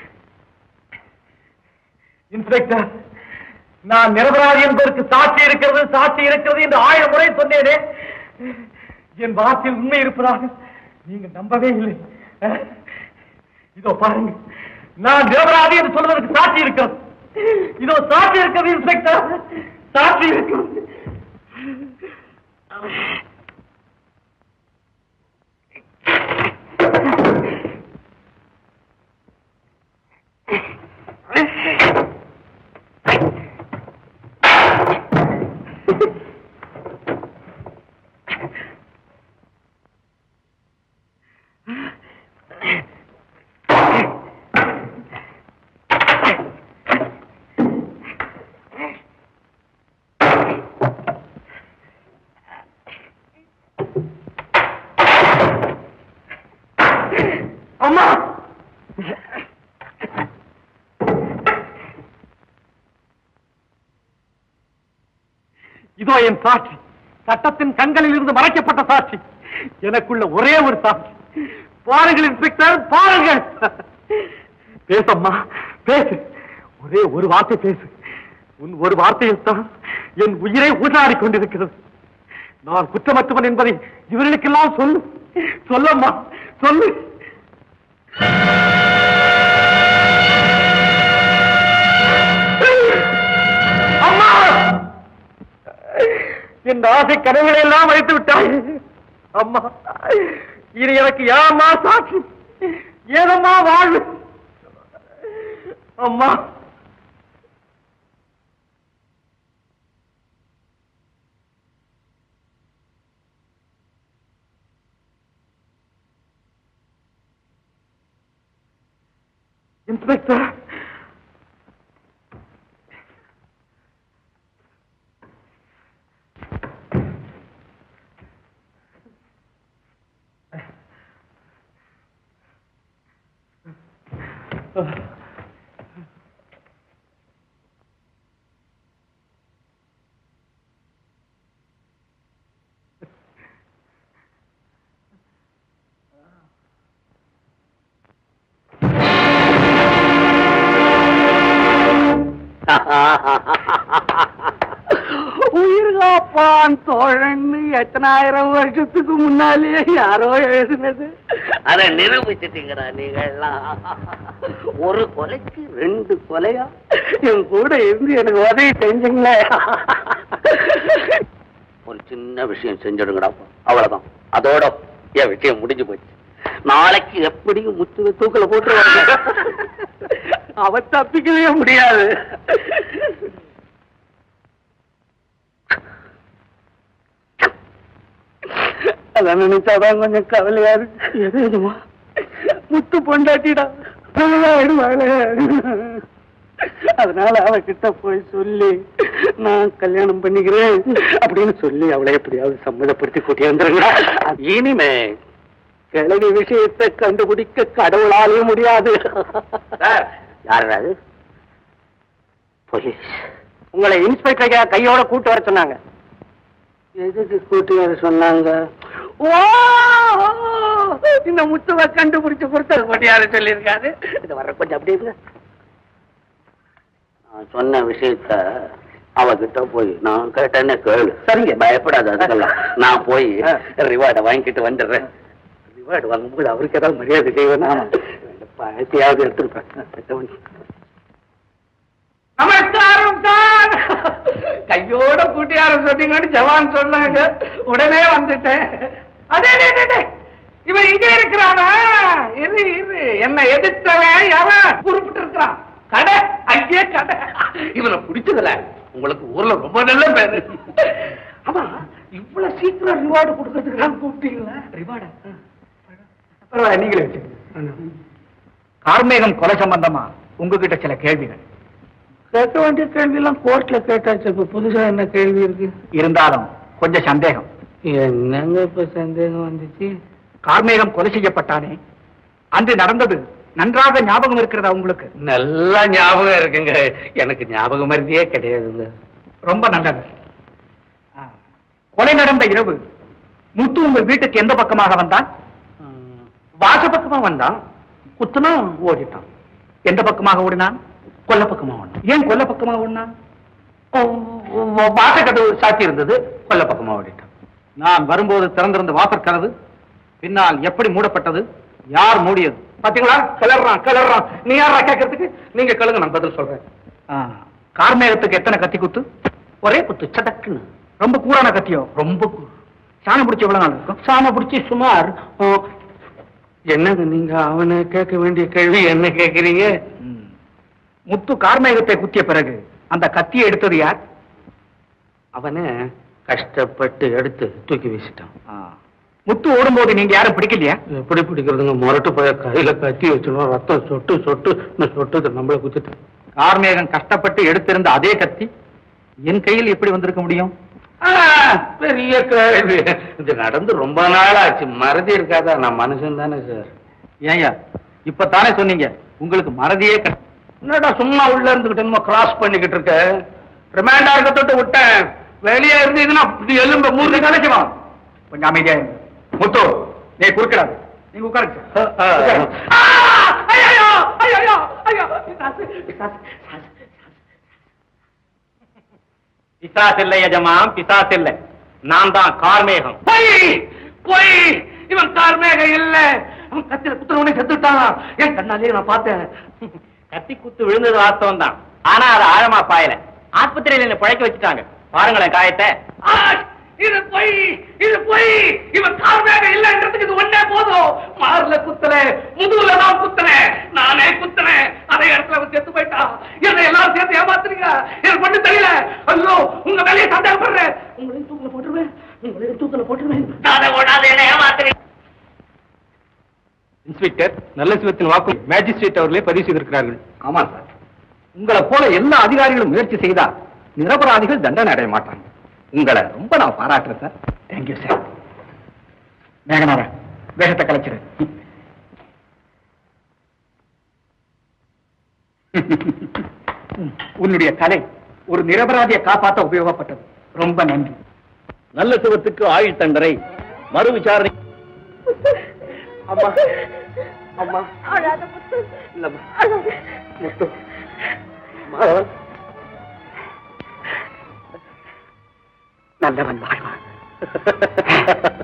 இன்ஸ்பெக்டர் நான் நிரபராதி என்பதற்கு சாட்சி இருக்கிறது சாட்சி இருக்கிறது என்று ஆயிரம் முறை சொன்னேனே என் வார்த்தையில் உண்மை இருப்பதாக நீங்க நம்பவே இல்லை அஹ், இதோ பாருங்க நான் நிரபராதி என்று சொல்வதற்கு சாட்சி இருக்கிறது இதோ சாட்சி இருக்கிறது இன்ஸ்பெக்டர் சாட்சி இருக்கிறது அம்மா இதோ என் சாட்சி சட்டத்தின் கண்களில் இருந்து மறைக்கப்பட்ட சாட்சி எனக்குள்ள ஒரே ஒரு சாட்சி பாருங்கள் இன்ஸ்பெக்டர் பாருங்கள் பேசம்மா பேசு ஒரே ஒரு வார்த்தை பேசு உன் ஒரு வார்த்தையில் தான் என் உயிரை ஊசாடி கொண்டிருக்கிறது நான் குற்றமற்றவன் என்பதை இவர்களுக்கெல்லாம் சொல்லு சொல்லம்மா சொல்லு அம்மா என் ஆசை கனவுகளை எல்லாம் வைத்து விட்டாய் அம்மா இது எனக்கு ஏமா சாட்சி ஏதம்மா வாழ்வு அம்மா இன்ஸ்பெக்டர் உயிர் காப்பான் தோழன்னு எத்தனாயிரம் வருஷத்துக்கு முன்னாலேயே யாரோ எழுதுனது அதை நிரூபிச்சிட்டீங்கடா நீங்கள்லாம் ஒரு கொலைக்கு ரெண்டு கொலையா என் கூட இருந்து எனக்கு உதவி செஞ்சீங்களே ஒரு சின்ன விஷயம் செஞ்சிடுங்கடா அவ்வளவுதான் அதோட என் விஷயம் முடிஞ்சு போச்சு நாளைக்கு எப்படியும் முத்து தூக்கல போட்டுருவாங்க அவ தப்பிக்கவே முடியாது அதான் நினைச்சாதான் கொஞ்சம் கவலையா இருக்கு எது எதுமா முத்து பொண்டாட்டிடா ஆயிடுவாங்க அதனால அவகிட்ட போய் சொல்லி நான் கல்யாணம் பண்ணிக்கிறேன் அப்படின்னு சொல்லி அவளை எப்படியாவது சம்மதப்படுத்தி கூட்டியாந்துருங்க இனிமே கிழவி விஷயத்தை கண்டுபிடிக்க கடவுளாலே முடியாது யார் அது போலீஸ் உங்களை இன்ஸ்பெக்டர் கையோட கூட்டு வர சொன்னாங்க எதுக்கு கூட்டி வர சொன்னாங்க ஓ இந்த முத்துவை கண்டுபிடிச்சு கொடுத்தது கொட்டியாரு சொல்லியிருக்காரு இது வர கொஞ்சம் அப்படி இருங்க நான் சொன்ன விஷயத்த அவகிட்ட போய் நான் கேட்டேன்னு கேளு சரிங்க. பயப்படாத அதுக்கெல்லாம் நான் போய் ஆ. ரிவார்டை வாங்கிட்டு வந்துடுறேன் ரிவார்டு வாங்கும்போது அவருக்கு ஏதாவது மரியாதை செய்வேனா பழத்தையாவது எடுத்துருப்பேன் நமஸ்காரம் சார் கையோட கூட்டியார சொன்னீங்கன்னு ஜவான் சொன்னாங்க உடனே வந்துட்டேன் அதே அதே, அதே, அதே. இவன் இங்க இருக்கிறானா இரு இரு என்ன எதிர்த்தவன் எவன் குறிப்பிட்டு இருக்கிறான் கடை ஐயே கடை இவனை பிடிச்சதுல உங்களுக்கு ஊர்ல ரொம்ப நல்ல பேரு ஆமா இவ்வளவு சீக்கிரம் ரிவார்டு கொடுக்கறதுக்கு தான் கூப்பிட்டீங்களா ரிவார்டா பரவாயில்ல நீங்களே வச்சுக்கோங்க கார்மேகம் கொலை சம்பந்தமா உங்ககிட்ட சில கேள்விகள் கேட்க வேண்டிய கேள்வி எல்லாம் கோர்ட்ல கேட்டாச்சு இப்ப புதுசா என்ன கேள்வி இருக்கு இருந்தாலும் கொஞ்சம் சந்தேகம் என்னங்க இப்ப சந்தேகம் வந்துச்சு கார்மேகம் கொலை செய்யப்பட்டானே அன்று நடந்தது நன்றாக ஞாபகம் இருக்கிறதா உங்களுக்கு நல்லா ஞாபகம் இருக்குங்க எனக்கு ஞாபகம் மருதியே கிடையாதுங்க ரொம்ப நல்லது ஆ, கொலை நடந்த இரவு முத்து உங்கள் வீட்டுக்கு எந்த பக்கமாக வந்தான் வாச பக்கமா வந்தான் குத்துனா ஓடிட்டான் எந்த பக்கமாக ஓடினான் கொல்ல பக்கமா வந்தான் ஏன் கொல்ல பக்கமாக ஓடினான் வாச கதவு சாத்தி இருந்தது கொல்ல பக்கமா ஓடிட்டான் நான் வரும்போது திறந்திருந்த வாசற் கதவு பின்னால் எப்படி மூடப்பட்டது யார் மூடியது பாத்தீங்களா கிளறான் கிளறான் நீ யாரா கேட்கறதுக்கு நீங்க கேளுங்க நான் பதில் சொல்றேன் ஆ, கார்மேகத்துக்கு எத்தனை கத்தி குத்து ஒரே குத்து சடக்குன்னு ரொம்ப கூரான கத்தியோ ரொம்ப கு- சாணம் பிடிச்ச எவ்வளவு நாள் இருக்கும் சாம பிடிச்சி சுமார் ஆ, என்னங்க நீங்க அவனை கேட்க வேண்டிய கேள்வி என்ன கேக்குறீங்க ம். முத்து கார்மேகத்தை குத்திய பிறகு அந்த கத்தியை எடுத்தது யார் அவனை கஷ்டப்பட்டு எடுத்து தூக்கி வீசிட்டான் ஆ. முத்து ஓடும்போது நீங்க யாரும் பிடிக்கலையா எப்படி பிடிக்கிறதுங்க முரட்டு போய கையில கத்தி வச்சிடும் ரத்தம் சொட்டு சொட்டு இந்த சொட்டு நம்மள குத்திட்டான் கார்மேகம் கஷ்டப்பட்டு எடுத்திருந்த அதே கத்தி என் கையில் எப்படி வந்திருக்க முடியும் ஆ, பெரிய கேள்வி இது நடந்து ரொம்ப நாள் ஆச்சு மறதி இருக்காதா நான் மனுஷன் தானே சார் ஏயா இப்பதானே சொன்னீங்க உங்களுக்கு மறதியே கஷ்டம் என்னடா சும்மா உள்ள இருந்துகிட்டு என்னமோ கிராஸ் பண்ணிக்கிட்டு இருக்க ரிமாண்டா இருக்க தொட்டு விட்டேன் வெளியே இருந்து இதுனா இப்படி எலும்ப மூணு கலைக்குமா கொஞ்சம் அமைதியா இருங்க. முத்து நீ குறுக்கிடாது நீங்க உட்காருங்க ஐயோ ஐயோ ஐயோ பிசாஸ் இல்லை எஜமான் பிசாஸ் இல்லை நான் தான் கார்மேகம் பொய் பொய் இவன் கார்மேக இல்ல அவன் கத்தில குத்துறவனே செத்துட்டான் என் கண்ணாலே நான் பார்த்தேன் கத்தி குத்து விழுந்தது வாஸ்தவம் தான் ஆனா அது ஆழமா பாயல ஆஸ்பத்திரியில என்ன பழைக்க வச்சுட்டாங்க பாருங்களேன் காயத்தை ஆ, இது பொய் இது பொய் இவன் கார்மேக இல்லன்றதுக்கு இது ஒண்ணே போதும் மார்ல குத்தல முதுகுல தான் குத்துனேன் நானே குத்துனேன் அதே இடத்துல அவன் செத்து போயிட்டான் என்னை எல்லாரும் சேர்த்து ஏமாத்துறீங்க எனக்கு மட்டும் தெரியல ஐயோ உங்க வேலையை சந்தேகப்படுறேன் உங்களையும் தூக்கல போட்டுருவேன் உங்களையும் தூக்கல போட்டுருவேன் நானே ஓடாத என்ன ஏமாத்துறீங்க இன்ஸ்பெக்டர் நல்ல சிவத்தின் வாக்கு மேஜிஸ்ட்ரேட் அவர்களே பதிவு செய்திருக்கிறார்கள் ஆமா சார் உங்களை போல எல்லா அதிகாரிகளும் முயற்சி செய்தா நிரபராதிகள் தண்டனை அடைய மாட்டாங்க உங்களை ரொம்ப நான் பாராட்டுறேன் சார் தேங்க்யூ சார் மேகனாரா வேகத்தை கலைச்சிரு உன்னுடைய கலை ஒரு நிரபராதியை காப்பாற்ற உபயோகப்பட்டது ரொம்ப நன்றி நல்ல சிவத்துக்கு ஆயுள் தண்டனை மறு விசாரணை அம்மா அம்மா அழாத முத்து இல்லம்மா அழாத முத்து மாதவன் நல்லவன் வாழ்வான்